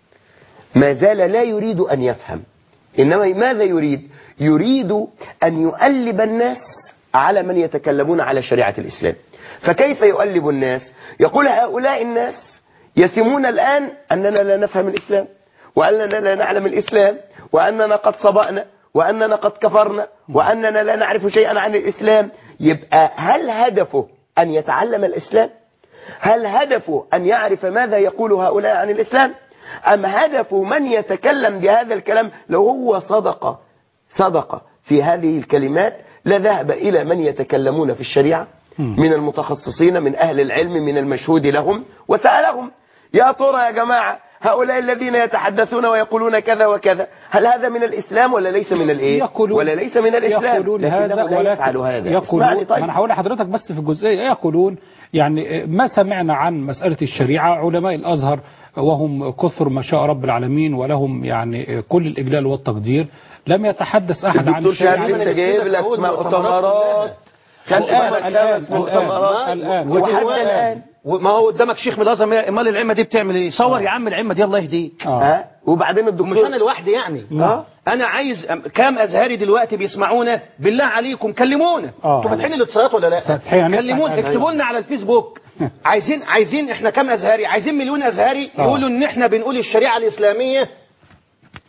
ما زال لا يريد أن يفهم إنما ماذا يريد يريد أن يؤلب الناس على من يتكلمون على شريعة الإسلام فكيف يؤلب الناس يقول هؤلاء الناس يسمون الآن أننا لا نفهم الإسلام وأننا لا نعلم الإسلام وأننا قد صبأنا وأننا قد كفرنا وأننا لا نعرف شيئا عن الإسلام يبقى هل هدفه أن يتعلم الإسلام هل هدفه أن يعرف ماذا يقول هؤلاء عن الإسلام أم هدف من يتكلم بهذا الكلام لو هو صدق صدق في هذه الكلمات لذهب إلى من يتكلمون في الشريعة من المتخصصين من أهل العلم من المشهود لهم وسألهم يا ترى يا جماعة هؤلاء الذين يتحدثون ويقولون كذا وكذا هل هذا من الإسلام ولا ليس من الإيه يقولون ولا ليس من الإسلام يقولون هذا لكنه لا ولكن يفعل هذا يقولون اسمعني طيب ما انا هقول لحضرتك بس في الجزئيه يقولون يعني ما سمعنا عن مساله الشريعه علماء الازهر وهم كثر ما شاء رب العالمين ولهم يعني كل الاجلال والتقدير لم يتحدث احد عن الدكتور شهاب الشريعه لسه جايب لك مؤتمرات خد الآن- بالك الآن- خمس مؤتمرات الآن- وحتى الآن ما هو قدامك شيخ من الازهر امال العمه دي بتعمل ايه صور يا عم العمه دي الله يهديك آه. ها وبعدين مش الدكتور انا لوحدي يعني آه. انا عايز أم- كام ازهري دلوقتي بيسمعونا بالله عليكم كلمونا آه. انتوا فاتحين الاتصالات ولا لا فاتحين، هنفتح كلمونا الآن. اكتبوا لنا على الفيسبوك عايزين عايزين احنا كام ازهري عايزين مليون ازهري آه. يقولوا ان احنا بنقول الشريعه الاسلاميه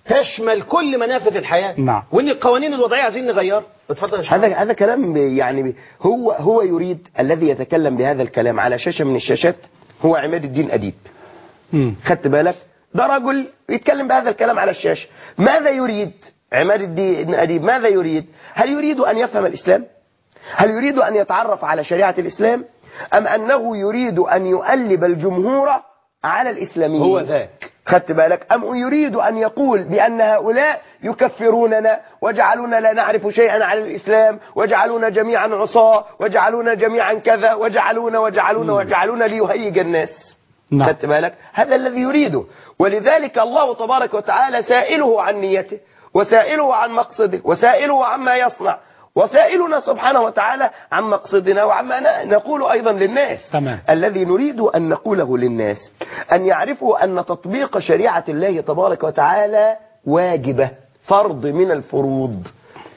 تشمل كل منافذ الحياة نعم. وان القوانين الوضعية عايزين نغيرها اتفضل يا شيخ هذا هذا كلام ب- يعني ب- هو هو يريد الذي يتكلم بهذا الكلام على شاشه من الشاشات هو عماد الدين اديب مم. خدت بالك ده رجل يتكلم بهذا الكلام على الشاشه ماذا يريد عماد الدين اديب ماذا يريد هل يريد ان يفهم الاسلام هل يريد ان يتعرف على شريعه الاسلام ام انه يريد ان يؤلب الجمهور على الاسلاميين هو ذاك خدت بالك أم يريد أن يقول بأن هؤلاء يكفروننا وجعلونا لا نعرف شيئا عن الإسلام وجعلونا جميعا عصاة وجعلونا جميعا كذا وجعلونا وجعلونا وجعلونا ليهيج الناس نعم. خدت بالك هذا الذي يريده ولذلك الله تبارك وتعالى سائله عن نيته وسائله عن مقصده وسائله عما يصنع وسائلنا سبحانه وتعالى عن مقصدنا وعما ن- نقول أيضا للناس تمام. الذي نريد أن نقوله للناس أن يعرفوا أن تطبيق شريعة الله تبارك وتعالى واجبة فرض من الفروض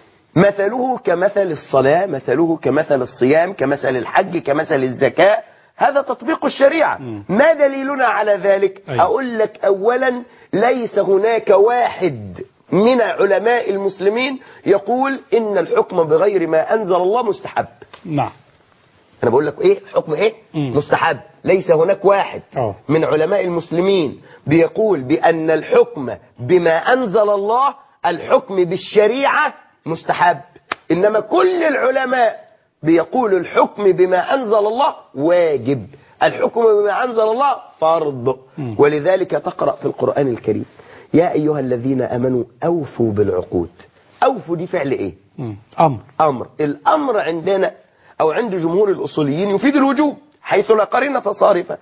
مثله كمثل الصلاة مثله كمثل الصيام كمثل الحج كمثل الزكاة هذا تطبيق الشريعة ما دليلنا على ذلك أيوة. أقول لك أولا ليس هناك واحد من علماء المسلمين يقول إن الحكم بغير ما أنزل الله مستحب نعم انا بقول لك ايه حكم ايه مم. مستحب ليس هناك واحد أوه. من علماء المسلمين بيقول بان الحكم بما انزل الله الحكم بالشريعه مستحب انما كل العلماء بيقولوا الحكم بما انزل الله واجب الحكم بما انزل الله فرض مم. ولذلك تقرا في القران الكريم يا ايها الذين امنوا اوفوا بالعقود اوفوا دي فعل ايه مم. أمر أمر الأمر عندنا أو عند جمهور الأصوليين يفيد الوجوب حيث لا قرينة صارفة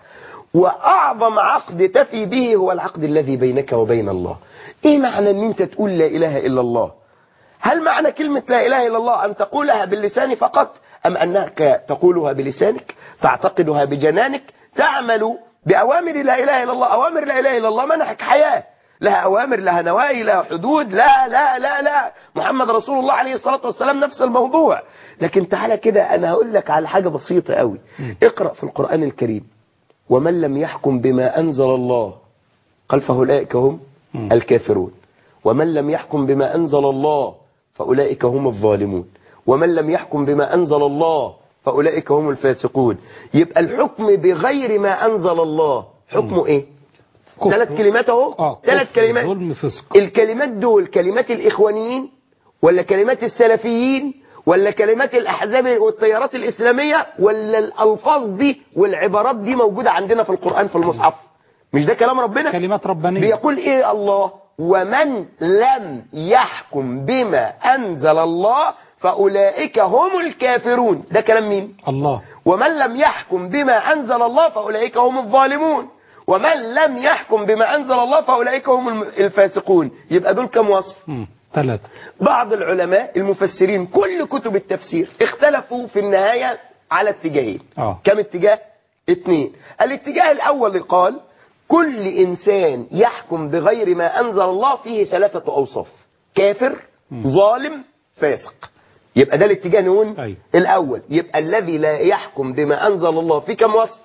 وأعظم عقد تفي به هو العقد الذي بينك وبين الله إيه معنى أن أنت تقول لا إله إلا الله هل معنى كلمة لا إله إلا الله أن تقولها باللسان فقط أم أنك تقولها بلسانك تعتقدها بجنانك تعمل بأوامر لا إله إلا الله أوامر لا إله إلا الله منحك حياة لها أوامر لها نواهي لها حدود لا لا لا لا محمد رسول الله عليه الصلاة والسلام نفس الموضوع لكن تعالى كده أنا هقول لك على حاجة بسيطة قوي اقرأ في القرآن الكريم ومن لم يحكم بما أنزل الله قال فأولئك هم مم. الكافرون ومن لم يحكم بما أنزل الله فأولئك هم الظالمون ومن لم يحكم بما أنزل الله فأولئك هم الفاسقون يبقى الحكم بغير ما أنزل الله حكمه إيه كفر. ثلاث كلمات أهو آه. ثلاث كفر، كلمات ظلم فسق الكلمات دول كلمات الإخوانيين ولا كلمات السلفيين ولا كلمات الأحزاب والتيارات الإسلامية ولا الألفاظ دي والعبارات دي موجودة عندنا في القرآن في المصحف مش ده كلام ربنا كلمات ربانية بيقول ايه الله ومن لم يحكم بما انزل الله فاولئك هم الكافرون ده كلام مين الله ومن لم يحكم بما انزل الله فاولئك هم الظالمون ومن لم يحكم بما انزل الله فاولئك هم الم- الفاسقون يبقى دول كم وصف مم. ثلاثة بعض العلماء المفسرين كل كتب التفسير اختلفوا في النهاية على اتجاهين آه. كم اتجاه اتنين الاتجاه الاول قال كل انسان يحكم بغير ما انزل الله فيه ثلاثة اوصاف كافر ظالم فاسق يبقى ده الاتجاه نقول أيوة. الاول يبقى الذي لا يحكم بما انزل الله في كم وصف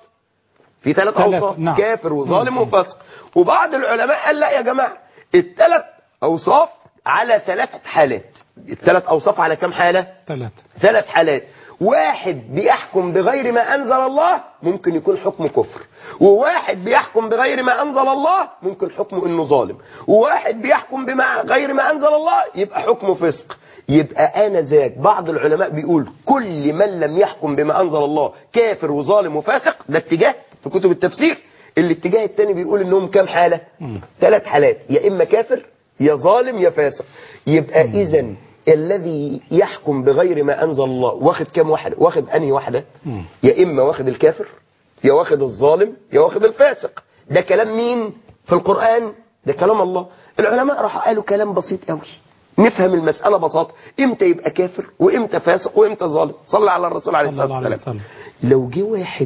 في ثلاث ثلاثة، اوصاف نعم. كافر وظالم مم. وفاسق وبعض العلماء قال لا يا جماعه الثلاث اوصاف على ثلاثه حالات الثلاث اوصاف على كم حاله ثلاثة ثلاث حالات واحد بيحكم بغير ما انزل الله ممكن يكون حكم كفر وواحد بيحكم بغير ما انزل الله ممكن حكمه انه ظالم وواحد بيحكم بما غير ما انزل الله يبقى حكمه فسق يبقى انا ذاك بعض العلماء بيقول كل من لم يحكم بما انزل الله كافر وظالم وفاسق ده اتجاه في كتب التفسير الاتجاه الثاني بيقول انهم كام حاله مم. ثلاث حالات يا اما كافر يا ظالم يا فاسق يبقى اذا الذي يحكم بغير ما انزل الله واخد كام واحد واخد انهي واحده مم. يا اما واخد الكافر يا واخد الظالم يا واخد الفاسق ده كلام مين في القران ده كلام الله العلماء راحوا قالوا كلام بسيط قوي نفهم المسألة ببساطة امتى يبقى كافر وامتى فاسق وامتى ظالم صلى على الرسول عليه صلى الصلاة الله عليه والسلام وسلم لو جه واحد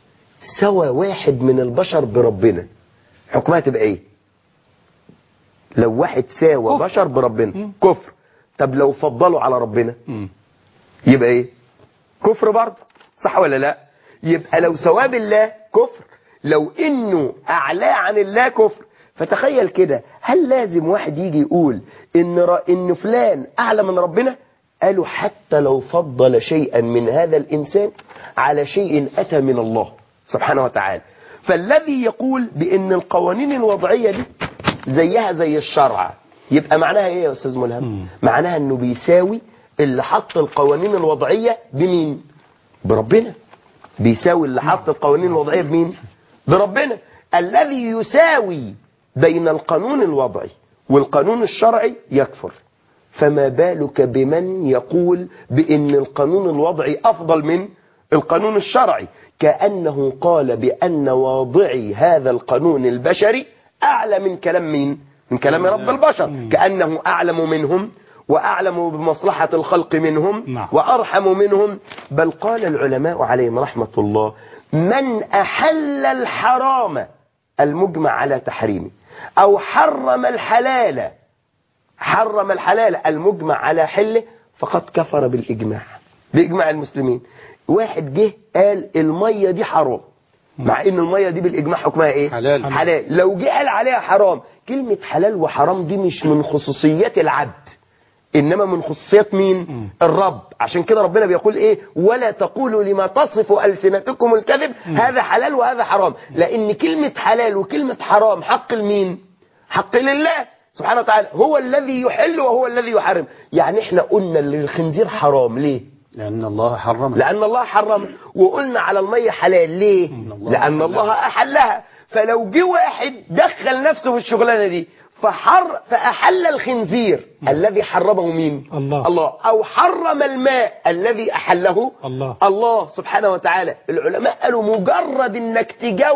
سوى واحد من البشر بربنا حكمها تبقى ايه لو واحد ساوى كفر. بشر بربنا مم. كفر طب لو فضلوا على ربنا مم. يبقى ايه كفر برضه صح ولا لا يبقى لو ثواب الله كفر لو انه اعلاه عن الله كفر فتخيل كده هل لازم واحد يجي يقول ان ر... ان فلان اعلى من ربنا قالوا حتى لو فضل شيئا من هذا الانسان على شيء اتى من الله سبحانه وتعالى فالذي يقول بان القوانين الوضعيه دي زيها زي الشرع يبقى معناها ايه يا استاذ ملهم معناها انه بيساوي اللي حط القوانين الوضعيه بمين بربنا بيساوي اللي حط القوانين الوضعيه بمين بربنا الذي يساوي بين القانون الوضعي والقانون الشرعي يكفر فما بالك بمن يقول بأن القانون الوضعي أفضل من القانون الشرعي كأنه قال بأن واضعي هذا القانون البشري أعلى من كلام مين من كلام رب البشر كأنه أعلم منهم وأعلم بمصلحة الخلق منهم نعم. وأرحم منهم بل قال العلماء عليهم رحمة الله من أحل الحرام المجمع على تحريمه أو حرم الحلال حرم الحلال المجمع على حله فقد كفر بالإجماع بإجماع المسلمين واحد جه قال المية دي حرام مع ان المية دي بالإجماع حكمها ايه حلال. حلال لو جه قال عليها حرام كلمة حلال وحرام دي مش من خصوصيات العبد انما من خصوصيات مين الرب عشان كده ربنا بيقول ايه ولا تقولوا لما تصف السنتكم الكذب هذا حلال وهذا حرام لان كلمة حلال وكلمة حرام حق المين حق لله سبحانه وتعالى هو الذي يحل وهو الذي يحرم يعني احنا قلنا ان الخنزير حرام ليه لأن الله حرم لأن الله حرم وقلنا على المية حلال ليه الله لأن أحلها. الله أحلها فلو جه واحد دخل نفسه في الشغلانة دي فحر فأحل الخنزير الذي حرمه مين الله. الله أو حرم الماء الذي أحله الله. الله سبحانه وتعالى العلماء قالوا مجرد انك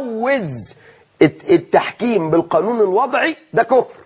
تجوز الت- التحكيم بالقانون الوضعي ده كفر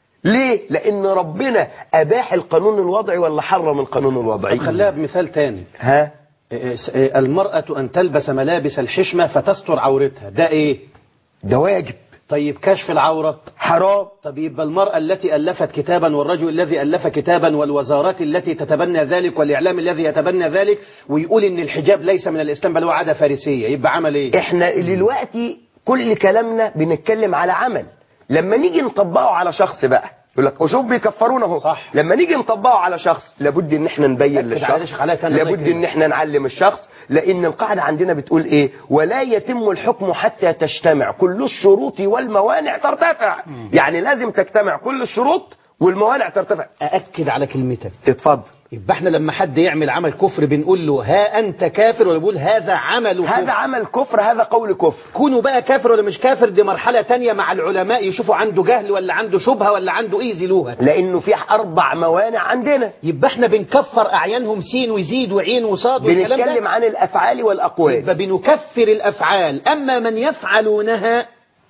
ليه لان ربنا اباح القانون الوضعي ولا حرم القانون الوضعي طب خليها بمثال تاني ها إيه، إيه، المرأة أن تلبس ملابس الحشمة فتستر عورتها ده إيه ده واجب طيب كشف العورة حرام طب يبقى المرأة التي ألفت كتابا والرجل الذي ألف كتابا والوزارات التي تتبنى ذلك والإعلام الذي يتبنى ذلك ويقول إن الحجاب ليس من الإسلام بل هو عادة فارسية يبقى عمل إيه؟ احنا دلوقتي كل كلامنا بنتكلم على عمل لما نيجي نطبقه على شخص بقى يقول لك وشوف بيكفرونا اهو صح. لما نيجي نطبقه على شخص لابد ان احنا نبين أكد على للشخص شيخ علاء تاني الله لابد يكرمك. ان احنا نعلم الشخص لان القاعده عندنا بتقول ايه ولا يتم الحكم حتى تجتمع كل الشروط والموانع ترتفع يعني لازم تجتمع كل الشروط والموانع ترتفع أأكد على كلمتك اتفضل يبقى احنا لما حد يعمل عمل كفر بنقول له ها أنت كافر ولا بيقول هذا عمل هذا كفر عمل كفر هذا قول كفر كونوا بقى كافر ولا مش كافر دي مرحلة تانية مع العلماء يشوفوا عنده جهل ولا عنده شبهة ولا عنده إيه يزيلوها لانه في اربع موانع عندنا يبقى احنا بنكفر أعيانهم سين وزيد وعين وصاد والكلام ده بنتكلم عن الافعال والاقوال يبقى بنكفر الأفعال أما من يفعلونها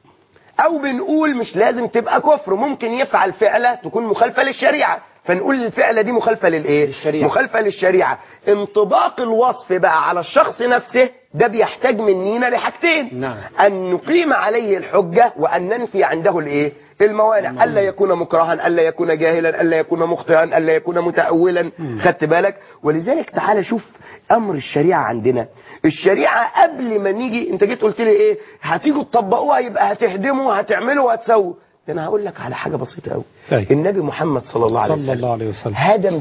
او بنقول مش لازم تبقى كفر ممكن يفعل فعلة تكون مخالفة للشريعة فنقول الفعلة دي مخالفة للايه للشريعة. مخالفة للشريعة انطباق الوصف بقى على الشخص نفسه ده بيحتاج مننا لحاجتين نعم. ان نقيم عليه الحجة وان ننفي عنده الايه الموانع الا يكون مكرها الا يكون جاهلا الا يكون مخطئا الا يكون متأولا خدت بالك ولذلك تعالى شوف امر الشريعة عندنا الشريعة قبل ما نيجي انت جيت قلت لي ايه هتيجوا تطبقوها يبقى هتهدموا هتعملوا وهتسووا ده انا هقول لك على حاجة بسيطة قوي طيب. النبي محمد صلى الله عليه صلى وسلم الله عليه وسلم. هدم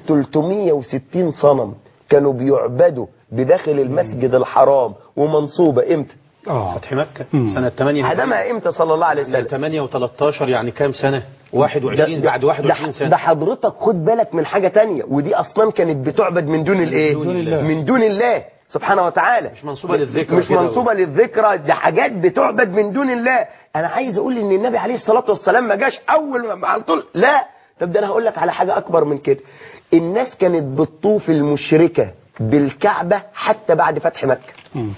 360 صنم كانوا بيعبدوا بداخل المسجد الحرام ومنصوبة امتى اه فتح مكة مم. سنة 8 هدمها امتى صلى الله عليه وسلم 8 و13 يعني كام سنة 21 بعد 21 ده, سنة ده حضرتك خد بالك من حاجة تانية ودي اصنام كانت بتعبد من دون الايه دون الله. من دون الله سبحانه وتعالى مش منصوبة للذكر مش كده. منصوبة للذكرى ده حاجات بتعبد من دون الله انا عايز اقول ان النبي عليه الصلاة والسلام ما جاش اول ما على طول لا طب ده انا هقول لك على حاجة اكبر من كده الناس كانت بتطوف المشركة بالكعبة حتى بعد فتح مكة مم.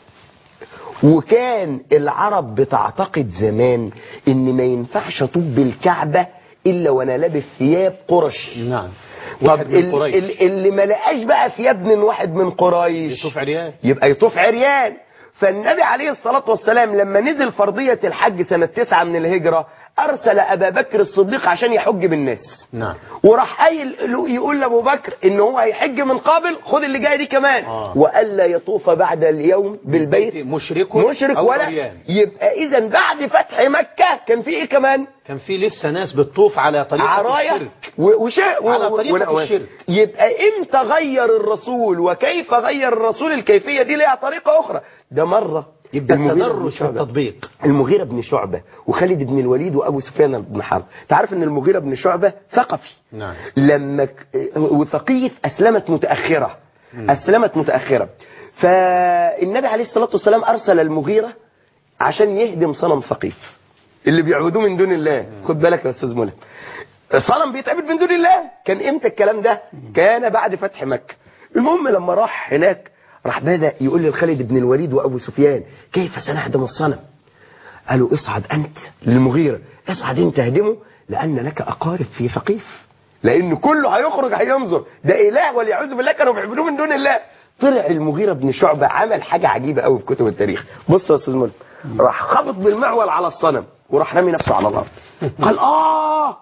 وكان العرب بتعتقد زمان ان ما ينفعش اطوف بالكعبة الا وانا لابس ثياب قرش نعم طب واحد من ال- قريش. ال- اللي ما لقاش بقى ثياب من واحد من قريش يطوف عريان يبقى يطوف عريان فالنبي عليه الصلاة والسلام لما نزل فرضية الحج سنة تسعة من الهجرة ارسل ابا بكر الصديق عشان يحج بالناس نعم وراح قايل له- يقول لابو بكر ان هو هيحج من قابل خد اللي جاي دي كمان آه. والا يطوف بعد اليوم بالبيت مشرك مشرك أو ولا عريان. يبقى اذا بعد فتح مكه كان في ايه كمان كان في لسه ناس بتطوف على طريقة عرايا الشرك و- وشيء على و- طريقة و- الشرك. يبقى امتى غير الرسول وكيف غير الرسول الكيفيه دي ليها طريقه اخرى ده مره يبقى المغيرة بن التدرج في شعبة. التطبيق المغيرة بن شعبة وخالد بن الوليد وأبو سفيان بن حرب تعرف أن المغيرة بن شعبة ثقفي نعم لما ك- وثقيف أسلمت متأخرة أسلمت متأخرة فالنبي عليه الصلاة والسلام أرسل المغيرة عشان يهدم صنم ثقيف اللي بيعبدوه من دون الله خد بالك يا أستاذ ملهم صنم بيتعبد من دون الله كان امتى الكلام ده كان بعد فتح مكة المهم لما راح هناك راح بدأ يقول للخالد بن الوليد وأبو سفيان كيف سنهدم الصنم قالوا اصعد أنت للمغيرة اصعد أنت اهدمه لأن لك أقارب في ثقيف لأن كله هيخرج هينظر ده إله والعياذ بالله كانوا بيعبدوه من دون الله طلع المغيرة بن شعبة عمل حاجة عجيبة قوي في كتب التاريخ بص يا أستاذ ملك راح خبط بالمعول على الصنم وراح رامي نفسه على الأرض قال آه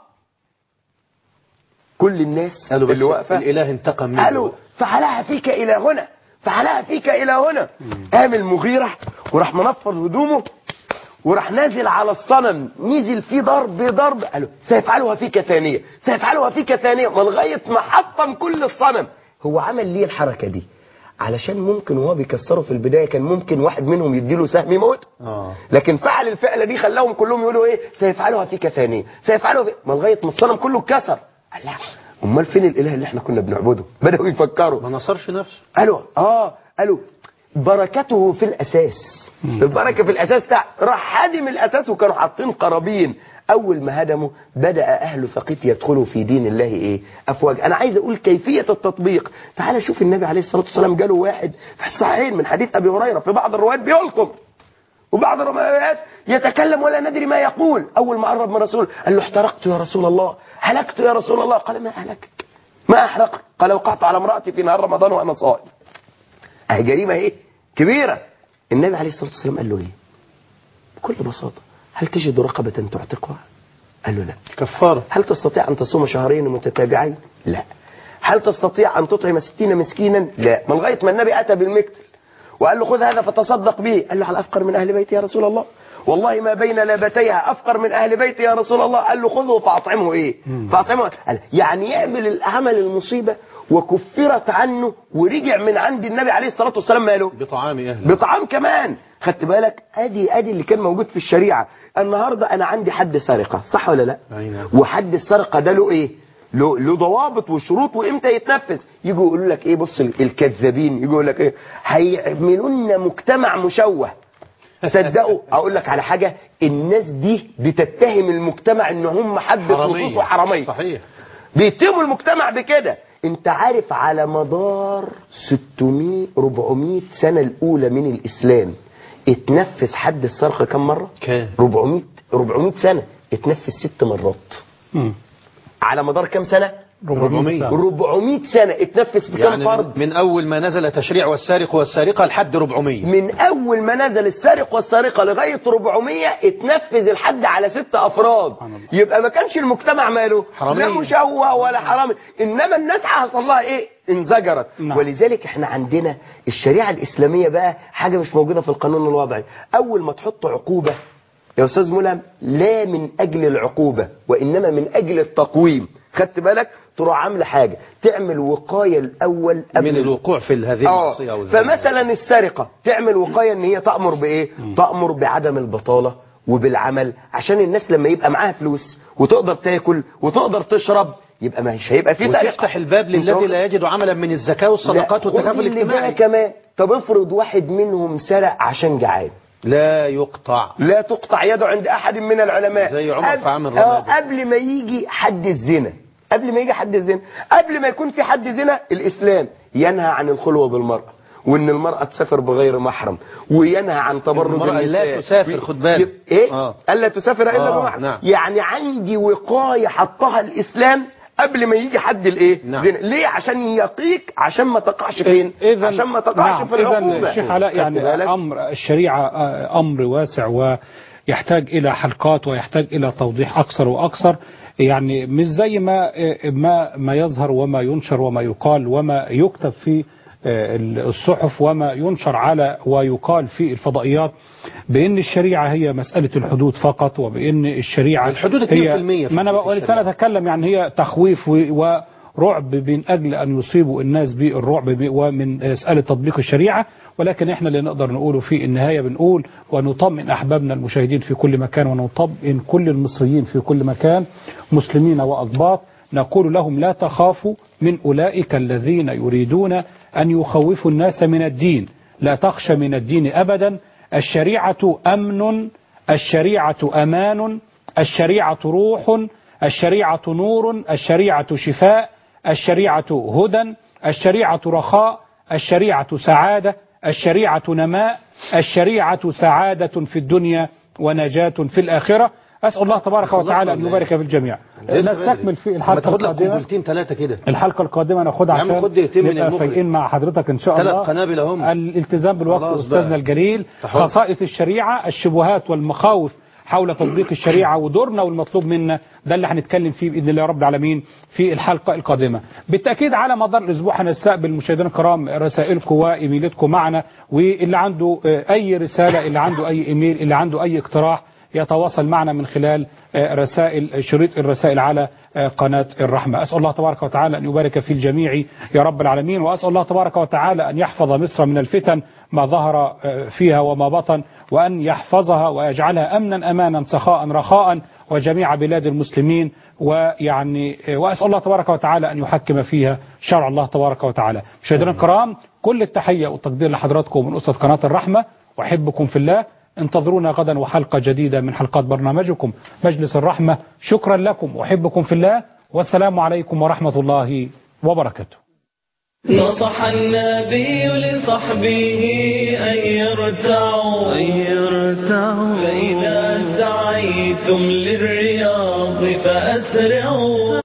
كل الناس قالوا بس اللي واقفة الإله انتقم منه قالوا فعلها فيك إلى هنا فعلها فيك إلى هنا قام المغيرة وراح منفض هدومه وراح نازل على الصنم نزل فيه ضرب ضرب قالوا سيفعلها فيك ثانية سيفعلها فيك ثانية ما لغاية ما حطم كل الصنم هو عمل ليه الحركة دي علشان ممكن وهو بيكسره في البداية كان ممكن واحد منهم يديله سهم يموت آه. لكن فعل الفعلة دي خلاهم كلهم يقولوا ايه سيفعلها فيك ثانية سيفعلها في... ما لغاية ما الصنم كله اتكسر قال لا امال فين الاله اللي احنا كنا بنعبده بدأوا يفكروا ما نصرش نفسه قالوا اه قالوا بركته في الاساس البركه في الاساس بتاع راح هدم الاساس وكانوا حاطين قرابين اول ما هدموا بدا اهل ثقيف يدخلوا في دين الله ايه افواج انا عايز اقول كيفيه التطبيق تعال شوف النبي عليه الصلاه والسلام جاله واحد في الصحيحين من حديث ابي هريره في بعض الروايات بيلقم وبعض الروايات يتكلم ولا ندري ما يقول اول ما قرب من الرسول قال له احترقت يا رسول الله هلكت يا رسول الله قال ما اهلكك ما احرقك قال وقعت على امراتي في نهار رمضان وانا صائم اهي جريمه ايه كبيره النبي عليه الصلاه والسلام قال له ايه بكل بساطه هل تجد رقبه تعتقها قال له لا كفارة هل تستطيع ان تصوم شهرين متتابعين لا هل تستطيع ان تطعم ستين مسكينا لا من لغايه ما النبي اتى بالمكتل وقال له خذ هذا فتصدق به قال له على افقر من اهل بيتي يا رسول الله والله ما بين لابتيها افقر من اهل بيتي يا رسول الله قال له خذه فاطعمه ايه فاطعمه قال يعني يعمل العمل المصيبه وكفرت عنه ورجع من عند النبي عليه الصلاه والسلام ماله بطعام أهله بطعام كمان خدت بالك ادي ادي اللي كان موجود في الشريعه النهارده انا عندي حد سرقه صح ولا لا أي نعم. وحد السرقه ده له ايه له له ضوابط وشروط وامتى يتنفذ يجوا يقولوا لك ايه بص ال- الكذابين يجوا يقول لك ايه هيعملوا لنا مجتمع مشوه صدقوا اقول لك على حاجه الناس دي بتتهم المجتمع ان هم حبه لصوص وحراميه صحيح بيتهموا المجتمع بكده انت عارف على مدار 600 400 سنة الأولى من الإسلام اتنفذ حد السرقة كم مرة؟ كام؟ 400 400 سنة اتنفذ ست مرات مم. على مدار كم سنة؟ 400 سنة. 400 سنة اتنفذ في كم يعني فرد؟ من, من أول ما نزل تشريع والسارق والسارقة لحد 400 من أول ما نزل السارق والسارقة لغاية 400 اتنفذ الحد على ست أفراد يبقى ما كانش المجتمع ماله حرامية. لا مشوه ولا حرامي إنما الناس حصل لها إيه انزجرت نعم. ولذلك احنا عندنا الشريعة الإسلامية بقى حاجة مش موجودة في القانون الوضعي أول ما تحط عقوبة يا أستاذ ملهم لا من أجل العقوبة وإنما من أجل التقويم خدت بالك تروح عامله حاجة تعمل وقاية الأول قبل من الوقوع في هذه اه المعصية أو الذنب. فمثلا السرقة تعمل وقاية ان هي تأمر بايه تأمر بعدم البطالة وبالعمل عشان الناس لما يبقى معاها فلوس وتقدر تاكل وتقدر تشرب يبقى مش هيبقى في سرقة وتفتح الباب للذي لا يجد عملا من الزكاة والصدقات لا، خد والتكافل اللي بقى الاجتماعي كمان طب افرض واحد منهم سرق عشان جعان لا يقطع لا تقطع يده عند احد من العلماء زي عمر قبل- في عام آه، الرمادة. قبل ما يجي حد الزنا قبل ما يجي حد الزنا قبل ما يكون في حد زنا الاسلام ينهى عن الخلوه بالمراه وان المراه تسافر بغير محرم وينهى عن تبرج المرأة لا النساء تسافر، خد بالك. يب- ايه آه. الا تسافر الا آه، بمحرم نعم. يعني عندي وقايه حطها الاسلام قبل ما يجي حد الايه نعم. زنا ليه عشان يقيك عشان ما تقعش فين إذن عشان ما تقعش نعم في العقوبه إذن الشيخ علاء خدت يعني بالك؟ أمر الشريعة آه، أمر واسع يحتاج إلى حلقات ويحتاج إلى توضيح أكثر وأكثر يعني مش زي ما ما ما يظهر وما ينشر وما يقال وما يكتب في الصحف وما ينشر على ويقال في الفضائيات بأن الشريعة هي مسألة الحدود فقط وبأن الشريعة الحدود 2% هي في ما أنا في بقول الشريعة. أنا أتكلم يعني هي تخويف و- ورعب من أجل أن يصيبوا الناس بالرعب ب- ومن مسألة تطبيق الشريعة ولكن احنا اللي نقدر نقوله في النهاية بنقول ونطمئن أحبابنا المشاهدين في كل مكان ونطمئن كل المصريين في كل مكان مسلمين وأقباط نقول لهم لا تخافوا من أولئك الذين يريدون أن يخوفوا الناس من الدين لا تخشى من الدين أبدا الشريعة أمن الشريعة أمان الشريعة روح الشريعة نور الشريعة شفاء الشريعة هدى الشريعة رخاء الشريعة سعادة الشريعة نماء الشريعة سعادة في الدنيا ونجاة في الآخرة أسأل الله تبارك وتعالى أن يبارك في الجميع نستكمل في ما الحلقة تاخد لك القادمة قنبلتين ثلاثة كده الحلقة القادمة ناخدها يا عم عشان خد دقيقتين من نبقى المخرج. فايقين مع حضرتك إن شاء ثلاث الله قنابل هم. الالتزام بالوقت خلاص أستاذنا بقى. الجليل تحفظ. خصائص الشريعة الشبهات والمخاوف حول تطبيق الشريعة ودورنا والمطلوب منا ده اللي هنتكلم فيه بإذن الله رب العالمين في الحلقة القادمة بالتأكيد على مدار الأسبوع هنستقبل مشاهدينا الكرام رسائلكم وإيميلاتكم معنا واللي عنده آه، أي رسالة اللي عنده أي إيميل اللي عنده أي اقتراح يتواصل معنا من خلال آه، رسائل شريط الرسائل على آه، قناة الرحمة أسأل الله تبارك وتعالى أن يبارك في الجميع يا رب العالمين وأسأل الله تبارك وتعالى أن يحفظ مصر من الفتن ما ظهر آه، فيها وما بطن وأن يحفظها ويجعلها أمنا أمانا سخاء رخاء وجميع بلاد المسلمين ويعني آه، وأسأل الله تبارك وتعالى أن يحكم فيها شرع الله تبارك وتعالى مشاهدينا الكرام كل التحية والتقدير لحضراتكم من أسرة قناة الرحمة وأحبكم في الله انتظرونا غدا وحلقة جديدة من حلقات برنامجكم مجلس الرحمة شكرا لكم وأحبكم في الله والسلام عليكم ورحمة الله وبركاته نصح النبي لصحبه أن يرتعوا أن يرتعوا فإذا سعيتم للرياض فأسرعوا